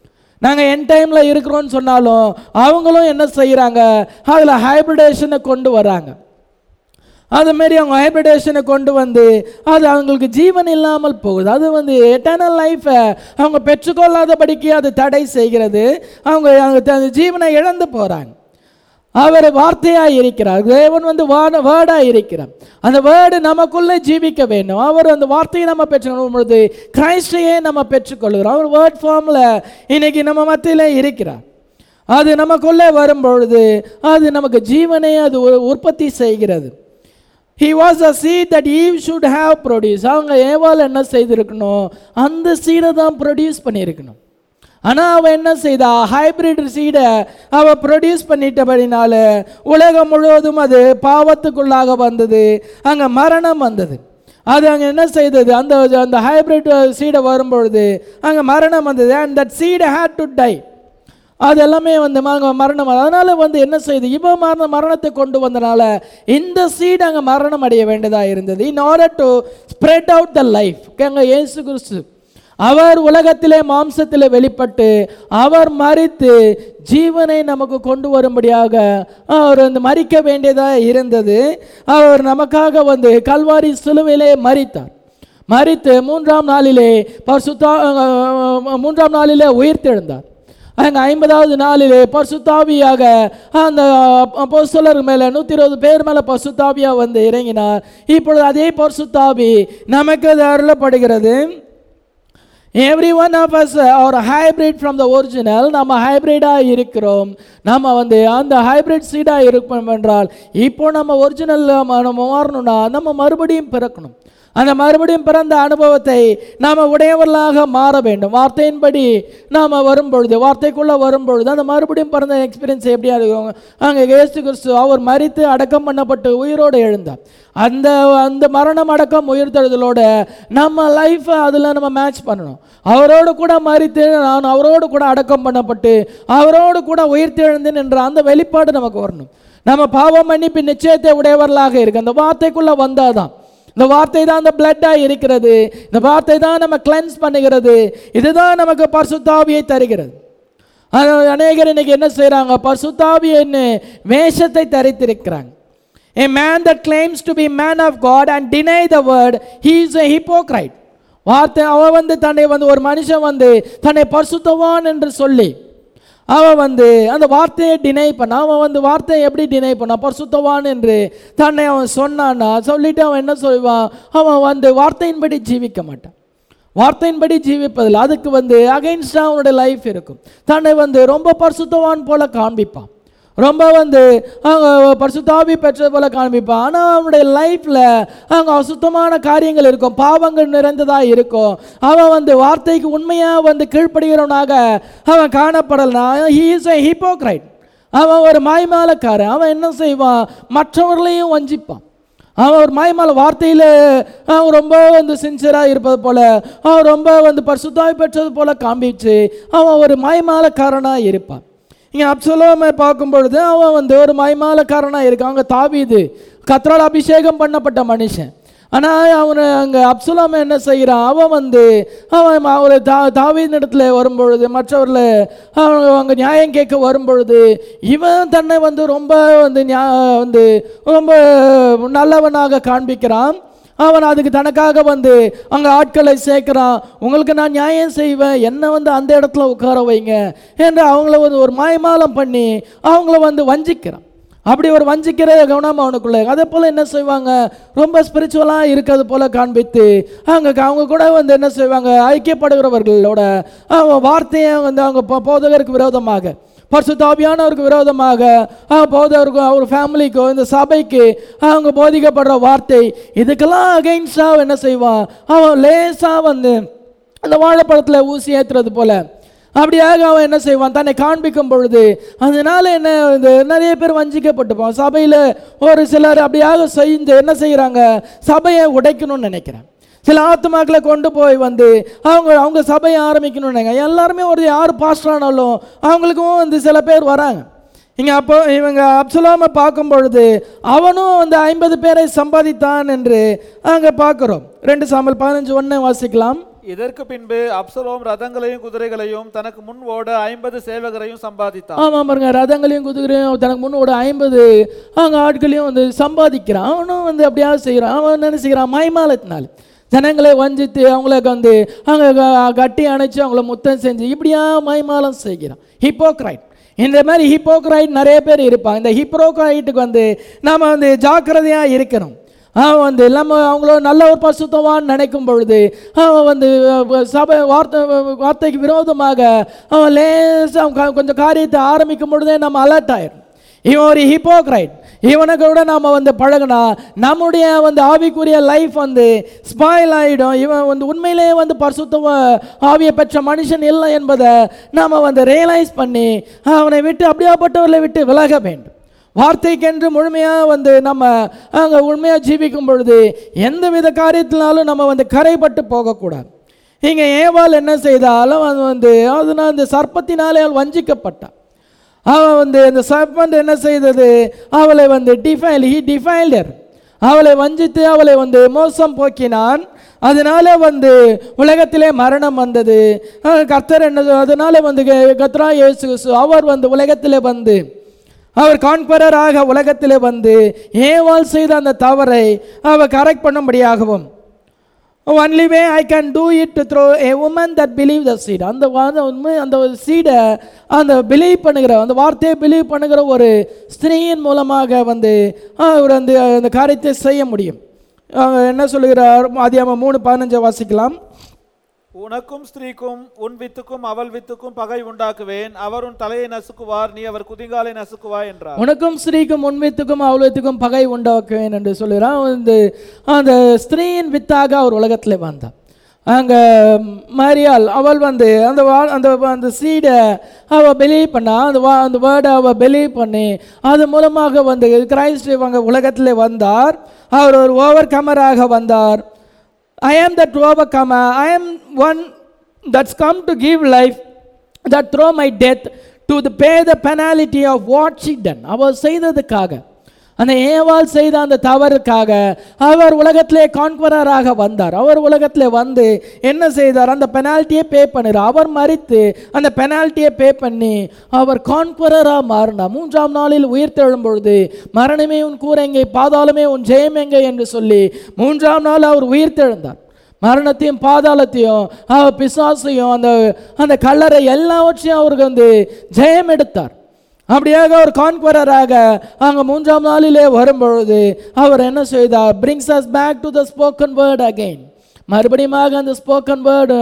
நாங்கள் என் டைமில் இருக்கிறோம்னு சொன்னாலும் அவங்களும் என்ன செய்கிறாங்க அதில் ஹைப்ரிடேஷனை கொண்டு வராங்க அது மாரி அவங்க ஹைப்ரிடேஷனை கொண்டு வந்து அது அவங்களுக்கு ஜீவன் இல்லாமல் போகுது அது வந்து எட்டர்னல் லைஃப்பை அவங்க பெற்றுக்கொள்ளாதபடிக்கு அது தடை செய்கிறது அவங்க அவங்க த- ஜீவனை இழந்து போகிறாங்க அவர் வார்த்தையாக இருக்கிறார் தேவன் வந்து வாட வேர்டாக இருக்கிறார் அந்த வேர்டு நமக்குள்ளே ஜீவிக்க வேண்டும் அவர் அந்த வார்த்தையை நம்ம பெற்றுக்கொள்ளும் பொழுது கிரைஸ்டையே நம்ம பெற்றுக்கொள்கிறோம் அவர் வேர்ட் ஃபார்மில் இன்னைக்கு நம்ம மத்தியிலே இருக்கிறார் அது நமக்குள்ளே வரும் பொழுது அது நமக்கு ஜீவனை அது உ- உற்பத்தி செய்கிறது he was a seed that Eve should have produce அவங்க ஏவால் என்ன செய்திருக்கணும் அந்த சீடை தான் ப்ரொடியூஸ் பண்ணியிருக்கணும் ஆனால் அவள் என்ன செய்தா ஹைபிரிட் சீடை அவள் ப்ரொடியூஸ் பண்ணிட்டபடினால உலகம் முழுவதும் அது பாவத்துக்குள்ளாக வந்தது அங்கே மரணம் வந்தது அது அங்கே என்ன செய்தது அந்த அந்த ஹைபிரிட் சீடை வரும்பொழுது அங்கே மரணம் வந்தது அண்ட் தட் சீடை ஹேட் டு டை அது எல்லாமே வந்து ம- மரணம் அதனால வந்து என்ன செய்யுது இவ மரண மரணத்தை கொண்டு வந்தனால இந்த சீடு அங்கே மரணம் அடைய வேண்டியதாக இருந்தது in order to spread out the life அங்கே இயேசு கிறிஸ்து அவர் உலகத்திலே மாம்சத்திலே வெளிப்பட்டு அவர் மறித்து ஜீவனை நமக்கு கொண்டு வரும்படியாக அவர் வந்து மறிக்க வேண்டியதாக இருந்தது அவர் நமக்காக வந்து கல்வாரி சிலுவையிலே மறித்தார் மறித்து மூன்றாம் நாளிலே பரிசுத்தா அஹ், மூன்றாம் நாளிலே உயிர்த்தெழுந்தார் அங்கே ஐம்பதாவது நாளிலே பசுத்தாவியாக அந்த அப்போஸ்தலர் மேலே நூற்றி இருபது பேர் மேலே பசுத்தாவியாக வந்து இறங்கினார் இப்பொழுது அதே பசுத்தாவி நமக்கு அது அருளப்படுகிறது எவ்ரி ஒன் ஆஃப் அஸ் ஒரு ஹைபிரிட் ஃப்ரம் த ஒரிஜினல் நம்ம ஹைபிரிடாக இருக்கிறோம் நம்ம வந்து அந்த ஹைபிரிட் சீடாக இருப்போம் என்றால் இப்போ நம்ம ஒரிஜினல் நம்ம மாறணும்னா நம்ம மறுபடியும் பிறக்கணும் அந்த மறுபடியும் பிறந்த அனுபவத்தை நாம் உடையவர்களாக மாற வேண்டும் வார்த்தையின்படி நாம் வரும்பொழுது வார்த்தைக்குள்ளே வரும்பொழுது அந்த மறுபடியும் பிறந்த எக்ஸ்பீரியன்ஸ் எப்படியா இருக்கும் அங்கே இயேசு கிறிஸ்து அவர் மரித்து அடக்கம் பண்ணப்பட்டு உயிரோடு எழுந்தார் அந்த அந்த மரணம் அடக்கம் உயிர்த்தெழுதலோட நம்ம லைஃப்பை அதில் நம்ம மேட்ச் பண்ணணும் அவரோடு கூட மறித்து நான் அவரோடு கூட அடக்கம் பண்ணப்பட்டு அவரோடு கூட உயிர்த்தெழுந்தேன் என்ற அந்த வெளிப்பாடு நமக்கு வரணும் நம்ம பாவம் மன்னிப்பு நிச்சயத்தை உடையவர்களாக இருக்கு அந்த வார்த்தைக்குள்ளே வந்தாதான் இந்த வார்த்தை தான் அந்த பிளட்டாக இருக்கிறது இந்த வார்த்தை தான் நம்ம கிளென்ஸ் பண்ணுகிறது இதுதான் நமக்கு பரிசுத்தாவியை தருகிறது ஆனால் அநேகர் இன்னைக்கு என்ன செய்கிறாங்க பரிசுத்தாவியன்னு வேஷத்தை தரித்திருக்கிறாங்க A man that claims to be man of God and deny the word, he is a hypocrite. வார்த்தை அவன் வந்து தன்னை வந்து ஒரு மனுஷன் வந்து தன்னை பரிசுத்தவான் என்று சொல்லி அவன் வந்து அந்த வார்த்தையை டினை பண்ண அவன் வந்து வார்த்தையை எப்படி டினை பண்ண பரிசுத்தவான் என்று தன்னை அவன் சொன்னான்னா சொல்லிட்டு அவன் என்ன சொல்லுவான் அவன் வந்து வார்த்தையின்படி ஜீவிக்க மாட்டான் வார்த்தையின்படி ஜீவிப்பதில் அதுக்கு வந்து அகைன்ஸ்டாக அவனுடைய லைஃப் இருக்கும் தன்னை வந்து ரொம்ப பரிசுத்தவான் போல காண்பிப்பான் ரொம்ப வந்து அவங்க பரிசுத்தாவி பெற்றது போல காண்பிப்பான் ஆனால் அவனுடைய லைஃப்பில் அங்கே அசுத்தமான காரியங்கள் இருக்கும் பாவங்கள் நிறைந்ததாக இருக்கும் அவன் வந்து வார்த்தைக்கு உண்மையாக வந்து கீழ்ப்படுகிறவனாக அவன் காணப்படலைனா ஹீ இஸ் a hypocrite அவன் ஒரு மாய்மாலக்காரன் அவன் என்ன செய்வான் மற்றவர்களையும் வஞ்சிப்பான் அவன் ஒரு மாய்மால வார்த்தையில் அவன் ரொம்ப வந்து சின்சியராக இருப்பது போல அவன் ரொம்ப வந்து பரிசுத்தாய் பெற்றது போல காண்பிச்சு அவன் ஒரு மாய்மாலக்காரனாக இருப்பான் இங்கே அப்சலோமை பார்க்கும் பொழுது அவன் வந்து ஒரு மாய்மாலக்காரனாக இருக்கான் அங்கே தாவீது கத்ரால் அபிஷேகம் பண்ணப்பட்ட மனுஷன் ஆனால் அவனை அங்கே அப்சுலாம என்ன செய்கிறான் அவன் வந்து அவன் ஒரு தா தாவீதின் இடத்துல வரும்பொழுது மற்றவர்களை அவன் அங்கே நியாயம் கேட்க வரும்பொழுது இவன் தன்னை வந்து ரொம்ப வந்து நியா வந்து ரொம்ப நல்லவனாக காண்பிக்கிறான் அவன் அதுக்கு தனக்காக வந்து அங்கே ஆட்களை சேர்க்குறான் உங்களுக்கு நான் நியாயம் செய்வேன் என்னை வந்து அந்த இடத்துல உட்கார வைங்க என்று அவங்கள வந்து ஒரு மாயமாலம் பண்ணி அவங்கள வந்து வஞ்சிக்கிறான் அப்படி ஒரு வஞ்சிக்கிற கவனம் அவனுக்குள்ள அதே போல் என்ன செய்வாங்க ரொம்ப ஸ்பிரிச்சுவலாக இருக்கிறது போல காண்பித்து அங்கே அவங்க கூட வந்து என்ன செய்வாங்க ஐக்கியப்படுகிறவர்களோட அவங்க வார்த்தையை வந்து அவங்க போ- போதகருக்கு விரோதமாக பரிசுத்தாவியானவருக்கு விரோதமாக அவங்க போதவருக்கும் அவர் ஃபேமிலிக்கோ இந்த சபைக்கு அவங்க போதிக்கப்படுற வார்த்தை இதுக்கெல்லாம் அகைன்ஸ்டாக என்ன செய்வான் அவன் லேசாக வந்து அந்த வாழைப்பழத்தில் ஊசி ஏற்றுறது போல அப்படியாக அவன் என்ன செய்வான் தன்னை காண்பிக்கும் பொழுது அதனால என்ன இது நிறைய பேர் வஞ்சிக்கப்பட்டுப்பான் சபையில் ஒரு சிலர் அப்படியாக செஞ்சு என்ன செய்கிறாங்க சபையை உடைக்கணும்னு நினைக்கிறேன் சில ஆத்மாக்களை கொண்டு போய் வந்து அவங்க அவங்க சபையை ஆரம்பிக்கணும்னு நினைக்கிறாங்க எல்லாருமே ஒரு யார் பாஸ்டர் ஆனாலும் அவங்களுக்கும் வந்து சில பேர் வராங்க இங்கே அப்போ இவங்க அப்சலாமை பார்க்கும் பொழுது அவனும் வந்து ஐம்பது பேரை சம்பாதித்தான் என்று அங்கே பார்க்குறோம் ரெண்டு சாம்பல் பதினஞ்சு ஒன்று வாசிக்கலாம் இதற்கு பின்பு அப்சலோம் ரதங்களையும் குதிரைகளையும் தனக்கு முன் ஓட ஐம்பது சேவகரையும் சம்பாதித்தான் ஆமாம் பாருங்க ரதங்களையும் குதிரையும் தனக்கு முன்னோட ஐம்பது அங்கே ஆட்களையும் வந்து சம்பாதிக்கிறான் அவனும் வந்து அப்படியாவது செய்கிறான் அவன் என்ன செய்கிறான் மைமாலத்தினால ஜனங்களை வஞ்சித்து அவங்களுக்கு வந்து அங்கே கட்டி அணைச்சு அவங்கள முத்தம் செஞ்சு இப்படியா மைமாலம் செய்கிறான் ஹிப்போக்ரைட் இந்த மாதிரி ஹிப்போக்ரைட் நிறைய பேர் இருப்பாங்க இந்த ஹிப்போக்ரைட்டுக்கு வந்து நாம் வந்து ஜாக்கிரதையாக இருக்கணும் அவன் வந்து நம்ம அவங்கள நல்ல ஒரு பசுத்தவான்னு நினைக்கும் பொழுது அவன் வந்து அஹ், சபை வார்த்தை வார்த்தைக்கு விரோதமாக அவன் லேசாக அவன் க- கொஞ்சம் காரியத்தை ஆரம்பிக்கும் பொழுதே நம்ம அலர்ட் ஆயிரும் இவன் ஒரு ஹிப்போக்ரைட் இவனுக்கு கூட நாம் வந்து பழகினா நம்முடைய வந்து ஆவிக்குரிய லைஃப் வந்து ஸ்பாயில் ஆகிடும் இவன் வந்து உண்மையிலேயே வந்து பரிசுத்த ஆவியை பெற்ற மனுஷன் இல்லை என்பதை நாம் வந்து ரியலைஸ் பண்ணி அவனை விட்டு அப்படியாப்பட்டவர்களை விட்டு விலக வேண்டும் வார்த்தைக்கென்று முழுமையாக வந்து நம்ம அங்கே உண்மையாக ஜீவிக்கும் பொழுது எந்த வித காரியத்தினாலும் நம்ம வந்து கரைப்பட்டு போகக்கூடாது இங்கே ஏவாள் என்ன செய்தாலும் அது வந்து அதனால் அந்த சர்ப்பத்தினாலே அவள் வஞ்சிக்கப்பட்டான் அவன் வந்து அந்த சர்பண்ட் என்ன செய்தது அவளை வந்து டிஃபைல் ஹி டிஃபைல்டர் அவளை வஞ்சித்து அவளை வந்து மோசம் போக்கினான் அதனால வந்து உலகத்திலே மரணம் வந்தது அஹ் கர்த்தர் என்ன அதனால வந்து கத்ரா இயேசு கிறிஸ்து அவர் வந்து உலகத்திலே வந்து அவர் கான்குவரராக உலகத்திலே வந்து ஏவாள் செய்த அந்த தவறை அவர் கரெக்ட் பண்ணும்படியாகவும் only way I can do it to throw a woman that believe the seed அந்த வா- அந்த உண்மை அந்த சீடை அந்த பிலீவ் பண்ணுகிற அந்த வார்த்தையை பிலீவ் பண்ணுகிற ஒரு ஸ்திரீயின் மூலமாக வந்து அவர் வந்து அந்த காரியத்தை செய்ய முடியும் அவர் என்ன சொல்லுகிறார் அதிகாரம் மூணு பதினஞ்சை வாசிக்கலாம் உனக்கும் ஸ்திரீக்கும் உன் வித்துக்கும் அவள் வித்துக்கும் பகை உண்டாக்குவேன் அவர் உன் தலையை நசுக்குவார் நீ அவர் குதிங்காலை நசுக்குவாய் என்றார் உனக்கும் ஸ்திரீக்கும் உன்வித்துக்கும் அவ்வளோத்துக்கும் பகை உண்டாக்குவேன் என்று சொல்லுகிறான் வந்து அந்த ஸ்திரீயின் வித்தாக அவர் உலகத்தில் வந்தார் அங்கே மரியாள் அவள் வந்து அந்த வா அந்த அந்த சீடை அவள் பிலீவ் பண்ணா அந்த வா அந்த வேர்டை அவள் பிலீவ் பண்ணி அது மூலமாக வந்து கிரைஸ்ட் இவங்க உலகத்தில் வந்தார் அவர் ஒரு ஓவர் கமராக வந்தார் I am that overcomer. I am one that's come to give life, that throw my death to the pay the penalty of what she done. அவர் செய்ததுக்காக அந்த ஏவாள் செய்த அந்த தவறுக்காக அவர் உலகத்திலே கான்குவரராக வந்தார் அவர் உலகத்திலே வந்து என்ன செய்தார் அந்த பெனால்ட்டியை பே பண்ணிறார் அவர் மறித்து அந்த பெனால்ட்டியை பே பண்ணி அவர் கான்குவரராக மாறினார் மூன்றாம் நாளில் உயிர்த்தெழும் பொழுது மரணமே உன் கூரெங்கே பாதாளமே உன் ஜெயம் எங்கே என்று சொல்லி மூன்றாம் நாள் அவர் உயிர்த்தெழுந்தார் மரணத்தையும் பாதாளத்தையும் அவர் பிசாசையும் அந்த அந்த கல்லறை எல்லாவற்றையும் அவருக்கு வந்து ஜெயம் எடுத்தார் அப்படியாக அவர் கான்குவரராக அங்கே மூன்றாம் நாளிலே வரும்பொழுது அவர் என்ன செய்தார் brings us back to the spoken word again மறுபடியுமாக அந்த ஸ்போக்கன் வேர்டு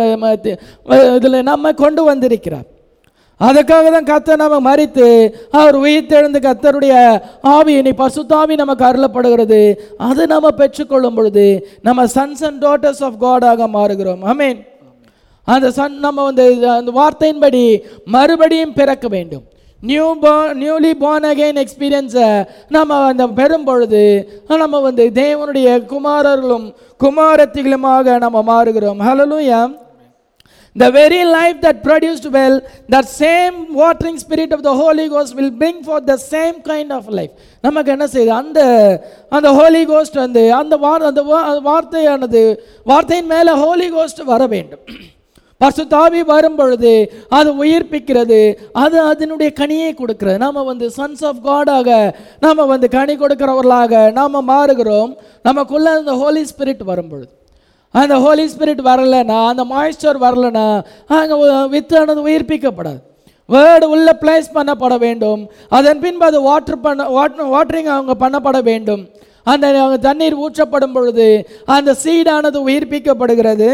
இதில் நம்ம கொண்டு வந்திருக்கிறார் அதுக்காக தான் கர்த்தர் நம்ம மறித்து அவர் உயிர்த்தெழுந்து கர்த்தருடைய ஆவி இனி பசுத்தாவி நமக்கு அருளப்படுகிறது அது நம்ம பெற்றுக்கொள்ளும் பொழுது நம்ம சன்ஸ் அண்ட் டாட்டர்ஸ் ஆஃப் காடாக மாறுகிறோம் அமேன் அந்த சன் நம்ம வந்து அந்த வார்த்தையின்படி மறுபடியும் பிறக்க வேண்டும் new born newly born again எக்ஸ்பீரியன்ஸை நம்ம அந்த பெறும் பொழுது நம்ம வந்து தேவனுடைய குமாரர்களும் குமாரத்திகளுமாக நம்ம மாறுகிறோம் hallelujah The very life that produced well, that same watering spirit of the Holy Ghost will bring forth the same kind of life. நமக்கு என்ன செய்யுது அந்த அந்த ஹோலி கோஸ்ட் வந்து அந்த வார் அந்த வா- அந்த வார்த்தையானது வார்த்தையின் மேலே ஹோலி கோஸ்ட் வர வேண்டும் பசுத்தாவி வரும் பொழுது அது உயிர்ப்பிக்கிறது அது அதனுடைய கனியை கொடுக்கிறது நாம வந்து சன்ஸ் ஆஃப் காடாக நாம வந்து கனி கொடுக்கிறவர்களாக நாம மாறுகிறோம் நமக்குள்ள அந்த ஹோலி ஸ்பிரிட் வரும் பொழுது அந்த ஹோலி ஸ்பிரிட் வரலைன்னா அந்த மாய்ஸ்சர் வரலைன்னா அங்கே வித்தானது உயிர்ப்பிக்கப்படாது வேர்டு உள்ள பிளேஸ் பண்ணப்பட வேண்டும் அதன் பின்பு அது வாட்டர் பண்ண வாட்டர் வாட்டரிங் அவங்க பண்ணப்பட வேண்டும் அந்த அவங்க தண்ணீர் ஊற்றப்படும் பொழுது அந்த சீடானது உயிர்ப்பிக்கப்படுகிறது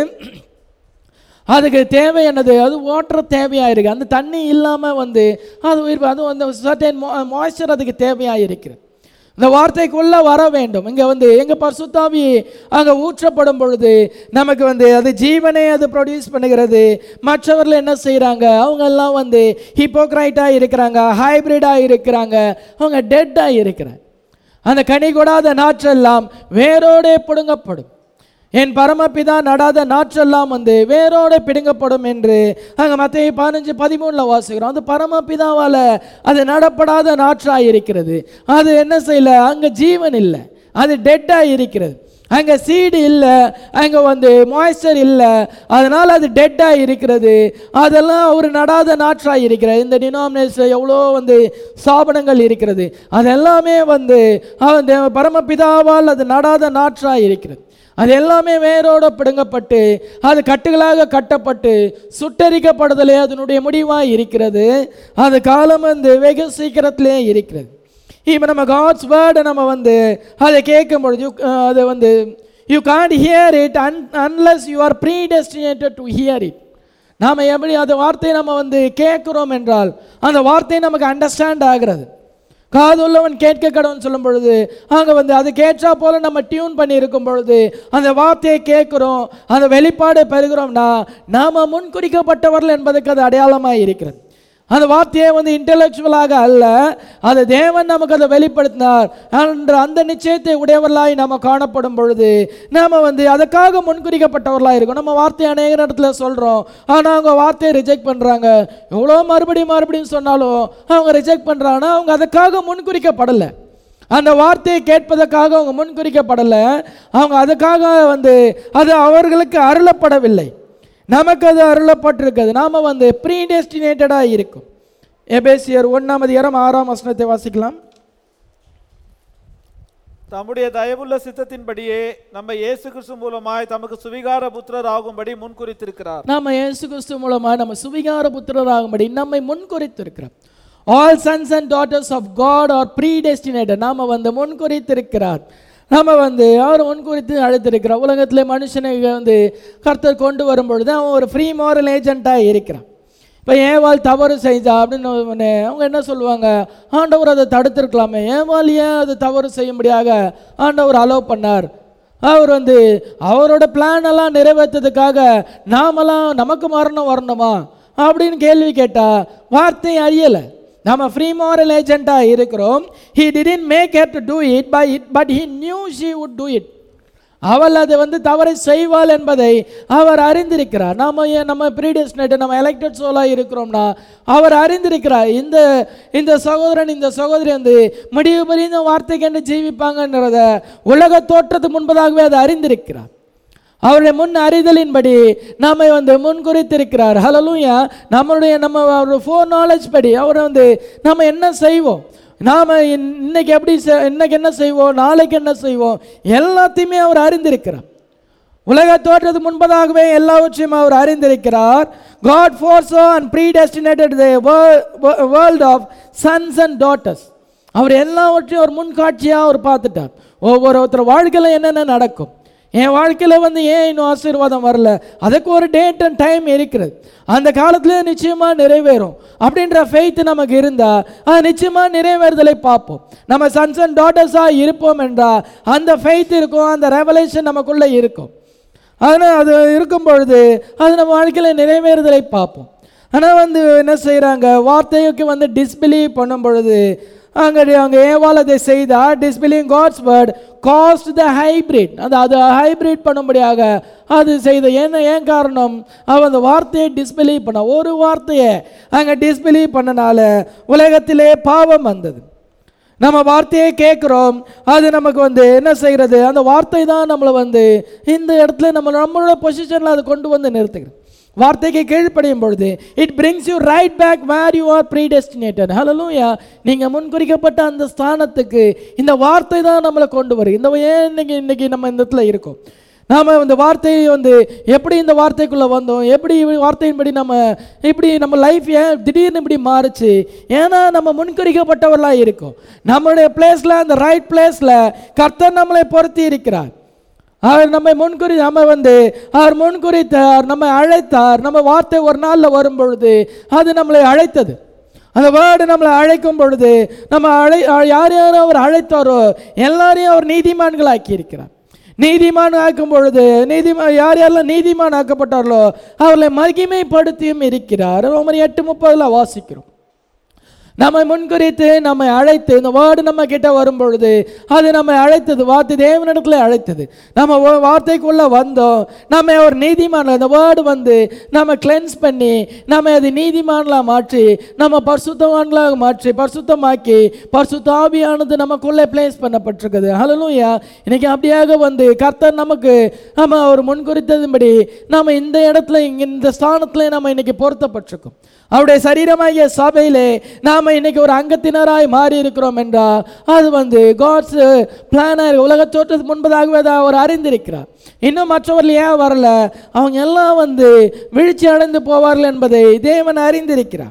அதுக்கு தேவையானது அது வாட்டர் தேவையாக இருக்குது அந்த தண்ணி இல்லாமல் வந்து அது உயிர் அது அந்த சர்டன் மாய்ஸ்சர் அதுக்கு தேவையாக இருக்கிறது இந்த வார்த்தைக்குள்ளே வர வேண்டும் இங்கே வந்து எங்கள் பரிசுத்தாவி அங்கே ஊற்றப்படும் பொழுது நமக்கு வந்து அது ஜீவனை அது ப்ரொடியூஸ் பண்ணுகிறது மற்றவர்கள் என்ன செய்கிறாங்க அவங்க எல்லாம் வந்து ஹிப்போக்ரைட்டாக இருக்கிறாங்க ஹைப்ரிடாக இருக்கிறாங்க அவங்க டெட்டாக இருக்கிறாங்க அந்த கனி கொடாத நாற்றெல்லாம் வேரோடே பிடுங்கப்படும் என் பரமபிதா நடாத நாற்றெல்லாம் வந்து வேரோட பிடுங்கப்படும் என்று அங்கே மத்திய பதினஞ்சு பதிமூணில் வாசிக்கிறோம் அது பரமபிதாவால் அது நடப்படாத நாற்றாக இருக்கிறது அது என்ன செய்யல அங்கே ஜீவன் இல்லை அது டெட்டாக இருக்கிறது அங்கே சீடு இல்லை அங்கே வந்து மாய்ஸ்சர் இல்லை அதனால் அது டெட்டாக இருக்கிறது அதெல்லாம் அவர் நடாத நாற்றாக இருக்கிறது இந்த டினாமினேஷன் எவ்வளோ வந்து ஸ்தாபனங்கள் இருக்கிறது அதெல்லாமே வந்து அந்த பரமபிதாவால் அது நடாத நாற்றாக இருக்கிறது அது எல்லாமே வேரோட பிடுங்கப்பட்டு அது கட்டுகளாக கட்டப்பட்டு சுட்டரிக்கப்படுதலே அதனுடைய முடிவாக இருக்கிறது அது காலம் வந்து வெகு சீக்கிரத்திலே இருக்கிறது இப்போ நம்ம காட்ஸ் வேர்டை நம்ம வந்து அதை கேட்கும் பொழுது you- அஹ் அதை வந்து you can't hear it un unless you are predestinated to hear it நாம் எப்படி அந்த வார்த்தையை நம்ம வந்து கேட்குறோம் என்றால் அந்த வார்த்தை நமக்கு அண்டர்ஸ்டாண்ட் ஆகிறது காதுள்ளவன் கேட்க கடவுன் சொல்லும் பொழுது அங்கே வந்து அது கேட்டா போல நம்ம டியூன் பண்ணி இருக்கும் பொழுது அந்த வார்த்தையை கேட்குறோம் அந்த வெளிப்பாடை பெறுகிறோம்னா நாம் முன்குறிக்கப்பட்டவர்கள் என்பதற்கு அது அடையாளமாக இருக்கிறது அந்த வார்த்தையை வந்து இன்டெலெக்சுவலாக அல்ல அது தேவன் நமக்கு அதை வெளிப்படுத்தினார் என்ற அந்த நிச்சயத்தை உடையவர்களாய் நாம் காணப்படும் பொழுது நாம் வந்து அதுக்காக முன்குறிக்கப்பட்டவர்களாக இருக்கும் நம்ம வார்த்தையை அநேக இடத்துல சொல்கிறோம் ஆனால் அவங்க வார்த்தையை ரிஜெக்ட் பண்ணுறாங்க எவ்வளோ மறுபடியும் மறுபடியும் சொன்னாலும் அவங்க ரிஜெக்ட் பண்ணுறாங்கன்னா அவங்க அதுக்காக முன்குறிக்கப்படலை அந்த வார்த்தையை கேட்பதற்காக அவங்க முன்குறிக்கப்படலை அவங்க அதுக்காக வந்து அது அவர்களுக்கு அருளப்படவில்லை நமக்கு அது அருளப்பட்டிருக்கிறது நாம் வந்து ப்ரீ டெஸ்டினேட்டடாக இருக்கும் எபேசியர் ஒன்றாம் அதிகாரம் ஆறாம் வசனத்தை வாசிக்கலாம் தம்முடைய தயவுள்ள சித்தத்தின்படியே நம்ம இயேசு கிறிஸ்து மூலமாய் தமக்கு சுவிகார புத்திரர் ஆகும்படி முன்குறித்திருக்கிறார் நாம இயேசு கிறிஸ்து மூலமாக நம்ம சுவிகார புத்திரராகும்படி நம்மை முன்குறித்திருக்கிறோம் all sons and daughters of God are predestinated நாம வந்து முன்குறித்திருக்கிறார் நாம வந்து அவர் முன்குறித்து அழைத்திருக்கிறார் உலகத்திலே மனுஷனை வந்து கர்த்தர் கொண்டு வரும் பொழுது அவன் ஒரு ஃப்ரீ மாரல் ஏஜென்ட்டாக இருக்கிறான் இப்போ ஏவாள் தவறு செஞ்சா அப்படின்னு உடனே அவங்க என்ன சொல்லுவாங்க ஆண்டவர் அதை தடுத்திருக்கலாமே ஏவாள் ஏன் அது தவறு செய்யும்படியாக ஆண்டவர் அலோவ் பண்ணார் அவர் வந்து அவரோட பிளான் எல்லாம் நிறைவேற்றதுக்காக நாமெல்லாம் நமக்கு மரணம் வரணுமா அப்படின்னு கேள்வி கேட்டா வார்த்தை அறியலை நம்ம ஃப்ரீ மாரல் ஏஜென்ட்டாக இருக்கிறோம் he didn't make her to do it by it but he knew she would do it அவள் அதை வந்து தவறை செய்வாள் என்பதை அவர் அறிந்திருக்கிறார் நாம ஏன் நம்ம ப்ரீடெஸ்டினேட் நம்ம எலெக்டட் சோலாக இருக்கிறோம்னா அவர் அறிந்திருக்கிறார் இந்த இந்த சகோதரன் இந்த சகோதரி வந்து முடிவு புரிந்த வார்த்தைக்கு என்று ஜீவிப்பாங்கன்றத உலக தோற்றத்துக்கு முன்பதாகவே அதை அறிந்திருக்கிறார் அவருடைய முன் அறிதலின்படி நாம வந்து முன் குறித்திருக்கிறார் ஹலலூயா நம்மளுடைய நம்ம அவருடைய ஃபோர் நாலேஜ் படி அவர் வந்து நம்ம என்ன செய்வோம் நாம் இன்னைக்கு எப்படி செ- இன்னைக்கு என்ன செய்வோம் நாளைக்கு என்ன செய்வோம் எல்லாத்தையுமே அவர் அறிந்திருக்கிறார் உலக தோற்றத்துக்கு முன்பதாகவே எல்லாவற்றையும் அவர் அறிந்திருக்கிறார் God foresaw and predestinated world of sons and daughters அவர் எல்லாவற்றையும் ஒரு முன்காட்சியாக அவர் பார்த்துட்டார் ஒவ்வொருத்தர் வாழ்க்கையில் என்னென்ன நடக்கும் என் வாழ்க்கையில் வந்து ஏன் இன்னும் ஆசீர்வாதம் வரல அதுக்கு ஒரு டேட் அண்ட் டைம் இருக்கிறது அந்த காலத்தில் நிச்சயமாக நிறைவேறும் அப்படின்ற ஃபெய்த் நமக்கு இருந்தால் அது நிச்சயமாக நிறைவேறுதலை பார்ப்போம் நம்ம சன்ஸ் அண்ட் டாட்டர்ஸாக இருப்போம் என்றால் அந்த ஃபெய்த் இருக்கும் அந்த ரெவலேஷன் நமக்குள்ளே இருக்கும் அதனால் அது இருக்கும் பொழுது அது நம்ம வாழ்க்கையில் நிறைவேறுதலை பார்ப்போம் ஆனால் வந்து என்ன செய்கிறாங்க வார்த்தைக்கு வந்து டிஸ்பிலீவ் பண்ணும் பொழுது அங்கே அங்கே ஏவாள் அதை செய்தால் disbelieve God's word caused the hybrid அது அது ஹைப்ரிட் பண்ணும்படியாக அது செய்த என்ன ஏன் காரணம் அவன் அந்த வார்த்தையை டிஸ்பிலீவ் பண்ண ஒரு வார்த்தையை அங்கே டிஸ்பிலீவ் பண்ணனால உலகத்திலே பாவம் வந்தது நம்ம வார்த்தையை கேட்குறோம் அது நமக்கு வந்து என்ன செய்கிறது அந்த வார்த்தை தான் நம்மளை வந்து இந்த இடத்துல நம்ம நம்மளோட பொசிஷனில் அதை கொண்டு வந்து நிறுத்துகிறது வார்த்தைக்கு கீழ்ப்படியும் பொழுது it brings you right back where you are predestinated hallelujah நீங்கள் முன்குறிக்கப்பட்ட அந்த ஸ்தானத்துக்கு இந்த வார்த்தை தான் நம்மளை கொண்டு வரும் இந்த ஏன் இன்னைக்கு இன்னைக்கு நம்ம இந்த இடத்துல இருக்கோம் நாம் இந்த வார்த்தையை வந்து எப்படி இந்த வார்த்தைக்குள்ளே வந்தோம் எப்படி இவ- வார்த்தையின்படி நம்ம இப்படி நம்ம லைஃப் ஏன் திடீர்னு இப்படி மாறுச்சு ஏன்னா நம்ம முன்குறிக்கப்பட்டவர்களாக இருக்கோம் நம்மளுடைய பிளேஸில் அந்த ரைட் பிளேஸில் கர்த்தர் நம்மளை பொருத்தி இருக்கிறார் அவர் நம்மை முன்குறி நம்ம வந்து அவர் முன்குறித்தார் நம்மை அழைத்தார் நம்ம வார்த்தை ஒரு நாளில் வரும் பொழுது அது நம்மளை அழைத்தது அந்த வேர்டு நம்மளை அழைக்கும் பொழுது நம்ம அழை யார் யாரும் அவர் அழைத்தாரோ எல்லாரையும் அவர் நீதிமான்கள் ஆக்கி இருக்கிறார் நீதிமான் ஆக்கும் பொழுது நீதிமான் யார் யாரெல்லாம் நீதிமான் ஆக்கப்பட்டார்களோ அவர்களை மகிமைப்படுத்தியும் இருக்கிறார் ரோமர் எட்டு முப்பதில் வாசிக்கிறோம் நம்மை முன்குறித்து நம்மை அழைத்து இந்த வேர்டு நம்ம கிட்ட வரும் பொழுது அது நம்மை அழைத்தது வார்த்தை தேவனிடத்துல அழைத்தது நம்ம வா- வார்த்தைக்குள்ள வந்தோம் நம்ம ஒரு நீதிமான் அந்த வேர்டு வந்து நம்ம கிளென்ஸ் பண்ணி நம்ம அது நீதிமான்களா மாற்றி நம்ம பரிசுத்தவான்களாக மாற்றி பரிசுத்தமாக்கி பரிசுத்த ஆவியானது நமக்குள்ளே பிளேஸ் பண்ணப்பட்டிருக்குது ஹalleluya இன்னைக்கு அப்படியாக வந்து கர்த்தர் நமக்கு நம்ம ஒரு முன்குறித்ததுபடி நம்ம இந்த இடத்துல இங்க இந்த ஸ்தானத்துல நம்ம இன்னைக்கு பொருத்தப்பட்டிருக்கோம் அவருடைய சரீரமாகிய சபையிலே நாம இன்னைக்கு ஒரு அங்கத்தினராய் மாறி இருக்கிறோம் என்றால் அது வந்து காட்ஸ் பிளானர் உலக தோற்றத்துக்கு முன்பதாகவே அதை அவர் அறிந்திருக்கிறார் இன்னும் மற்றவர்கள் ஏன் வரல அவங்க எல்லாம் வந்து வீழ்ச்சி அடைந்து போவார்கள் என்பதை தேவன் அறிந்திருக்கிறார்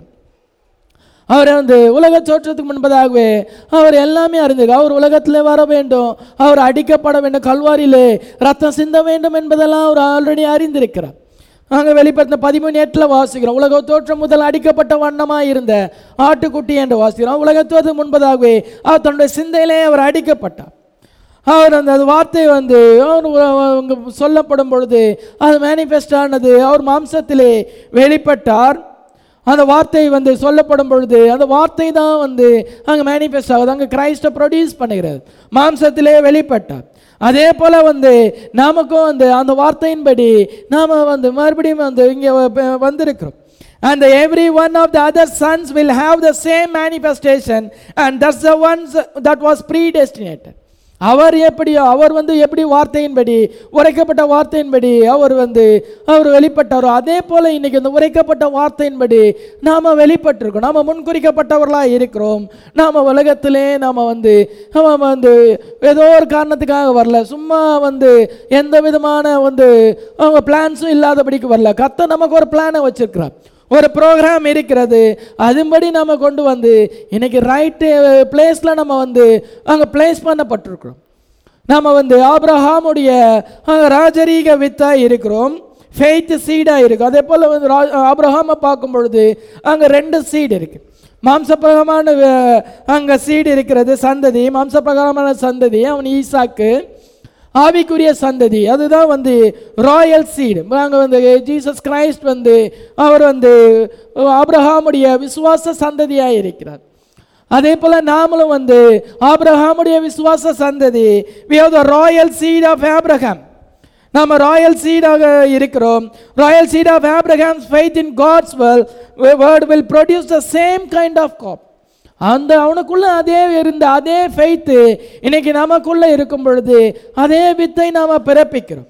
அவர் வந்து உலக தோற்றத்துக்கு முன்பதாகவே அவர் எல்லாமே அறிந்திருக்கார் அவர் உலகத்தில் வர வேண்டும் அவர் அடிக்கப்பட வேண்டும் கல்வாரியிலே ரத்தம் சிந்த வேண்டும் என்பதெல்லாம் அவர் ஆல்ரெடி அறிந்திருக்கிறார் அங்கே வெளிப்படுத்தின பதிமூணு எட்டில் வாசிக்கிறோம் உலக தோற்றம் முதல் அடிக்கப்பட்ட வண்ணமாக இருந்த ஆட்டுக்குட்டி என்று வாசிக்கிறோம் உலகத்துவதுக்கு முன்பதாகவே அவர் தன்னுடைய சிந்தையிலே அவர் அடிக்கப்பட்டார் அவர் அந்த அது வார்த்தை வந்து அவர் உ- அங்க சொல்லப்படும் பொழுது அது மேனிஃபெஸ்ட் ஆனது அவர் மாம்சத்திலே வெளிப்பட்டார் அந்த வார்த்தை வந்து சொல்லப்படும் பொழுது அந்த வார்த்தை தான் வந்து அங்கே மேனிஃபெஸ்ட் ஆகுது அங்கே கிரைஸ்டை ப்ரொடியூஸ் பண்ணுகிறது மாம்சத்திலே வெளிப்பட்டார் அதே போல் வந்து நமக்கும் வந்து அந்த வார்த்தையின்படி நாம் வந்து மறுபடியும் வந்து இங்கே வந்திருக்கிறோம் And every one of the other sons will have the same manifestation, and that's the ones that was predestinated. அவர் எப்படியோ அவர் வந்து எப்படி வார்த்தையின்படி உரைக்கப்பட்ட வார்த்தையின்படி அவர் வந்து அவர் வெளிப்பட்டாரோ அதே போல இன்னைக்கு இந்த உரைக்கப்பட்ட வார்த்தையின்படி நாம வெளிப்பட்டிருக்கோம் நாம முன்குறிக்கப்பட்டவர்களாக இருக்கிறோம் நாம உலகத்திலே நாம வந்து நாம வந்து ஏதோ ஒரு காரணத்துக்காக வரல சும்மா வந்து எந்த விதமான வந்து அவங்க பிளான்ஸும் இல்லாதபடிக்கு வரல கத்த நமக்கு ஒரு பிளானை வச்சிருக்கிறார் ஒரு ப்ரோக்ராம் இருக்கிறது அதுபடி நம்ம கொண்டு வந்து இன்னைக்கு ரைட்டு பிளேஸில் நம்ம வந்து அங்கே பிளேஸ் பண்ணப்பட்டிருக்கிறோம் நம்ம வந்து ஆபிரஹாமுடைய அஹ், ராஜரீக வித்தாக இருக்கிறோம் ஃபெய்த் சீடாக இருக்கும் அதே போல் வந்து ரா ஆபிரஹாமை பார்க்கும் பொழுது அங்கே ரெண்டு சீடு இருக்கு மாம்சப்பிரகமான அங்கே சீடு இருக்கிறது சந்ததி மாம்சப்பிரகாரமான சந்ததி அவன் ஈசாக்கு ஆவிக்குரிய சந்ததி அதுதான் வந்து ராயல் சீடு அங்கே வந்து ஜீசஸ் கிரைஸ்ட் வந்து அவர் வந்து ஆபிரஹாமுடைய விசுவாச சந்ததியாக இருக்கிறார் அதே போல நாமளும் வந்து ஆபிரஹாமுடைய விசுவாச சந்ததி we have the royal seed of abraham நாம ராயல் சீடாக இருக்கிறோம் royal seed of Abraham's faith in God's well word will produce the same kind of crop அந்த அவனுக்குள்ள அதே இருந்த அதே ஃபெய்த்து இன்னைக்கு நமக்குள்ள இருக்கும் பொழுது அதே வித்தை நாம பிறப்பிக்கிறோம்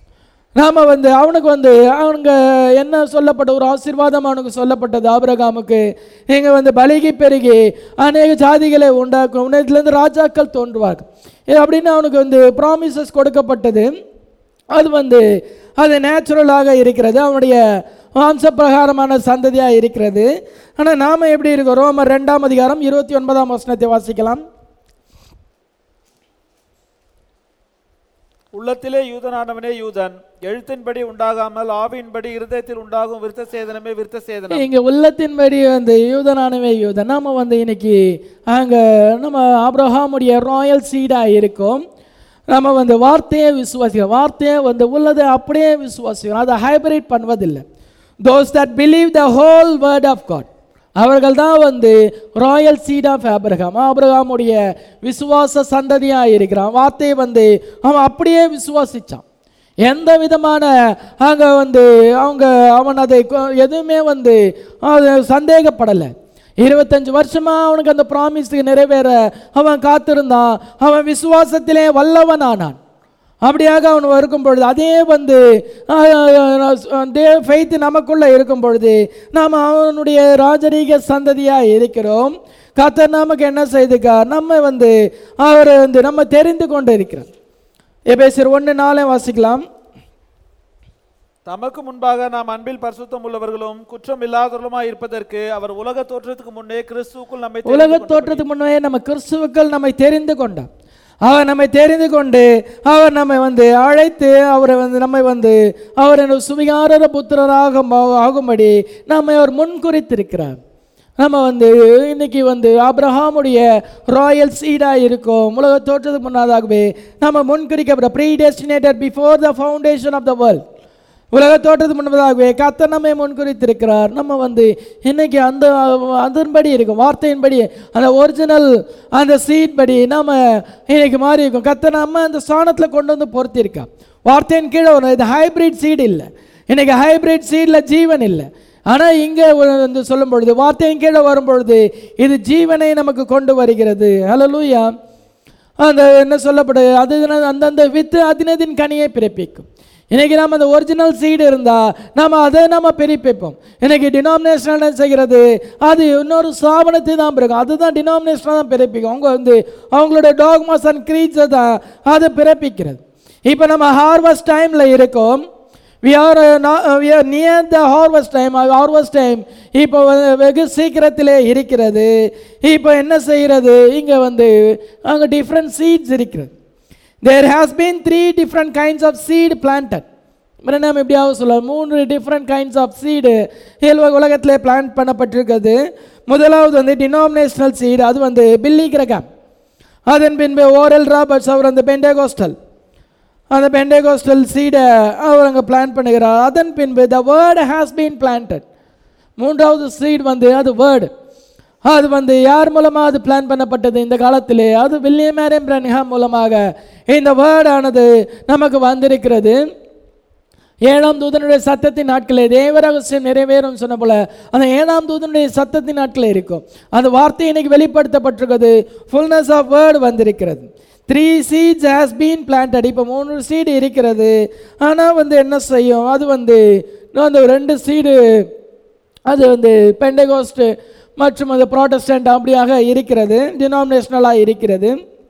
நாம வந்து அவனுக்கு வந்து அவனுங்க என்ன சொல்லப்பட்ட ஒரு ஆசீர்வாதம் அவனுக்கு சொல்லப்பட்டது ஆபிரகாமுக்கு இங்கே வந்து பலிகி பெருகி அநேக ஜாதிகளை உண்டாக்கும் உன்னதத்திலேருந்து ராஜாக்கள் தோன்றுவார்கள் இது அப்படின்னு அவனுக்கு வந்து ப்ராமிசஸ் கொடுக்கப்பட்டது அது வந்து அது நேச்சுரலாக இருக்கிறது அவனுடைய வம்ச பிரகாரமான சந்ததியாக இருக்கிறது ஆனால் நாம் எப்படி இருக்கோம் ரோமர் ரெண்டாம் அதிகாரம் இருபத்தி ஒன்பதாம் வசனத்தை வாசிக்கலாம் உள்ளத்திலே யூதனானவனே யூதன் எழுத்தின்படி உண்டாகாமல் ஆவியின்படி இருதயத்தில் உண்டாகும் விருத்த சேதனமே விருத்த சேதனம் இங்கே உள்ளத்தின்படி வந்து யூதனானவே யூதன் நாம வந்து இன்னைக்கு அங்கே நம்ம ஆப்ரஹாமுடைய ராயல் சீடாக இருக்கோம் நம்ம வந்து வார்த்தையை விசுவாசிக்கிறோம் வார்த்தையை வந்து உள்ளதை அப்படியே விசுவாசிக்கிறோம் அதை ஹைபிரிட் பண்ணுவதில்லை those that believe the whole word of God அவர்கள் தான் வந்து ராயல் சீட் ஆஃப் ஆபிரகாம் ஆபிரகாமுடைய விசுவாச சந்ததியாக இருக்கிறான் வார்த்தையை வந்து அவன் அப்படியே விசுவாசிச்சான் எந்த விதமான அங்கே வந்து அவங்க அவன் அதை கொ- எதுவுமே வந்து அது சந்தேகப்படலை இருபத்தஞ்சு வருஷமா அவனுக்கு அந்த ப்ராமிஸுக்கு நிறைவேற அவன் காத்திருந்தான் அவன் விசுவாசத்திலே வல்லவனானான் அப்படியாக அவன் இருக்கும் பொழுது அதே வந்து தே ஃபெய்த் நமக்குள்ள இருக்கும் பொழுது நாம் அவனுடைய ராஜரீக சந்ததியாக இருக்கிறோம் கர்த்தர் நமக்கு என்ன செய்துக்கார் நம்ம வந்து அவர் வந்து நம்ம தெரிந்து கொண்டு இருக்கிறோம் எபேசியர் ஒன்று நாளே வாசிக்கலாம் தமக்கு முன்பாக நாம் அன்பில் பரிசுத்தம் உள்ளவர்களும் குற்றம் இல்லாதவர்களுமாய் இருப்பதற்கு அவர் உலக தோற்றத்துக்கு முன்னே கிறிஸ்துவுக்குள் நம்மை தெரிந்து உலக கொண்டபடி- தோற்றத்துக்கு முன்னே நம்ம கிறிஸ்துவுக்கள் நம்மை தெரிந்து கொண்டார் அவர் நம்மை தெரிந்து கொண்டு அவர் நம்மை வந்து அழைத்து அவரை வந்து நம்மை வந்து அவர் சுவிகார புத்திரராக மா- ஆகும்படி நம்மை அவர் முன்குறித்திருக்கிறார் நம்ம வந்து இன்னைக்கு வந்து ஆபிரஹாமுடைய ராயல் சீடாக இருக்கோம் உலக தோற்றத்துக்கு முன்னதாகவே நம்ம முன்குறிக்கப்பட்ட predestinated before the foundation of the world உலக தோற்றத்துக்கு முன்பதாகவே கர்த்தர் நம்மை முன்குறித்திருக்கிறார் நம்ம வந்து இன்னைக்கு அந்த அதன்படி இருக்கும் வார்த்தையின்படி அந்த ஒரிஜினல் அந்த சீட் படி நம்ம இன்னைக்கு மாறி இருக்கும் கர்த்தர் நம்ம அந்த ஸ்தானத்தில் கொண்டு வந்து பொருத்தியிருக்கா வார்த்தையின் கீழே வரும் இது ஹைபிரிட் சீடு இல்லை இன்னைக்கு ஹைபிரிட் சீடில் ஜீவன் இல்லை ஆனால் இங்கே வந்து சொல்லும் பொழுது வார்த்தையின் கீழே வரும் பொழுது இது ஜீவனை நமக்கு கொண்டு வருகிறது ஹalleluya அந்த என்ன சொல்லப்படுது அது அந்தந்த வித்து அதினதின் கனியை பிறப்பிக்கும் இன்னைக்கு நம்ம அந்த ஒரிஜினல் சீடு இருந்தால் நம்ம அதை நம்ம பிரிப்பிப்போம் இன்னைக்கு டினாமினேஷன் என்ன செய்கிறது அது இன்னொரு ஸ்தாபனத்தை தான் பிறக்கும் அதுதான் டினாமினேஷனாக தான் பிறப்பிக்கும் அவங்க வந்து அவங்களோட டாக்மாஸ் அண்ட் க்ரீட்ஸை தான் அது பிறப்பிக்கிறது இப்போ நம்ம ஹார்வஸ்ட் டைமில் இருக்கோம் we are we are near the harvest time harvest time இப்போ வந்து வெகு சீக்கிரத்திலே இருக்கிறது இப்போ என்ன செய்கிறது இங்கே வந்து அங்கே டிஃப்ரெண்ட் சீட்ஸ் இருக்கிறது there has been three different kinds of seed planted நம்ம எப்படியாவது சொல்லலாம் மூன்று டிஃப்ரெண்ட் கைண்ட்ஸ் ஆஃப் சீடு உலகத்திலே பிளான்ட் பண்ணப்பட்டிருக்கிறது முதலாவது வந்து டினாமினேஷனல் சீடு அது வந்து பில்லி கிரகம் அதன் பின்பு ஓரல் ராபர்ட்ஸ் அவர் அந்த பெண்டேகோஸ்டல் அந்த பெண்டேகோஸ்டல் சீடை அவர் அங்கே பிளான் பண்ணுகிறார் அதன் பின்பு the word has been planted மூன்றாவது சீட் வந்து அது வேர்டு அது வந்து யார் மூலமாக அது பிளான் பண்ணப்பட்டது இந்த காலத்திலே அது வில்லியம் மேரியம் பிரன்ஹாம் மூலமாக இந்த வேர்டு ஆனது நமக்கு வந்திருக்கிறது ஏழாம் தூதனுடைய சத்தத்தின் நாட்களே தேவரகசியம் நிறைவேறும் சொன்ன போல அந்த ஏழாம் தூதனுடைய சத்தத்தின் நாட்களே இருக்கும் அந்த வார்த்தை இன்னைக்கு வெளிப்படுத்தப்பட்டிருக்கிறது ஃபுல்னஸ் ஆஃப் வேர்டு வந்திருக்கிறது three seeds has been planted இப்போ மூணு சீடு இருக்கிறது ஆனால் வந்து என்ன செய்யும் அது வந்து அந்த ரெண்டு சீடு அது வந்து பெண்டகோஸ்ட் மற்றும் அது ப்ராட்டஸ்டன்ட் அப்படியாக இருக்கிறது டினாமினேஷனலாக இருக்கிறது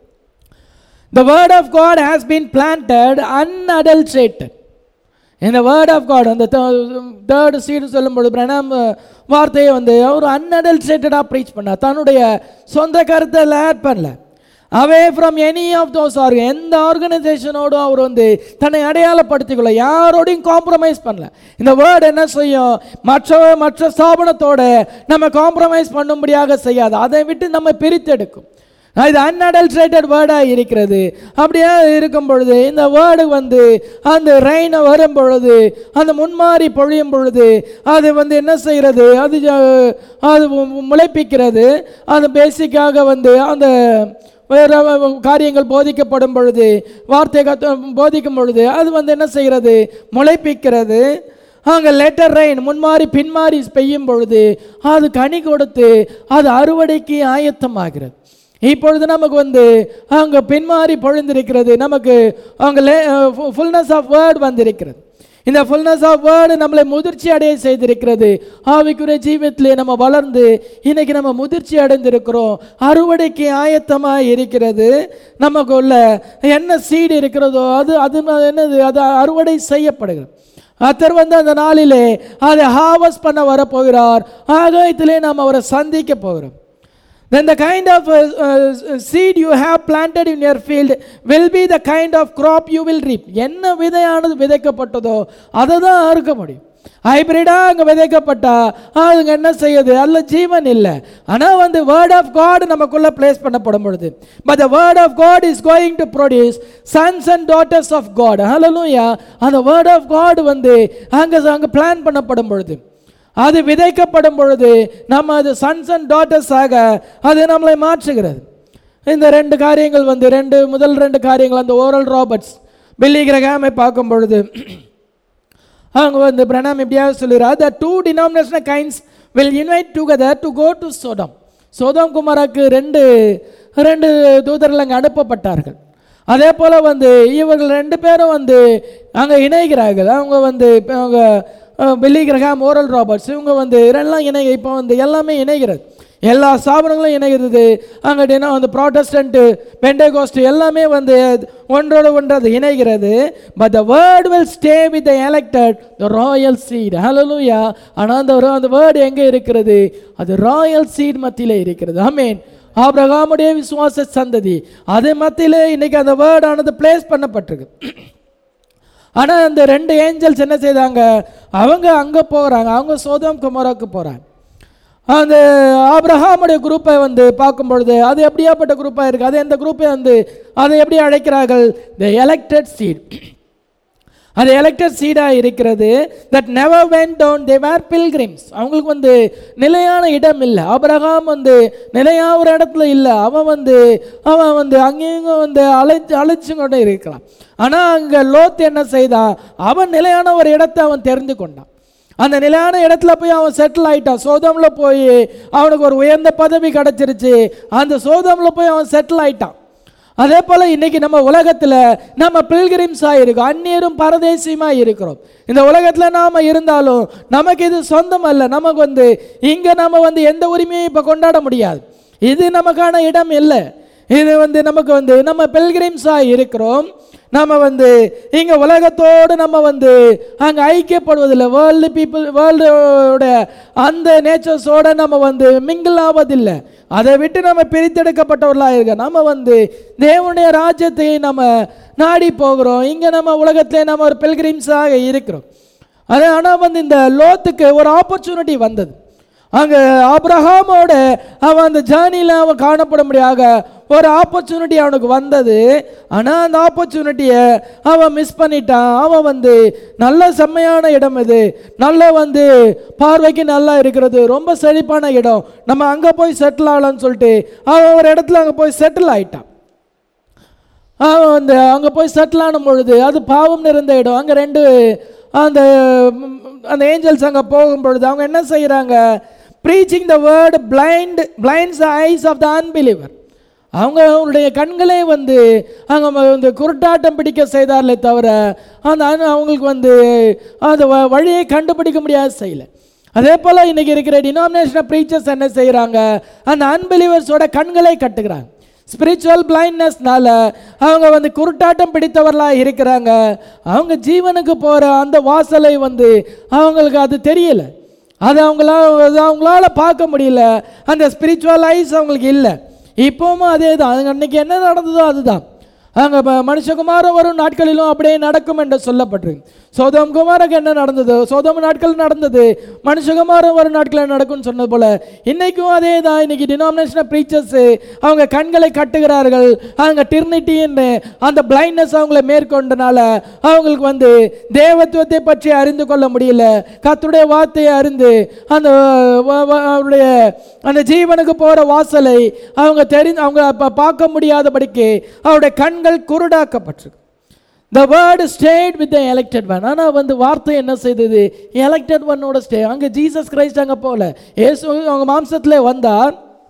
the word of God has been planted unadulterated இந்த வேர்ட் ஆஃப் காட் அந்த தேர்ட் சீடு சொல்லும்போது பிரணாம் வார்த்தையை வந்து அவர் அன்அடல்ட்ரேட்டடாக ப்ரீச் பண்ணார் தன்னுடைய சொந்த கருத்தை ஆட் பண்ணல away from any of those organ எந்த ஆர்கனைசேஷனோடும் அவர் வந்து தன்னை அடையாளப்படுத்திக்கொள்ள யாரோடையும் காம்ப்ரமைஸ் பண்ணல இந்த வேர்டு என்ன செய்யும் மற்ற மற்ற ஸ்தாபனத்தோட நம்ம காம்ப்ரமைஸ் பண்ணும்படியாக செய்யாது அதை விட்டு நம்ம பிரித்தெடுக்கும் இது அன்அடல்ட்ரேட்டட் வேர்டாக இருக்கிறது அப்படியே இருக்கும் பொழுது இந்த வேர்டு வந்து அந்த ரெயினை வரும் பொழுது அந்த முன்மாறி பொழியும் பொழுது அது வந்து என்ன செய்கிறது அது ஜ- அது மு- முளைப்பிக்கிறது அது பேசிக்காக வந்து அந்த வேற காரியங்கள் போதிக்கப்படும் பொழுது வார்த்தை கத்த போதிக்கும் பொழுது அது வந்து என்ன செய்கிறது முளைப்பிக்கிறது அங்கே லெட்டர் ரெயின் முன்மாறி பின்மாறி பெய்யும் பொழுது அது கனி கொடுத்து அது அறுவடைக்கு ஆயத்தமாகிறது இப்பொழுது நமக்கு வந்து அங்கே பின்மாறி பொழிந்திருக்கிறது நமக்கு அங்கே ஃபுல்னஸ் ஆஃப் வேர்ட் வந்திருக்கிறது இந்த ஃபுல்னஸ் ஆஃப் வேர்டு நம்மளை முதிர்ச்சி அடைய செய்திருக்கிறது ஆவிக்குரிய ஜீவத்திலே நம்ம வளர்ந்து இன்னைக்கு நம்ம முதிர்ச்சி அடைந்திருக்கிறோம் அறுவடைக்கு ஆயத்தமாக இருக்கிறது நமக்குள்ள என்ன சீடு இருக்கிறதோ அது அது என்னது அது அறுவடை செய்யப்படுகிறது கர்த்தர் வந்து அந்த நாளிலே அதை ஹாவஸ் பண்ண வரப்போகிறார் ஆகாயத்திலே நாம் அவரை சந்திக்க போகிறோம் then the kind of uh, uh, seed you have planted in your field will be the kind of crop you will reap என்ன விதையானது விதைக்கப்பட்டதோ அதை தான் அறுக்க முடியும் ஹைபிரிடாக அங்கே விதைக்கப்பட்டா அதுங்க என்ன செய்யுது அல்ல ஜீவன் இல்லை ஆனால் வந்து வேர்ட் ஆஃப் காட் நமக்குள்ள பிளேஸ் பண்ணப்படும் பொழுது but the word of God is going to produce sons and daughters of God hallelujah அந்த வேர்ட் ஆஃப் காட் வந்து அங்கே அங்கே பிளான் பண்ணப்படும் பொழுது அது விதைக்கப்படும் பொழுது நம்ம அது சன்ஸ் அண்ட் டாட்டர்ஸ் ஆக அது நம்மளை மாற்றுகிறது இந்த ரெண்டு காரியங்கள் வந்து ரெண்டு முதல் ரெண்டு காரியங்கள் அந்த ஓரல் ராபர்ட்ஸ் பில்லி கிரகாமை பார்க்கும் பொழுது அவங்க வந்து பிரணாம் எப்படியாவது சொல்லுறார் the two denominational kinds will invite together to go to Sodom Sodom குமாராக்கு ரெண்டு ரெண்டு தூதர்கள் அங்கே அனுப்பப்பட்டார்கள் அதே போல் வந்து இவர்கள் ரெண்டு பேரும் வந்து அங்கே இணைகிறார்கள் அவங்க வந்து இப்ப அவங்க பில்லி கிரகாம் ஓரல் ராபர்ட்ஸ் இவங்க வந்து எல்லாம் இணை இப்போ வந்து எல்லாமே இணைகிறது எல்லா ஸ்தாபனங்களும் இணைகிறது அங்கே தினம் வந்து ப்ராட்டஸ்டன்ட்டு பெண்டகோஸ்ட் எல்லாமே வந்து ஒன்றோடு ஒன்று அது இணைகிறது but the word will stay with the elected the royal seed hallelujah ஆனால் அந்த ஒரு- அந்த வேர்டு எங்கே இருக்கிறது அது ராயல் சீட் மத்தியிலே இருக்கிறது ஆமீன் ஆபிரகாமுடைய விசுவாச சந்ததி அது மத்தியிலே இன்னைக்கு அந்த வேர்ட் ஆனது பிளேஸ் பண்ணப்பட்டிருக்கு ஆனால் அந்த ரெண்டு ஏஞ்சல்ஸ் என்ன செய்தாங்க அவங்க அங்கே போகிறாங்க அவங்க சோதம் குமாராக்கு போகிறாங்க அந்த ஆபிரஹாமுடைய குரூப்பை வந்து பார்க்கும் பொழுது அது எப்படியாப்பட்ட குரூப்பாக இருக்குது அது எந்த குரூப்பை வந்து அதை எப்படி அழைக்கிறார்கள் த எலெக்டட் சீட் அது எலெக்டட் சீடாக இருக்கிறது that never went down they were pilgrims அவங்களுக்கு வந்து நிலையான இடம் இல்லை ஆபிரகாம் வந்து நிலையான ஒரு இடத்துல இல்லை அவன் வந்து அவன் வந்து அங்கேயும் வந்து அழைச்சு அழைச்சு கொண்டு இருக்கிறான் ஆனால் அங்கே லோத் என்ன செய்தான் அவன் நிலையான ஒரு இடத்தை அவன் தெரிந்து கொண்டான் அந்த நிலையான இடத்துல போய் அவன் செட்டில் ஆயிட்டான் சோதம்ல போய் அவனுக்கு ஒரு உயர்ந்த பதவி கிடைச்சிருச்சு அந்த சோதம்ல போய் அவன் செட்டில் ஆயிட்டான் அதே போல் இன்னைக்கு நம்ம உலகத்தில் நம்ம பில்கிரிம்ஸாக இருக்கோம் அந்நியரும் பரதேசியமாக இருக்கிறோம் இந்த உலகத்தில் நாம் இருந்தாலும் நமக்கு இது சொந்தம் அல்ல நமக்கு வந்து இங்கே நம்ம வந்து எந்த உரிமையும் இப்போ கொண்டாட முடியாது இது நமக்கான இடம் இல்லை இது வந்து நமக்கு வந்து நம்ம பில்கிரிம்ஸாக இருக்கிறோம் நம்ம வந்து இங்கே உலகத்தோடு நம்ம வந்து அங்கே ஐக்கியப்படுவதில்லை வேர்ல்டு பீப்புள் வேர்ல்டோட அந்த நேச்சர்ஸோட நம்ம வந்து மிங்கிள் ஆவதில்லை அதை விட்டு நம்ம பிரித்தெடுக்கப்பட்டவர்களாக இருக்க நம்ம வந்து தேவனுடைய ராஜ்யத்தை நம்ம நாடி போகிறோம் இங்கே நம்ம உலகத்திலே நம்ம ஒரு பில்கிரிம்ஸாக இருக்கிறோம் அது ஆனால் வந்து இந்த லோத்துக்கு ஒரு ஆப்பர்ச்சுனிட்டி வந்தது அங்கே ஆப்ரஹாமோட அவன் அந்த ஜேர்னியில் அவன் காணப்படும்படியாக ஒரு ஆப்பர்ச்சுனிட்டி அவனுக்கு வந்தது ஆனால் அந்த ஆப்பர்ச்சுனிட்டியை அவன் மிஸ் பண்ணிட்டான் அவன் வந்து நல்ல செம்மையான இடம் இது நல்ல வந்து பார்வைக்கு நல்லா இருக்கிறது ரொம்ப செழிப்பான இடம் நம்ம அங்கே போய் செட்டில் ஆகலாம்னு சொல்லிட்டு அவன் ஒரு இடத்துல அங்கே போய் செட்டில் ஆயிட்டான் அவன் வந்து அங்கே போய் செட்டில் ஆனும் பொழுது அது பாவம் நிறைந்த இடம் அங்கே ரெண்டு அந்த ம், அந்த ஏஞ்சல்ஸ் அங்கே போகும் பொழுது அவங்க என்ன செய்கிறாங்க preaching the word blind blinds eyes of the unbeliever அவங்க அவங்களுடைய கண்களே வந்து அங்கே வந்து குருட்டாட்டம் பிடிக்க செய்தார்களே தவிர அந்த அனு- அவங்களுக்கு வந்து அந்த வ- வழியை கண்டுபிடிக்க முடியாத செய்யலை அதே போல் இன்றைக்கி இருக்கிற டினாமினேஷன் ப்ரீச்சர்ஸ் என்ன செய்கிறாங்க அந்த அன்பிலீவர்ஸோட கண்களை கட்டுகிறாங்க ஸ்பிரிச்சுவல் பிளைண்ட்னஸ்னால அவங்க வந்து குருட்டாட்டம் பிடித்தவர்களாக இருக்கிறாங்க அவங்க ஜீவனுக்கு போகிற அந்த வாசலை வந்து அவங்களுக்கு அது தெரியல அது அவங்களால அது அவங்களால பார்க்க முடியல அந்த ஸ்பிரிச்சுவல் ஐஸ் அவங்களுக்கு இல்லை இப்போவும் அதே தான் அது அன்னைக்கு என்ன நடந்ததோ அதுதான் அங்கே மனுஷகுமாரம் வரும் நாட்களிலும் அப்படியே நடக்கும் என்று சொல்லப்பட்டிருக்கு சோதம் குமாருக்கு என்ன நடந்தது சோதம் நாட்கள் நடந்தது மனுஷகுமாரம் வரும் நாட்களில் நடக்கும்னு சொன்னது போல இன்னைக்கும் அதே தான் இன்னைக்கு டினாமினேஷன் ப்ரீச்சர்ஸ் அவங்க கண்களை கட்டுகிறார்கள் அவங்க டிர்னிட்டின்னு அந்த பிளைண்ட்னஸ் அவங்கள மேற்கொண்டனால அவங்களுக்கு வந்து தேவத்துவத்தை பற்றி அறிந்து கொள்ள முடியல கர்த்தருடைய வார்த்தையை அறிந்து அந்த வ- வ- அவருடைய அந்த ஜீவனுக்கு போகிற வாசலை அவங்க தெரிந்து அவங்க அப்ப பார்க்க முடியாதபடிக்கு அவருடைய கண்கள் குருடாக்கப்பட்டிருக்கு the word stayed with the elected one ஆனால் வந்து வார்த்தை என்ன செய்தது எலெக்டட் ஒன்னோட ஸ்டே அங்கே ஜீசஸ் கிரைஸ்ட் அங்கே போகல இயேசு அவங்க மாம்சத்திலே வந்தார்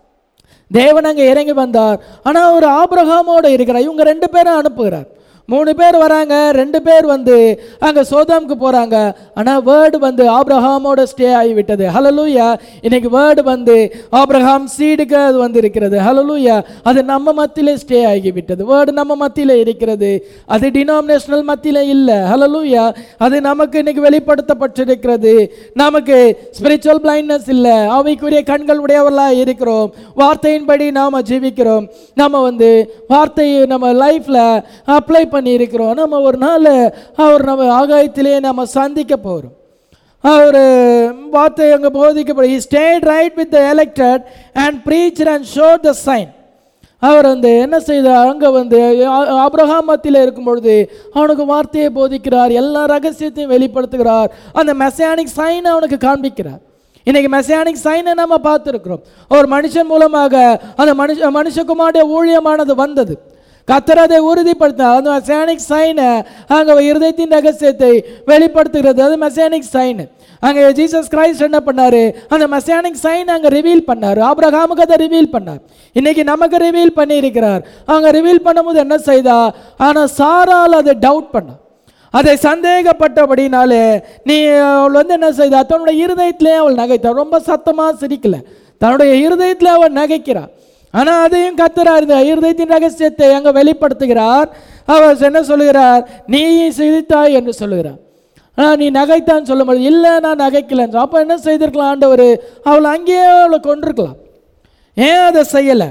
தேவன் அங்கே இறங்கி வந்தார் ஆனால் ஒரு ஆபிரகாமோடு இருக்கிறார் இவங்க ரெண்டு பேரும் அனுப்புகிறார் மூணு பேர் வராங்க ரெண்டு பேர் வந்து அங்கே சோதாமுக்கு போகிறாங்க ஆனால் வேர்டு வந்து ஆபிரஹாமோட ஸ்டே ஆகிவிட்டது ஹலலூயா இன்னைக்கு வேர்டு வந்து ஆபிரஹாம் சீடுக்கு அது வந்து இருக்கிறது ஹலலூயா அது நம்ம மத்தியிலே ஸ்டே ஆகிவிட்டது வேர்டு நம்ம மத்தியில் இருக்கிறது அது டினாமினேஷனல் மத்தியில் இல்லை ஹலலூயா அது நமக்கு இன்னைக்கு வெளிப்படுத்தப்பட்டிருக்கிறது நமக்கு ஸ்பிரிச்சுவல் பிளைண்ட்னஸ் இல்லை அவைக்குரிய கண்கள் உடையவர்களாக இருக்கிறோம் வார்த்தையின்படி நாம் ஜீவிக்கிறோம் நம்ம வந்து வார்த்தையை நம்ம லைஃப்பில் அப்ளை பண்ணி இருக்கிறோம் நம்ம ஒரு நாள் அவர் நம்ம ஆகாயத்திலே நம்ம சந்திக்க போகிறோம் அவர் வார்த்தை அங்கே போதிக்கப்படும் he stayed right with the elected and preached and showed the sign அவர் வந்து என்ன செய்தார் அங்கே வந்து ஆ- ஆபிரகாம் மத்தியில் இருக்கும் பொழுது அவனுக்கு வார்த்தையை போதிக்கிறார் எல்லா ரகசியத்தையும் வெளிப்படுத்துகிறார் அந்த மெசானிக் சைனை அவனுக்கு காண்பிக்கிறார் இன்னைக்கு மெசானிக் சைனை நம்ம பார்த்துருக்கிறோம் ஒரு மனுஷன் மூலமாக அந்த மனுஷ மனுஷகுமாருடைய ஊழியமானது வந்தது கத்தர் அதை உறுதிப்படுத்த அந்த மெசானிக் சைனை அங்கே இருதயத்தின் ரகசியத்தை வெளிப்படுத்துகிறது அது மெசானிக் சைன் அங்கே ஜீசஸ் கிரைஸ்ட் என்ன பண்ணாரு அந்த மெசானிக் சைன் அங்கே ரிவீல் பண்ணார் ஆபிரகாமுக்கு அதை ரிவீல் பண்ணார் இன்னைக்கு நமக்கு ரிவீல் பண்ணியிருக்கிறார் அங்கே ரிவீல் பண்ணும்போது என்ன செய்தா ஆனால் சாரால் அதை டவுட் பண்ணா அதை சந்தேகப்பட்டபடினாலே நீ அவள் வந்து என்ன செய்தா தன்னுடைய இருதயத்திலே அவள் நகைத்தாள் ரொம்ப சத்தமாக சிரிக்கல தன்னுடைய இருதயத்தில் அவள் நகைக்கிறாள் ஆனால் அதையும் கத்துறார் இந்த இருதயத்தின் ரகசியத்தை அங்கே வெளிப்படுத்துகிறார் அவர் என்ன சொல்லுகிறார் நீ சிரித்தாய் என்று சொல்லுகிறார் ஆனால் நீ நகைத்தான்னு சொல்லும்போது இல்லை நான் நகைக்கலன்னு அப்போ என்ன செய்திருக்கலாம் ஆண்டவர் அவளை அங்கேயே அவளை கொண்டிருக்கலாம் ஏன் அதை செய்யலை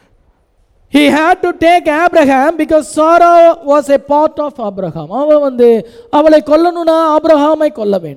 he had to take abraham because sarah was a part of abraham அவன் வந்து அவளை கொல்லணும்னா ஆபிரகாமை கொல்ல வேண்டும்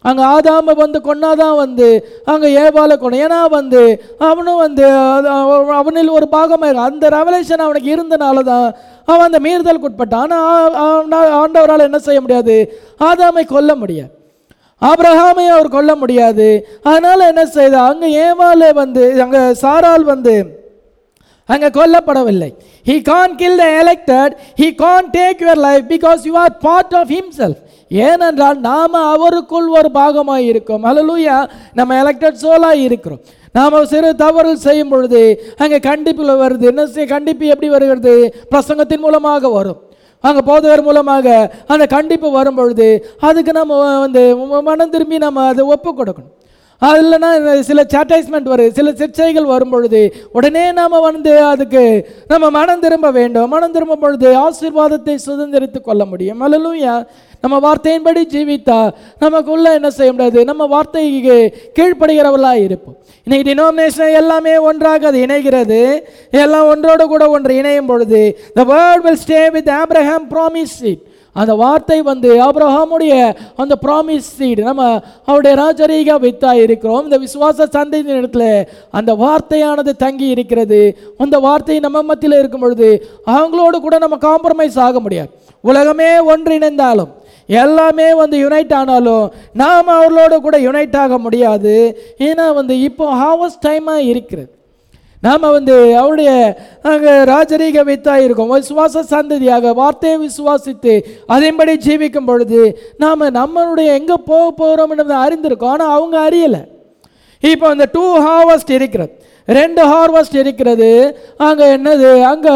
அங்கே ஆதாம வந்து கொன்னாதான் வந்து அங்கே ஏவால கொண்டு ஏன்னா வந்து அவனும் வந்து அது அவ- அவனில் ஒரு பாகமாக அந்த ரெவலேஷன் அவனுக்கு இருந்தனால தான் அவன் அந்த மீறுதலுக்கு உட்பட்டான் ஆனால் ஆண்டவரால் என்ன செய்ய முடியாது ஆதாமை கொல்ல முடியாது ஆபிரகாமை அவர் கொல்ல முடியாது அதனால என்ன செய்த அங்கே ஏவால வந்து அங்கே சாரால் வந்து அங்கே கொல்லப்படவில்லை he can't kill the elected he can't take your life because you are part of himself ஏனென்றால் நாம அவருக்குள் ஒரு பாகமாக இருக்கோம் ஹalleluya நம்ம எலெக்டட் சோலாக இருக்கிறோம் நாம் சிறு தவறுகள் செய்யும் பொழுது அங்கே கண்டிப்பில் வருது என்ன செய்ய கண்டிப்பு எப்படி வருகிறது பிரசங்கத்தின் மூலமாக வரும் அங்கே போதவர் மூலமாக அந்த கண்டிப்பு வரும் பொழுது அதுக்கு நம்ம வந்து மனம் திரும்பி நம்ம அதை ஒப்பு கொடுக்கணும் அது இல்லைன்னா இந்த சில சாட்டைஸ்மெண்ட் வரும் சில சிற்சைகள் வரும் பொழுது உடனே நாம் வந்து அதுக்கு நம்ம மனம் திரும்ப வேண்டும் மனம் திரும்பும் பொழுது ஆசீர்வாதத்தை சுதந்திரித்து கொள்ள முடியும் அல்லலுயா நம்ம வார்த்தையின்படி ஜீவித்தா நமக்குள்ள என்ன செய்ய முடியாது நம்ம வார்த்தைக்கு கீழ்ப்படுகிறவர்களாக இருப்போம் இன்னைக்கு டினோமினேஷன் எல்லாமே ஒன்றாக அது இணைகிறது எல்லாம் ஒன்றோடு கூட ஒன்று இணையும் பொழுது the word will stay with Abraham promise seed அந்த வார்த்தை வந்து ஆபிரகாமுடைய அந்த ப்ராமிஸ் சீடு நம்ம அவருடைய ராஜரீக வித்தா இருக்கிறோம் இந்த விசுவாச சந்தையின் இடத்துல அந்த வார்த்தையானது தங்கி இருக்கிறது அந்த வார்த்தை நம்ம மத்தியில் இருக்கும் பொழுது அவங்களோடு கூட நம்ம காம்ப்ரமைஸ் ஆக முடியாது உலகமே ஒன்றிணைந்தாலும் எல்லாமே வந்து யுனைட் ஆனாலும் நாம் அவர்களோடு கூட யுனைட் ஆக முடியாது ஏன்னா வந்து இப்போ ஹாவஸ் டைமாக இருக்கிறது நாம் வந்து அவருடைய அங்கே ராஜரீக வித்தாக இருக்கோம் விசுவாச சந்ததியாக வார்த்தையை விசுவாசித்து அதன்படி ஜீவிக்கும் பொழுது நாம் நம்மளுடைய எங்கே போக போகிறோம் என்பதை அறிந்திருக்கோம் ஆனால் அவங்க அறியலை இப்போ அந்த டூ ஹார்வஸ்ட் இருக்கிறது ரெண்டு ஹார்வஸ்ட் இருக்கிறது அங்கே என்னது அங்கே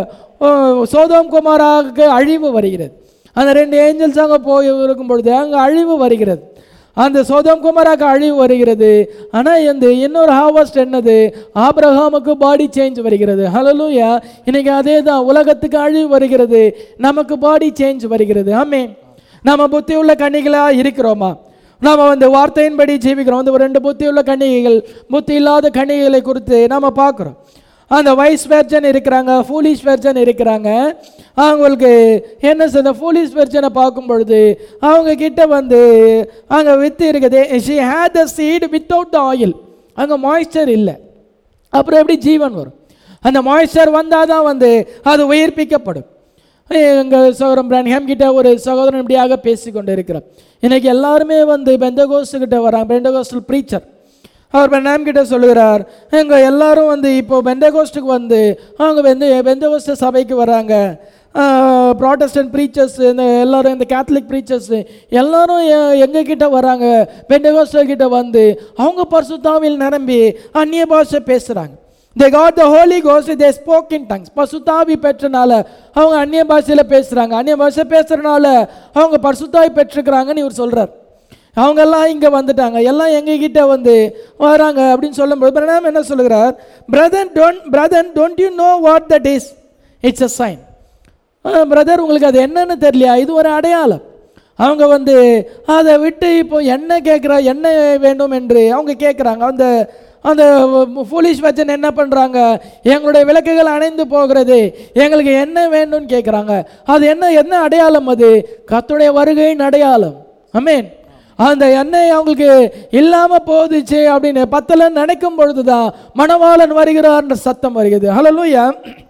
சோதோம் குமாராவுக்கு அழிவு வருகிறது அந்த ரெண்டு ஏஞ்சல்ஸ் அங்கே போய் இருக்கும் பொழுது அங்கே அழிவு வருகிறது அந்த சோதம் குமாராக்கு அழிவு வருகிறது ஆனால் இந்த இன்னொரு ஹார்வஸ்ட் என்னது ஆபிரகாமுக்கு பாடி சேஞ்ச் வருகிறது ஹலலூயா இன்னைக்கு அதே தான் உலகத்துக்கு அழிவு வருகிறது நமக்கு பாடி சேஞ்ச் வருகிறது ஆமே நம்ம புத்தி உள்ள கன்னிகளாக இருக்கிறோமா நாம வந்து வார்த்தையின்படி ஜீவிக்கிறோம் வந்து ஒரு ரெண்டு புத்தி உள்ள கன்னிகைகள் புத்தி இல்லாத கன்னிகைகளை குறித்து நாம பார்க்குறோம் அந்த வைஸ் வெர்ஜன் இருக்கிறாங்க ஃபூலிஷ் வெர்ஜன் இருக்கிறாங்க அவங்களுக்கு என்ன செய்ய ஃபூலிஷ் வெர்ஜனை பார்க்கும் பொழுது அவங்க கிட்ட வந்து அங்கே வித்து இருக்குது she had the seed without the oil அங்கே மாய்ஸ்சர் இல்லை அப்புறம் எப்படி ஜீவன் வரும் அந்த மாய்ஸ்சர் வந்தால் தான் வந்து அது உயிர்ப்பிக்கப்படும் எங்கள் சகோதரன் பிரான்ஹாம் கிட்ட ஒரு சகோதரன் இப்படியாக பேசி கொண்டு இருக்கிறார் இன்னைக்கு எல்லாருமே வந்து பெந்தகோஸ்து கிட்ட வராங்க பெந்தகோஸ்டல் ப்ரீச்சர் அவர் பெண்ணாம் கிட்ட சொல்லுகிறார் எங்கள் எல்லாரும் வந்து இப்போ பெந்தகோஸ்டுக்கு வந்து அவங்க வந்து பெந்தகோஸ்த சபைக்கு வராங்க ப்ராட்டஸ்டன்ட் ப்ரீச்சர்ஸ் இந்த எல்லாரும் இந்த கேத்தலிக் ப்ரீச்சர்ஸ் எல்லாரும் எ- எங்க கிட்ட வராங்க பெண்டகோஸ்டல் கிட்ட வந்து அவங்க பரிசுத்தாவில் நிரம்பி அந்நிய பாஷை பேசுகிறாங்க they got the holy ghost they spoke in tongues பசுத்தாவி பெற்றனால அவங்க அந்நிய பாஷையில் பேசுகிறாங்க அந்நிய பாஷை பேசுகிறனால அவங்க பரிசுத்தாவி பெற்றிருக்கிறாங்கன்னு இவர் சொல்கிறார் அவங்க எல்லாம் இங்கே வந்துட்டாங்க எல்லாம் எங்ககிட்ட வந்து வராங்க அப்படின்னு சொல்லும்போது பிரணாம் என்ன சொல்லுகிறார் brother don't brother don't you know what that is it's a sign brother உங்களுக்கு அது என்னன்னு தெரியலையா இது ஒரு அடையாளம் அவங்க வந்து அதை விட்டு இப்போ என்ன கேட்குறா என்ன வேண்டும் என்று அவங்க கேட்குறாங்க அந்த அந்த ஃபூலிஷ் வச்சன் என்ன பண்ணுறாங்க எங்களுடைய விளக்குகள் அணைந்து போகிறது எங்களுக்கு என்ன வேணும்னு கேட்குறாங்க அது என்ன என்ன அடையாளம் அது கர்த்தருடைய வருகையின் அடையாளம் அமேன் அந்த எண்ணெய் அவங்களுக்கு இல்லாம போகுதுச்சு அப்படின்னு பத்தல நினைக்கும் பொழுதுதான் மணவாளன் வருகிறார்ன்ற சத்தம் வருகிறது ஹalleluya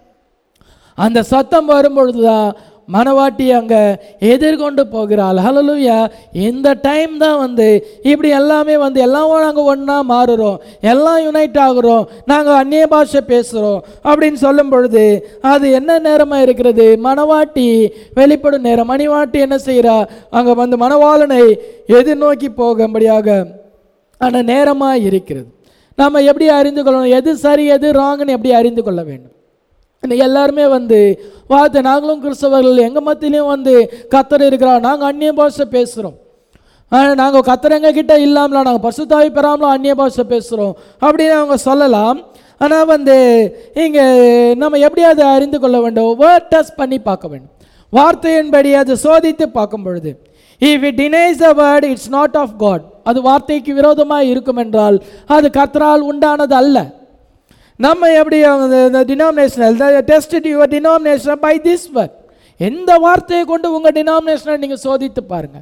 அந்த சத்தம் வரும் பொழுதுதான் மணவாட்டி அங்கே எதிர்கொண்டு போகிறாள் ஹalleluya இந்த டைம் தான் வந்து இப்படி எல்லாமே வந்து எல்லாம் நாங்கள் ஒன்றா மாறுறோம் எல்லாம் யுனைட் ஆகுறோம் நாங்கள் அந்நிய பாஷை பேசுகிறோம் அப்படின்னு சொல்லும் பொழுது அது என்ன நேரமாக இருக்கிறது மணவாட்டி வெளிப்படும் நேரம் மணிவாட்டி என்ன செய்கிறா அங்கே வந்து மணவாளனை எதிர்நோக்கி போகும்படியாக அந்த நேரமாக இருக்கிறது நாம் எப்படி அறிந்து கொள்ளணும் எது சரி எது ராங்குன்னு எப்படி அறிந்து கொள்ள வேண்டும் இன்னைக்கு எல்லாருமே வந்து வார்த்தை நாங்களும் கிறிஸ்தவர்கள் எங்கள் மத்தியிலையும் வந்து கத்தர் இருக்கிறார் நாங்கள் அந்நிய பாஷை பேசுகிறோம் நாங்கள் கத்தரங்க கிட்ட இல்லாமலாம் நாங்கள் பசுத்தாவி பெறாமலாம் அந்நிய பாஷை பேசுகிறோம் அப்படின்னு அவங்க சொல்லலாம் ஆனால் வந்து இங்கே நம்ம எப்படி அதை அறிந்து கொள்ள வேண்டும் வேர்ட் டெஸ்ட் பண்ணி பார்க்க வேண்டும் வார்த்தையின்படி அது சோதித்து பார்க்கும் பொழுது if it denies a word it's not of God அது வார்த்தைக்கு விரோதமாக இருக்கும் என்றால் அது கர்த்தரால் உண்டானது அல்ல நம்ம எப்படி இந்த denominational test your denomination by this word எந்த வார்த்தையை கொண்டு உங்கள் டினாமினேஷனை நீங்கள் சோதித்து பாருங்கள்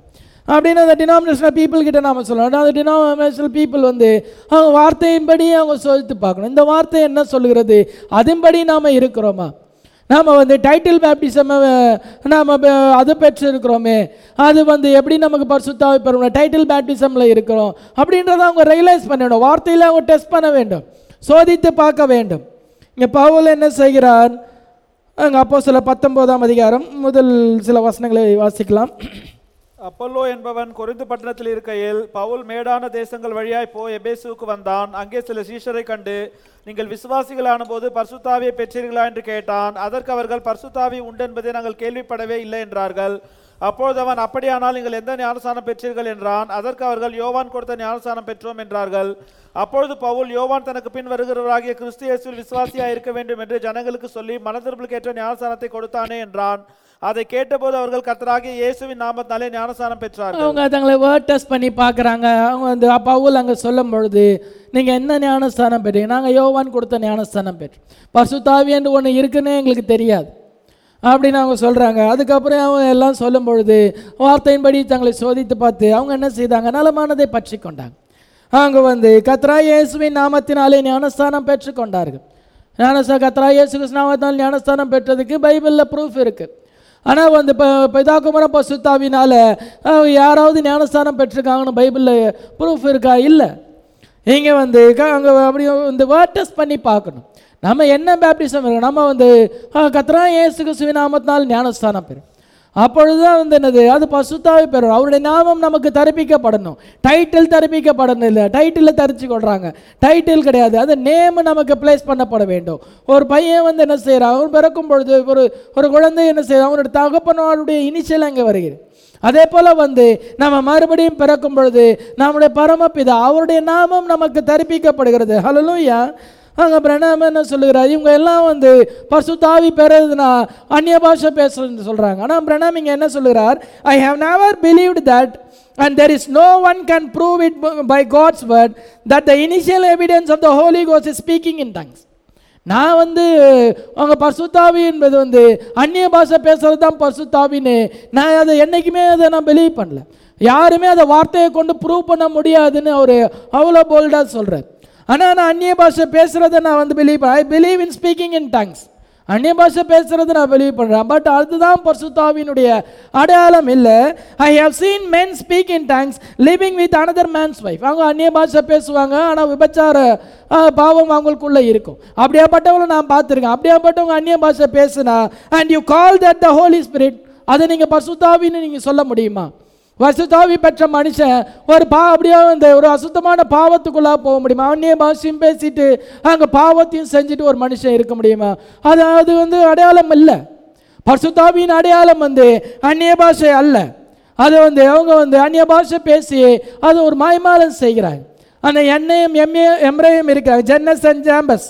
அப்படின்னு அந்த டினாமினேஷனல் பீப்புள் கிட்ட நாம சொல்லணும் அந்த டினாமினேஷனல் பீப்புள் வந்து அவங்க வார்த்தையின்படி அவங்க சோதித்து பார்க்கணும் இந்த வார்த்தை என்ன சொல்லுகிறது அதன்படி நாம் இருக்கிறோமா நாம் வந்து டைட்டில் பேப்டிசம் நாம் அது பெற்றிருக்கிறோமே அது வந்து எப்படி நமக்கு பரிசுத்தாவை பெறணும் டைட்டில் பேப்டிசமில் இருக்கிறோம் அப்படின்றத அவங்க ரியலைஸ் பண்ணணும் வார்த்தையில் அவங்க டெஸ்ட் பண்ண வேண்டும் சோதித்து பார்க்க வேண்டும் இங்கே பவுல் என்ன செய்கிறார் அங்கே அப்போ சில பத்தொம்போதாம் அதிகாரம் முதல் சில வசனங்களை வாசிக்கலாம் அப்பல்லோ என்பவன் கொரிந்து பட்டணத்தில் இருக்கையில் பவுல் மேடான தேசங்கள் வழியாய் போய் எபேசுவுக்கு வந்தான் அங்கே சில சீஷரை கண்டு நீங்கள் விசுவாசிகளான போது பர்சுத்தாவியை பெற்றீர்களா என்று கேட்டான் அதற்கு அவர்கள் பர்சுத்தாவி உண்டு என்பதை நாங்கள் கேள்விப்படவே இல்லை என்றார்கள் அப்பொழுது அவன் அப்படியானால் நீங்கள் எந்த ஞானஸ்தானம் பெற்றீர்கள் என்றான் அதற்கு அவர்கள் யோவான் கொடுத்த ஞானஸ்தானம் பெற்றோம் என்றார்கள் அப்பொழுது பவுல் யோவான் தனக்கு பின் வருகிறவராகிய கிறிஸ்து இயேசுவில் விசுவாசியா இருக்க வேண்டும் என்று ஜனங்களுக்கு சொல்லி மனதிருப்புக்கு ஏற்ற ஞானஸ்தானத்தை கொடுத்தானே என்றான் அதை கேட்டபோது அவர்கள் கர்த்தராகிய இயேசுவின் நாமத்தாலே ஞானஸ்தானம் பெற்றார்கள் அவங்க தங்களை வேர்ட் டெஸ்ட் பண்ணி பார்க்குறாங்க அவங்க வந்து பவுல் அங்கே சொல்லும் பொழுது நீங்கள் என்ன ஞானஸ்தானம் பெற்றீங்க நாங்கள் யோவான் கொடுத்த ஞானஸ்தானம் பெற்றோம் பசுத்தாவி என்று ஒன்று இருக்குன்னே எங்களுக்கு தெரியாது அப்படின்னு அவங்க சொல்கிறாங்க அதுக்கப்புறம் அவங்க எல்லாம் சொல்லும் பொழுது வார்த்தையின்படி தங்களை சோதித்து பார்த்து அவங்க என்ன செய்தாங்க நலமானதை பற்றி கொண்டாங்க அவங்க வந்து கத்ரா இயேசுவின் நாமத்தினாலே ஞானஸ்தானம் பெற்றுக்கொண்டார்கள் ஞானஸ்தா கத்ரா இயேசு கிறிஸ்து நாமத்தினால் ஞானஸ்தானம் பெற்றதுக்கு பைபிளில் ப்ரூஃப் இருக்குது ஆனால் வந்து இப்போ பிதாகுமர பசுத்தாவினால அவங்க யாராவது ஞானஸ்தானம் பெற்றிருக்காங்கன்னு பைபிளில் ப்ரூஃப் இருக்கா இல்லை இங்கே வந்து க- அங்கே அப்படி இந்த வேர்ட் டெஸ்ட் பண்ணி பார்க்கணும் நம்ம என்ன பேப்டிசம் இருக்கு நம்ம வந்து கத்ரா இயேசு கிறிஸ்துவின் நாமத்தினால் ஞானஸ்தானம் பெறும் அப்பொழுதுதான் வந்து என்னது அது பசுத்தாவே பெறும் அவருடைய நாமம் நமக்கு தரிப்பிக்கப்படணும் டைட்டில் தரிப்பிக்கப்படணும் இல்லை டைட்டில் தரிச்சு கொள்றாங்க டைட்டில் கிடையாது அது நேம் நமக்கு பிளேஸ் பண்ணப்பட வேண்டும் ஒரு பையன் வந்து என்ன செய்கிறான் அவன் பிறக்கும் பொழுது ஒரு ஒரு குழந்தை என்ன செய்யறான் அவனுடைய தகப்பனோருடைய இனிஷியல் அங்கே வருகிறது அதே போல வந்து நம்ம மறுபடியும் பிறக்கும் பொழுது நம்முடைய பரமபிதா அவருடைய நாமம் நமக்கு தரிப்பிக்கப்படுகிறது ஹலலூயா அங்கே பிரணாம என்ன சொல்லுகிறார் இவங்க எல்லாம் வந்து பசுத்தாவி பெறதுனா அந்நிய பாஷை பேசுறதுன்னு சொல்கிறாங்க ஆனால் பிரணாம் இங்கே என்ன சொல்லுகிறார் I have never believed that and there is no one can prove it by God's word that the initial evidence of the Holy Ghost is speaking in tongues நான் வந்து அவங்க பசுத்தாவி என்பது வந்து அந்நிய பாஷை பேசுறது தான் பசுத்தாவின்னு நான் அதை என்னைக்குமே அதை நான் பிலீவ் பண்ணல யாருமே அதை வார்த்தையை கொண்டு ப்ரூவ் பண்ண முடியாதுன்னு அவர் அவ்வளோ போல்டாக சொல்கிறார் ஆனால் நான் அந்நிய பாஷை பேசுகிறத நான் வந்து believe I believe in speaking in tongues அந்நிய பாஷை பேசுறது நான் பிலீவ் பண்ணுறேன் பட் அதுதான் பரிசுத்தாவினுடைய அடையாளம் இல்லை I have seen men speak in tongues living with another man's wife அவங்க அந்நிய பாஷை பேசுவாங்க ஆனால் விபச்சார ஆ, பாவம் அவங்களுக்குள்ள இருக்கும் அப்படியாப்பட்டவங்களை நான் பார்த்துருக்கேன் அப்படியாப்பட்டவங்க அந்நிய பாஷை பேசுனா and you call that the holy spirit அதை நீங்கள் பசுத்தாவின்னு நீங்கள் சொல்ல முடியுமா பசுத்தாவி பெற்ற மனுஷன் ஒரு பா அப்படியே இந்த ஒரு அசுத்தமான பாவத்துக்குள்ளே போக முடியுமா அந்நிய பாஷையும் பேசிட்டு அங்கே பாவத்தையும் செஞ்சுட்டு ஒரு மனுஷன் இருக்க முடியுமா அது அது வந்து அடையாளம் இல்லை பரிசுத்தாவியின் அடையாளம் வந்து அந்நிய பாஷை அல்ல அது வந்து அவங்க வந்து அந்நிய பாஷை பேசி அது ஒரு மாய்மாலம் செய்கிறாங்க அந்த எண்ணெயும் எம்ஏ எம்ரையும் இருக்கிறாங்க ஜென்னஸ் அண்ட் ஜாம்பஸ்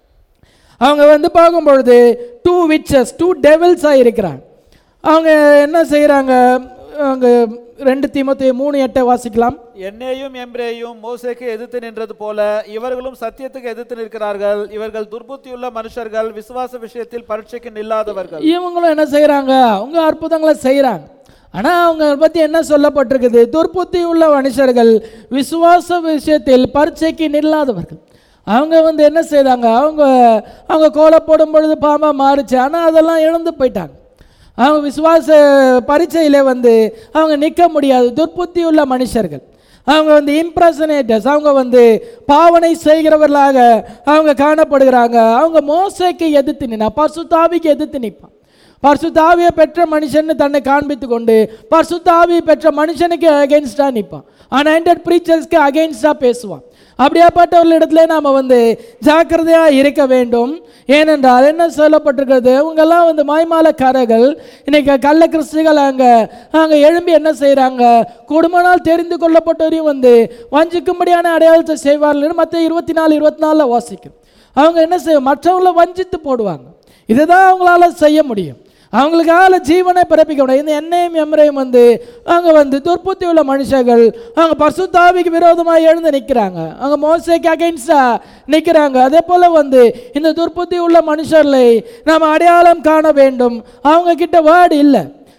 அவங்க வந்து பார்க்கும்பொழுது டூ விச்சஸ் டூ டெவில்ஸாக இருக்கிறாங்க அவங்க என்ன செய்கிறாங்க அவங்க ரெண்டு தீமத்தை மூணு எட்டை வாசிக்கலாம் என்னையும் எம்ரேயும் மோசேக்கு எதிர்த்து நின்றது போல இவர்களும் சத்தியத்துக்கு எதிர்த்து நிற்கிறார்கள் இவர்கள் துர்புத்தியுள்ள மனுஷர்கள் விசுவாச விஷயத்தில் பரீட்சைக்கு நில்லாதவர்கள் இவங்களும் என்ன செய்கிறாங்க அவங்க அற்புதங்களை செய்கிறாங்க ஆனால் அவங்க பற்றி என்ன சொல்லப்பட்டிருக்குது துர்ப்புத்தி உள்ள மனுஷர்கள் விசுவாச விஷயத்தில் பரீட்சைக்கு நில்லாதவர்கள் அவங்க வந்து என்ன செய்தாங்க அவங்க அவங்க கோலை போடும் பொழுது பாம்பா மாறுச்சு ஆனால் அதெல்லாம் இழந்து போயிட்டாங்க அவங்க விசுவாச பரீட்சையில வந்து அவங்க நிற்க முடியாது துர்ப்புத்தி உள்ள மனுஷர்கள் அவங்க வந்து இம்ப்ரெஷனேட்டர்ஸ் அவங்க வந்து பாவனை செய்கிறவர்களாக அவங்க காணப்படுகிறாங்க அவங்க மோசைக்கு எதிர்த்து நின்னா பசுத்தாவிக்கு எதிர்த்து நிற்பான் பரிசுத்தாவியை பெற்ற மனுஷன்னு தன்னை காண்பித்து கொண்டு பரிசுத்தாவியை பெற்ற மனுஷனுக்கு அகெயின்ஸ்டாக நிற்பான் அன்ஹண்டட் ப்ரீச்சர்ஸ்க்கு அகெயின்ஸ்டாக பேசுவான் அப்படியாப்பட்டவர்களிடத்துல நாம் வந்து ஜாக்கிரதையாக இருக்க வேண்டும் ஏனென்றால் என்ன சொல்லப்பட்டிருக்கிறது இவங்கெல்லாம் வந்து மாய்மாலக்காரர்கள் இன்னைக்கு கள்ள கிறிஸ்துகள் அங்கே அங்கே எழும்பி என்ன செய்கிறாங்க குடும்பனால் தெரிந்து கொள்ளப்பட்டவரையும் வந்து வஞ்சிக்கும்படியான அடையாளத்தை செய்வார்கள் மற்ற இருபத்தி நாலு இருபத்தி நாலில் வாசிக்கும் அவங்க என்ன செய்ய மற்றவங்கள வஞ்சித்து போடுவாங்க இதுதான் அவங்களால செய்ய முடியும் அவங்களுக்கால ஜீவனை பிறப்பிக்க முடியும் இந்த எண்ணெயும் எம்ரையும் வந்து அங்கே வந்து துர்ப்புத்தி உள்ள மனுஷர்கள் அவங்க பசுத்தாவிக்கு விரோதமாக எழுந்து நிற்கிறாங்க அங்கே மோசைக்கு அகைன்ஸ்டாக நிற்கிறாங்க அதே போல் வந்து இந்த துர்ப்புத்தி உள்ள மனுஷர்களை நாம் அடையாளம் காண வேண்டும் அவங்க கிட்ட வேர்டு இல்லை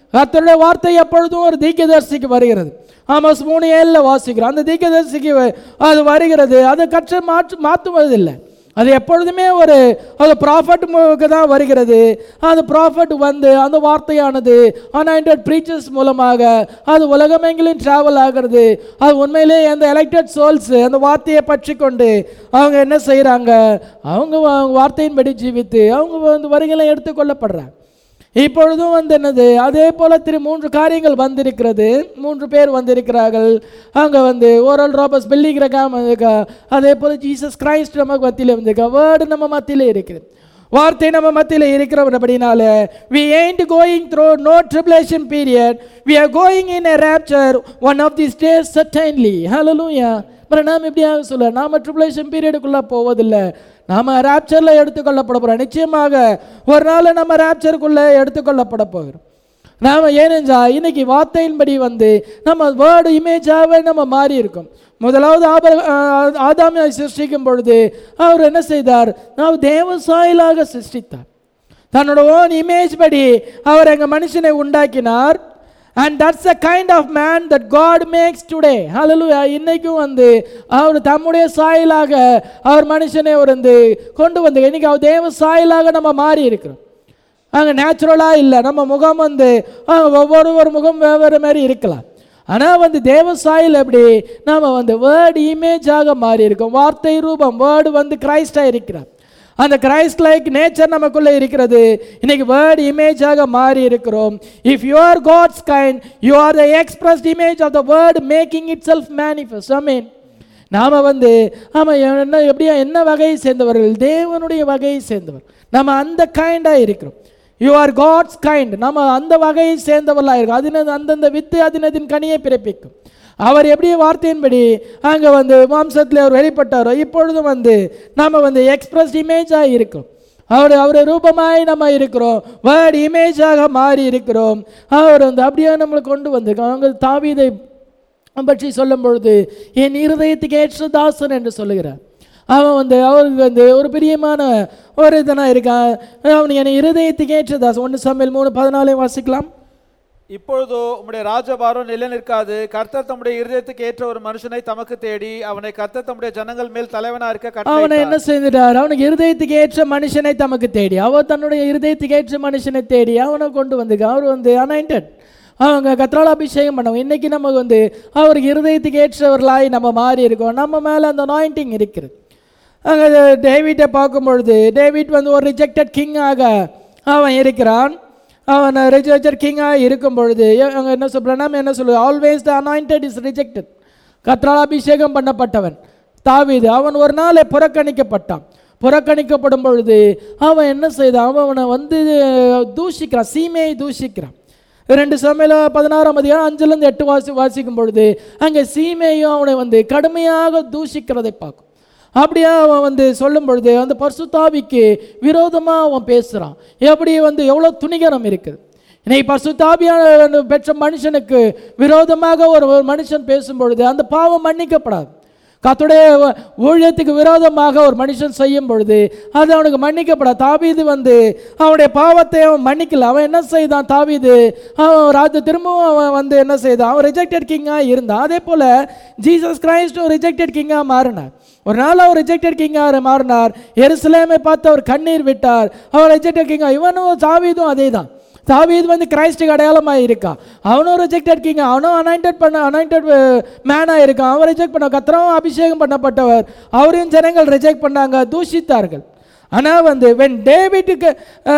கர்த்தருடைய வார்த்தை எப்பொழுதும் ஒரு தீர்க்கதரிசிக்கு வருகிறது ஆமாஸ் மூணு ஏழில் வாசிக்கிறோம் அந்த தீர்க்கதரிசிக்கு வ- அது வருகிறது அதை கற்று மாற்று மாற்றுவதில்லை அது எப்பொழுதுமே ஒரு அது ப்ராஃபட்டுக்கு தான் வருகிறது அந்த ப்ராஃபட் வந்து அந்த வார்த்தையானது அனாயிண்டட் ப்ரீச்சர்ஸ் மூலமாக அது உலகமெங்கிலும் ட்ராவல் ஆகிறது அது உண்மையிலே அந்த எலெக்டட் சோல்ஸ் அந்த வார்த்தையை பற்றி கொண்டு அவங்க என்ன செய்கிறாங்க அவங்க வா- வார்த்தையின்படி ஜீவித்து அவங்க வந்து வருகையில் எடுத்துக்கொள்ளப்படுறாங்க இப்பொழுதும் வந்து என்னது அதே போல திரு மூன்று காரியங்கள் வந்திருக்கிறது மூன்று பேர் வந்திருக்கிறார்கள் அங்கே வந்து ஓரல் ராபர்ஸ் பெல்லிகிரகாம் வந்திருக்கா அதே போல ஜீசஸ் கிரைஸ்ட் நம்ம மத்தியில் வந்திருக்கா வேர்டு நம்ம மத்தியில் இருக்குது வார்த்தை நம்ம மத்தியில் இருக்கிறபடினால we ain't going through no tribulation period we are going in a rapture one of the stays certainly hallelujah அப்புறம் நாம் எப்படியாக சொல்ல நாம ட்ரிபுலேஷன் பீரியடுக்குள்ளே போவதில்லை நாம ராப்சரில் எடுத்துக்கொள்ளப்பட போகிறோம் நிச்சயமாக ஒரு நாள் நம்ம ராப்சருக்குள்ளே எடுத்துக்கொள்ளப்பட போகிறோம் நாம் ஏனென்றா இன்னைக்கு வார்த்தையின்படி வந்து நம்ம வேர்டு இமேஜாகவே நம்ம மாறி இருக்கோம் முதலாவது ஆப ஆ- ஆதாமை சிருஷ்டிக்கும் பொழுது அவர் என்ன செய்தார் நான் தேவ சாயலாக சிருஷ்டித்தார் தன்னோட ஓன் இமேஜ் படி அவர் எங்கள் மனுஷனை உண்டாக்கினார் and that's a kind of man that God makes today hallelujah இன்னைக்கும் வந்து அவர் தம்முடைய சாயலாக அவர் மனுஷனை ஒரு வந்து கொண்டு வந்து இன்னைக்கு அவர் தேவ சாயலாக நம்ம மாறி இருக்கிறோம் அங்கே நேச்சுரலாக இல்லை நம்ம முகம் வந்து அஹ், ஒவ்வொரு ஒரு முகம் வெவ்வேறு மாதிரி இருக்கலாம் ஆனால் வந்து தேவ சாயல் எப்படி நாம் வந்து வேர்டு இமேஜாக மாறி இருக்கோம் வார்த்தை ரூபம் வேர்டு வந்து கிரைஸ்டாக இருக்கிறார் அந்த கிரைஸ்ட் லைக் நேச்சர் நமக்குள்ளே இருக்கிறது இன்னைக்கு வேர்டு இமேஜாக மாறி இருக்கிறோம் if you are God's kind you are the expressed image of the word making itself manifest I mean நாம் வந்து ஆமாம் என்ன எப்படியா என்ன வகையை சேர்ந்தவர்கள் தேவனுடைய வகையை சேர்ந்தவர் நம்ம அந்த கைண்டாக இருக்கிறோம் யூ ஆர் காட்ஸ் கைண்ட் நம்ம அந்த வகையை சேர்ந்தவர்களாக இருக்கோம் அதினது அந்தந்த வித்து அதினதின் கனியை பிறப்பிக்கும் அவர் எப்படி வார்த்தையின்படி அங்கே வந்து மாம்சத்தில் அவர் வெளிப்பட்டாரோ இப்பொழுதும் வந்து நம்ம வந்து எக்ஸ்பிரஸ் இமேஜாக இருக்கோம் அவர் அவர் ரூபமாய் நம்ம இருக்கிறோம் வேர்டு இமேஜாக மாறி இருக்கிறோம் அவர் வந்து அப்படியே நம்மளை கொண்டு வந்திருக்கோம் அவங்க தாவீதை பற்றி சொல்லும் பொழுது என் இருதயத்துக்கு ஏற்ற தாசன் என்று சொல்லுகிறார் அவன் வந்து அவருக்கு வந்து ஒரு பிரியமான ஒரு இதனாக இருக்கான் அவன் என் இருதயத்துக்கு ஏற்ற தாசன் ஒன்று சமையல் மூணு பதினாலையும் வாசிக்கலாம் இப்பொழுதோ உம்முடைய ராஜபாரம் நிலை நிற்காது கர்த்தர் தம்முடைய இருதயத்துக்கு ஏற்ற ஒரு மனுஷனை தமக்கு தேடி அவனை கர்த்தர் தம்முடைய ஜனங்கள் மேல் தலைவனா இருக்க அவனை கட்டளையிட்டார். என்ன செய்துட்டார் அவனுக்கு இருதயத்துக்கு ஏற்ற மனுஷனை தமக்கு தேடி அவர் தன்னுடைய இருதயத்துக்கு ஏற்ற மனுஷனை தேடி அவனை கொண்டு வந்திருக்க அவர் வந்து அனாயிண்டட் அவங்க கத்ரால அபிஷேகம் பண்ணவங்க இன்னைக்கு நமக்கு வந்து அவருக்கு இருதயத்துக்கு ஏற்றவர்களாய் நம்ம மாறி இருக்கோம் நம்ம மேலே அந்த அனாயிண்டிங் இருக்கிறது அங்கே டேவிட்டை பார்க்கும் பொழுது டேவிட் வந்து ஒரு ரிஜெக்டட் கிங்காக அவன் இருக்கிறான் அவன் ரிஜெக்டட் கிங்காக இருக்கும் பொழுது அங்கே என்ன சொல்கிறான் நம்ம என்ன சொல்லுவோம் always the anointed is rejected கத்ரால் அபிஷேகம் பண்ணப்பட்டவன் தாவீது அவன் ஒரு நாளை புறக்கணிக்கப்பட்டான் புறக்கணிக்கப்படும் பொழுது அவன் என்ன செய்தான் அவன் அவனை வந்து தூஷிக்கிறான் சீமையை தூஷிக்கிறான் ரெண்டு சமையல பதினாறாம் அதிகாரம் அஞ்சுலேருந்து எட்டு வாசி வாசிக்கும் பொழுது அங்கே சீமையும் அவனை வந்து கடுமையாக தூஷிக்கிறதை பார்க்கும் அப்படியே அவன் வந்து சொல்லும் பொழுது அந்த பர்சுத்தாவிக்கு விரோதமாக அவன் பேசுகிறான் எப்படி வந்து எவ்வளோ துணிகரம் இருக்குது இன்னைக்கு பர்சுத்தாபியான பெற்ற மனுஷனுக்கு விரோதமாக ஒரு ஒரு மனுஷன் பேசும் பொழுது அந்த பாவம் மன்னிக்கப்படாது கத்துடைய ஊழியத்துக்கு விரோதமாக ஒரு மனுஷன் செய்யும் பொழுது அது அவனுக்கு மன்னிக்கப்படாது தாவீது வந்து அவனுடைய பாவத்தை அவன் மன்னிக்கல அவன் என்ன செய்தான் தாவீது அவன் ராஜ திரும்பவும் அவன் வந்து என்ன செய்தான் அவன் ரிஜெக்டட் கிங்காக இருந்தான் அதே போல் ஜீசஸ் கிரைஸ்டும் ரிஜெக்டட் கிங்காக மாறினார் ஒரு நாள் அவர் ரிஜெக்டட் கிங்காக மாறினார் எருசலேமை பார்த்து அவர் கண்ணீர் விட்டார் அவர் ரிஜெக்டட் கிங்கா இவனும் தாவீதும் அதே தான் தாவீது வந்து கிரைஸ்டுக்கு அடையாளமாக இருக்கான் அவனும் ரிஜெக்டட் கிங் அவனும் அனாயிண்டட் பண்ண அனாயிண்டட் மேனாக இருக்கான் அவன் ரிஜெக்ட் பண்ண கத்திரவும் அபிஷேகம் பண்ணப்பட்டவர் அவரையும் ஜனங்கள் ரிஜெக்ட் பண்ணாங்க தூஷித்தார்கள் ஆனால் வந்து வென் டேவிட்டுக்கு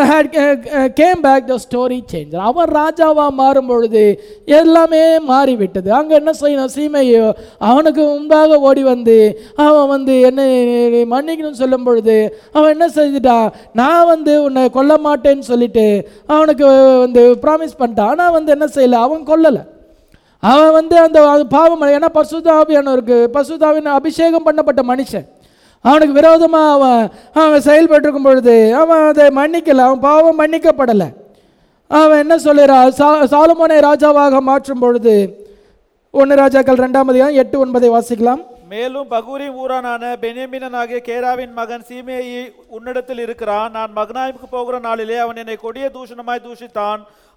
came back the story change அவன் ராஜாவாக மாறும் பொழுது எல்லாமே மாறிவிட்டது அங்கே என்ன செய்யணும் சீமையோ அவனுக்கு முன்பாக ஓடி வந்து அவன் வந்து என்ன மன்னிக்கணும்னு சொல்லும் பொழுது அவன் என்ன செய்துட்டான் நான் வந்து உன்னை கொல்ல மாட்டேன்னு சொல்லிட்டு அவனுக்கு வந்து ப்ராமிஸ் பண்ணிட்டான் ஆனால் வந்து என்ன செய்யலை அவன் கொல்லலை அவன் வந்து அந்த அது பாவம் ஏன்னா பசுதாவியானவருக்கு பசுதாவின் அபிஷேகம் பண்ணப்பட்ட மனுஷன் அவனுக்கு விரோதமாக அவன் அவன் செயல்பட்டிருக்கும் பொழுது அவன் அதை மன்னிக்கலை அவன் பாவம் மன்னிக்கப்படலை அவன் என்ன சொல்லுறான் சா சாலமோனை ராஜாவாக மாற்றும் பொழுது ஒன்று ராஜாக்கள் ரெண்டாம் அதிகாரம் எட்டு ஒன்பதை வாசிக்கலாம் மேலும் பகூரின் ஊரானான பென்யமீனனாகிய கேராவின் மகன் சீமேயி உன்னிடத்தில் இருக்கிறான் நான் மகனாய்முக்கு போகிற நாளிலே அவன் என்னை கொடிய தூஷணமாய் தூஷித்தான்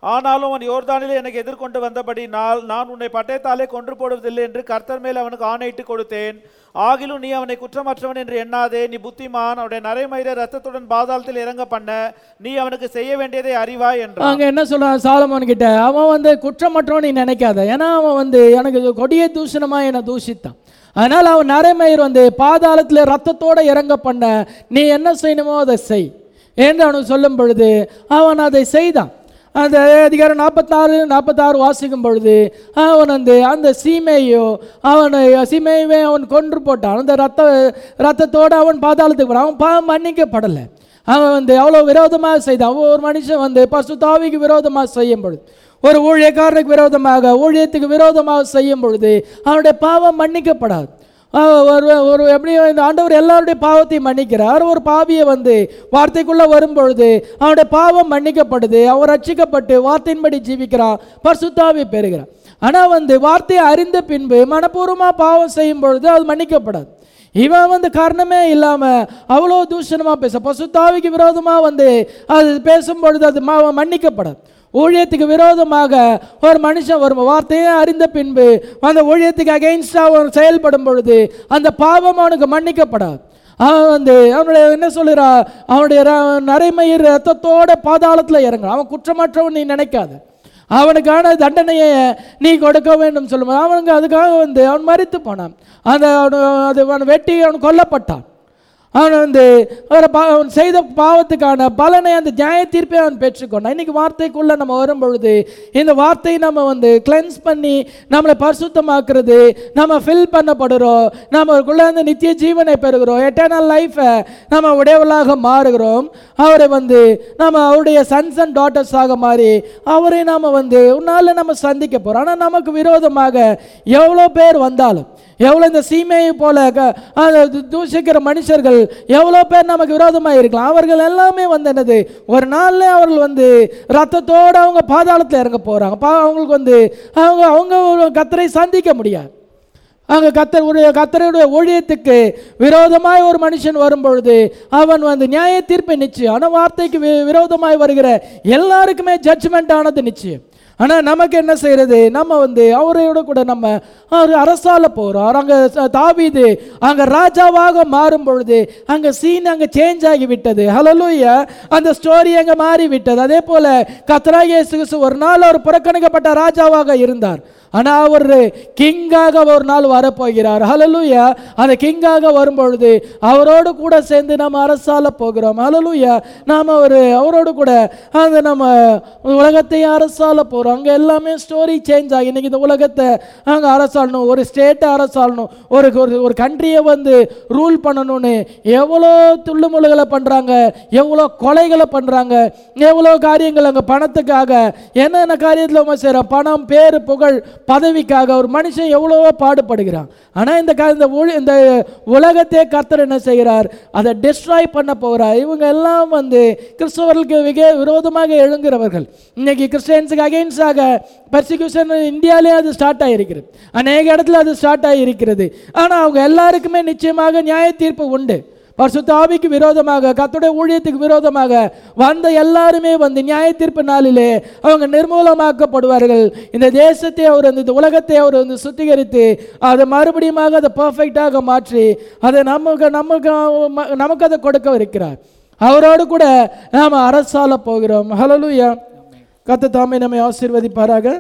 ஆனாலும் அவன் யோர்தானிலே எனக்கு எதிர்கொண்டு வந்தபடி நாள் நான் உன்னை பட்டயத்தாலே கொன்று போடுவதில்லை என்று கர்த்தர் மேல் அவனுக்கு ஆணையிட்டு கொடுத்தேன் ஆகிலும் நீ அவனை குற்றமற்றவன் என்று எண்ணாதே நீ புத்திமான் அவனுடைய நரைமயிரை ரத்தத்துடன் பாதாளத்தில் இறங்க பண்ண நீ அவனுக்கு செய்ய வேண்டியதை அறிவாய் என்றான் அங்க என்ன சொல்றான் சாலமோன் கிட்ட அவன் வந்து குற்றமற்றவன் நீ நினைக்காத ஏன்னா அவன் வந்து எனக்கு இது கொடிய தூஷணமா என்னை தூஷித்தான் அதனால அவன் நரைமயிர் வந்து பாதாளத்தில் ரத்தத்தோட இறங்க பண்ண நீ என்ன செய்யணுமோ அதை செய் என்று அவனுக்கு சொல்லும் பொழுது அவன் அதை செய்தான் அந்த அதிகாரம் நாற்பத்தாறு நாற்பத்தாறு வாசிக்கும் பொழுது அவன் வந்து அந்த சீமையோ அவனை சீமையவே அவன் கொன்று போட்டான் அந்த ரத்த ரத்தத்தோடு அவன் பாதாளத்துக்கு போனான் அவன் பாவம் மன்னிக்கப்படலை அவன் வந்து அவ்வளோ விரோதமாக செய்தான் அவன் ஒரு மனுஷன் வந்து பசுத்தாவிக்கு விரோதமாக செய்யும் பொழுது ஒரு ஊழியக்காரனுக்கு விரோதமாக ஊழியத்துக்கு விரோதமாக செய்யும் பொழுது அவனுடைய பாவம் மன்னிக்கப்படாது அவன் ஒரு ஒரு எப்படி இந்த ஆண்டவர் எல்லாருடைய பாவத்தையும் மன்னிக்கிறார் ஒரு பாவியை வந்து வார்த்தைக்குள்ளே வரும்பொழுது அவனுடைய பாவம் மன்னிக்கப்படுது அவன் ரட்சிக்கப்பட்டு வார்த்தையின்படி ஜீவிக்கிறான் பரிசுத்தாவி பெறுகிறான் ஆனால் வந்து வார்த்தையை அறிந்த பின்பு மனப்பூர்வமாக பாவம் செய்யும் பொழுது அது மன்னிக்கப்படாது இவன் வந்து காரணமே இல்லாமல் அவ்வளோ தூஷணமாக பேச பசுத்தாவிக்கு விரோதமாக வந்து அது பேசும் பொழுது அது ம- மன்னிக்கப்படாது ஊழியத்துக்கு விரோதமாக ஒரு மனுஷன் வரும் வார்த்தையை அறிந்த பின்பு அந்த ஊழியத்துக்கு அகெயின்ஸ்டாக அவன் செயல்படும் பொழுது அந்த பாவம் அவனுக்கு மன்னிக்கப்படாது அவன் வந்து அவனுடைய என்ன சொல்லுறா அவனுடைய ர- நரைமயிர் ரத்தத்தோட பாதாளத்தில் இறங்குறான் அவன் குற்றமற்றவன் நீ நினைக்காத அவனுக்கான தண்டனையை நீ கொடுக்க வேண்டும் சொல்லும்போது அவனுக்கு அதுக்காக வந்து அவன் மறித்து போனான் அந்த அவனு அது அவன் வெட்டி அவன் கொல்லப்பட்டான் அவன் வந்து அவரை பா அவன் செய்த பாவத்துக்கான பலனை அந்த நியாய தீர்ப்பை அவன் பெற்றுக்கொண்டான் இன்னைக்கு வார்த்தைக்குள்ளே நம்ம வரும் பொழுது இந்த வார்த்தையை நம்ம வந்து கிளென்ஸ் பண்ணி நம்மளை பரிசுத்தமாக்குறது நம்ம ஃபில் பண்ணப்படுறோம் நம்மளுக்குள்ள அந்த நித்திய ஜீவனை பெறுகிறோம் எட்டர்னல் லைஃப்பை நம்ம உடையவளாக மாறுகிறோம் அவரை வந்து நம்ம அவருடைய சன்ஸ் அண்ட் டாட்டர்ஸாக மாறி அவரை நாம் வந்து உன்னால நம்ம சந்திக்க போகிறோம் ஆனால் நமக்கு விரோதமாக எவ்வளோ பேர் வந்தாலும் எவ்வளோ இந்த சீமையை போல க- அந்த து- தூஷிக்கிற மனுஷர்கள் எவ்வளோ பேர் நமக்கு விரோதமாக இருக்கலாம் அவர்கள் எல்லாமே வந்து என்னது ஒரு நாளில் அவர்கள் வந்து ரத்தத்தோடு அவங்க பாதாளத்தில் இறங்க போகிறாங்க பா அவங்களுக்கு வந்து அவங்க அவங்க ஒரு கத்தரை சந்திக்க முடியாது அங்கே கத்தர் உடைய கத்தருடைய ஊழியத்துக்கு விரோதமாய் ஒரு மனுஷன் வரும்பொழுது அவன் வந்து நியாய தீர்ப்பை நிச்சயம் ஆனால் வார்த்தைக்கு வி- விரோதமாய் வருகிற எல்லாருக்குமே ஜட்ஜ்மெண்ட் ஆனது நிச்சயம் ஆனால் நமக்கு என்ன செய்யறது நம்ம வந்து அவரோட கூட நம்ம ஒரு அரசால போகிறோம் அங்கே தாவீது அங்கே ராஜாவாக மாறும் பொழுது அங்கே சீன் அங்கே சேஞ்ச் ஆகி விட்டது ஹலலூயா அந்த ஸ்டோரி அங்கே மாறி விட்டது அதே போல் கத்ராக இயேசு ஒரு நாள் அவர் புறக்கணிக்கப்பட்ட ராஜாவாக இருந்தார் ஆனால் அவர் கிங்காக ஒரு நாள் வரப்போகிறார் ஹலலூயா அந்த கிங்காக வரும்பொழுது அவரோடு கூட சேர்ந்து நம்ம அரசால போகிறோம் ஹலலூயா நாம் ஒரு அவரோடு கூட அந்த நம்ம உலகத்தையும் அரசால போகிறோம் அங்கே எல்லாமே ஸ்டோரி சேஞ்ச் ஆகி இன்னைக்கு இந்த உலகத்தை அங்கே அரசாளணும் ஒரு ஸ்டேட்டை அரசாளணும் ஒரு ஒரு ஒரு கண்ட்ரியை வந்து ரூல் பண்ணணும்னு எவ்வளோ துள்ளுமுள்ளுகளை பண்ணுறாங்க எவ்வளோ கொலைகளை பண்ணுறாங்க எவ்வளோ காரியங்கள் அங்கே பணத்துக்காக என்னென்ன காரியத்தில் அவங்க செய்கிறான் பணம் பேர் புகழ் பதவிக்காக ஒரு மனுஷன் எவ்வளவோ பாடுபடுகிறான் ஆனால் இந்த கா இந்த ஊழி இந்த உலகத்தையே கர்த்தர் என்ன செய்கிறார் அதை டிஸ்ட்ராய் பண்ண போகிறார் இவங்க எல்லாம் வந்து கிறிஸ்தவர்களுக்கு மிக விரோதமாக எழுங்குகிறவர்கள் இன்னைக்கு கிறிஸ்டியன்ஸுக்கு அகெயின்ஸ்டாக பர்சிக்யூஷன் இந்தியாவிலே அது ஸ்டார்ட் ஆகிருக்கிறது அநேக இடத்துல அது ஸ்டார்ட் ஆகியிருக்கிறது ஆனால் அவங்க எல்லாருக்குமே நிச்சயமாக நியாய தீர்ப்பு உண்டு பரிசுத்த ஆவிக்கு விரோதமாக கர்த்தருடைய ஊழியத்துக்கு விரோதமாக வந்த எல்லாருமே வந்து நியாய தீர்ப்பு நாளிலே அவங்க நிர்மூலமாக்கப்படுவார்கள் இந்த தேசத்தை அவர் வந்து இந்த உலகத்தை அவர் வந்து சுத்திகரித்து அதை மறுபடியும் அதை பர்ஃபெக்டாக மாற்றி அதை நமக்கு நமக்கு நமக்கு அதை கொடுக்க இருக்கிறார் அவரோடு கூட நாம் அரசால போகிறோம் ஹலலூயா கத்த தாமே நம்மை ஆசீர்வதிப்பாராக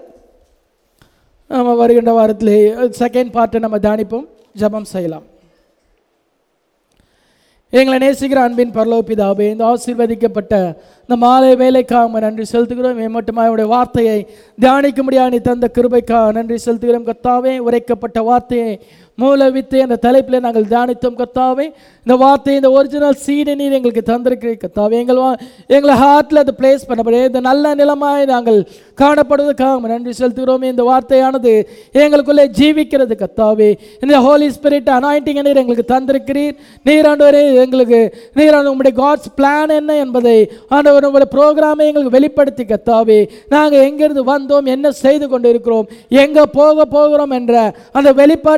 நம்ம வருகின்ற வாரத்திலே செகண்ட் பார்ட்டை நம்ம தியானிப்போம் ஜெபம் செய்யலாம் எங்களை நேசிக்கிற அன்பின் பரலோக பிதாவே இந்த ஆசீர்வதிக்கப்பட்ட இந்த மாலை வேலைக்காக உம்மை நன்றி செலுத்துகிறோம் மேம்பட்டுமா உடைய வார்த்தையை தியானிக்க முடியாது நீ தந்த கிருபைக்காக நன்றி செலுத்துகிறோம் கர்த்தாவே உரைக்கப்பட்ட வார்த்தையை மூல வித்து என்ற தலைப்பில் நாங்கள் தியானித்தோம் கர்த்தாவே இந்த வார்த்தை இந்த ஒரிஜினல் சீடை நீர் எங்களுக்கு தந்திருக்கிறீர் கர்த்தாவே எங்கள் வா- எங்களை ஹார்ட்டில் அது பிளேஸ் பண்ணப்படும் இந்த நல்ல நிலமாய் நாங்கள் காணப்படுவதற்காக உம்மை நன்றி செலுத்துகிறோம் இந்த வார்த்தையானது எங்களுக்குள்ளே ஜீவிக்கிறது கர்த்தாவே இந்த ஹோலி ஸ்பிரிட் அனாயிண்டிங் நீர் எங்களுக்கு தந்திருக்கிறீர் நீர் ஆண்டவரே எங்களுக்கு நீர் ஆண்டு உங்களுடைய காட்ஸ் பிளான் என்ன என்பதை ஆண்டவர் உங்களுடைய ப்ரோக்ராமை எங்களுக்கு வெளிப்படுத்தி கத்தாவே நாங்கள் எங்கிருந்து வந்தோம் என்ன செய்து கொண்டு இருக்கிறோம் எங்கே போக போகிறோம் என்ற அந்த வெளிப்பாட்டை நீர் எங்களுக்கு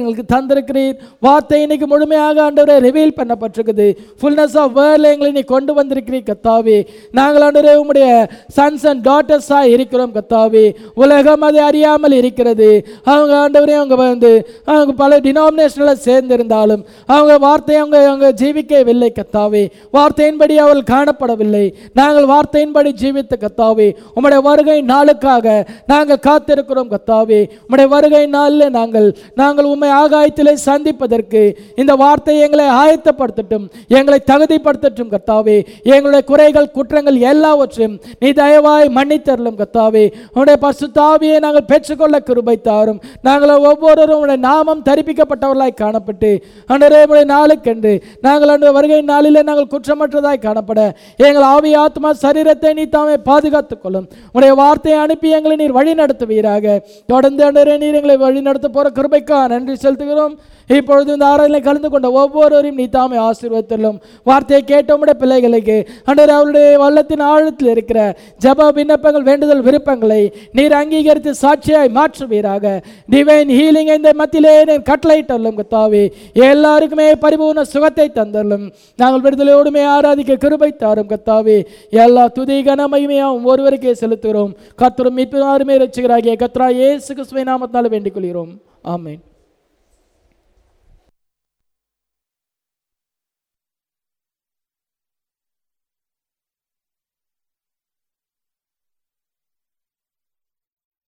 எங்களுக்கு தந்திருக்கிறீர் வார்த்தை இன்னைக்கு முழுமையாக ஆண்டவரை ரிவீல் பண்ணப்பட்டிருக்குது ஃபுல்னஸ் ஆஃப் வேர்ல எங்களை நீ கொண்டு வந்திருக்கிறீர் கத்தாவே நாங்கள் ஆண்டவரே உம்முடைய சன்ஸ் அண்ட் டாட்டர்ஸாக இருக்கிறோம் கத்தாவே உலகம் அதை அறியாமல் இருக்கிறது அவங்க ஆண்டவரே அவங்க வந்து அவங்க பல டினாமினேஷனில் சேர்ந்திருந்தாலும் அவங்க வார்த்தையை அவங்க அவங்க ஜீவிக்கவில்லை கத்தாவே வார்த்தையின்படி அவள் காணப்படவில்லை நாங்கள் வார்த்தையின்படி ஜீவித்த கத்தாவே உம்முடைய வருகை நாளுக்காக நாங்கள் காத்திருக்கிறோம் கத்தாவே உம்முடைய வருகை நாளில் நாங்கள் நாங்கள் உம்மை ஆகாயத்திலே சந்திப்பதற்கு இந்த வார்த்தை எங்களை ஆயத்தப்படுத்தட்டும் எங்களை தகுதிப்படுத்தட்டும் கத்தாவே எங்களுடைய குறைகள் குற்றங்கள் எல்லாவற்றையும் நீ தயவாய் மன்னித்தரலும் கத்தாவே உன்னுடைய பசுத்தாவியை நாங்கள் பெற்றுக்கொள்ள கிருபை தாரும் நாங்கள் ஒவ்வொருவரும் உடைய நாமம் தரிப்பிக்கப்பட்டவர்களாய் காணப்பட்டு அன்றே உடைய நாளுக்கென்று நாங்கள் அன்று வருகை நாளிலே நாங்கள் குற்றமற்றதாய் காணப்பட எங்கள் ஆவி ஆத்மா சரீரத்தை நீ தாமே பாதுகாத்துக் கொள்ளும் உடைய வார்த்தையை அனுப்பி எங்களை நீர் வழி நடத்துவீராக தொடர்ந்து அன்றே நீர் எங்களை வழி நடத்த போற கிருபைக்கா நன்றி செலுத்துகிறோம் இப்பொழுது இந்த ஆராதனை கலந்து கொண்ட ஒவ்வொருவரையும் நீ தாமே ஆசீர்வதித்தலும் வார்த்தையை கேட்ட உம்முடைய பிள்ளைகளுக்கு அன்றர் அவருடைய வல்லத்தின் ஆழத்தில் இருக்கிற ஜப விண்ணப்பங்கள் வேண்டுதல் விருப்பங்களை நீர் அங்கீகரித்து சாட்சியாய் மாற்றுவீராக டிவைன் ஹீலிங் இந்த மத்தியிலே நீர் கட்டளையிட்டல்லும் கத்தாவே எல்லாருக்குமே பரிபூர்ண சுகத்தை தந்தரலும் நாங்கள் விடுதலையோடுமே ஆராதிக்க கிருபை தாரும் கத்தாவே எல்லா துதி கனமையுமையாவும் ஒருவருக்கே செலுத்துகிறோம் கத்தரும் மீட்பு அருமை ரசிகராகிய கத்ரா இயேசு கிறிஸ்துவின் நாமத்தால் வேண்டிக் கொள்கிறோம் ஆமென்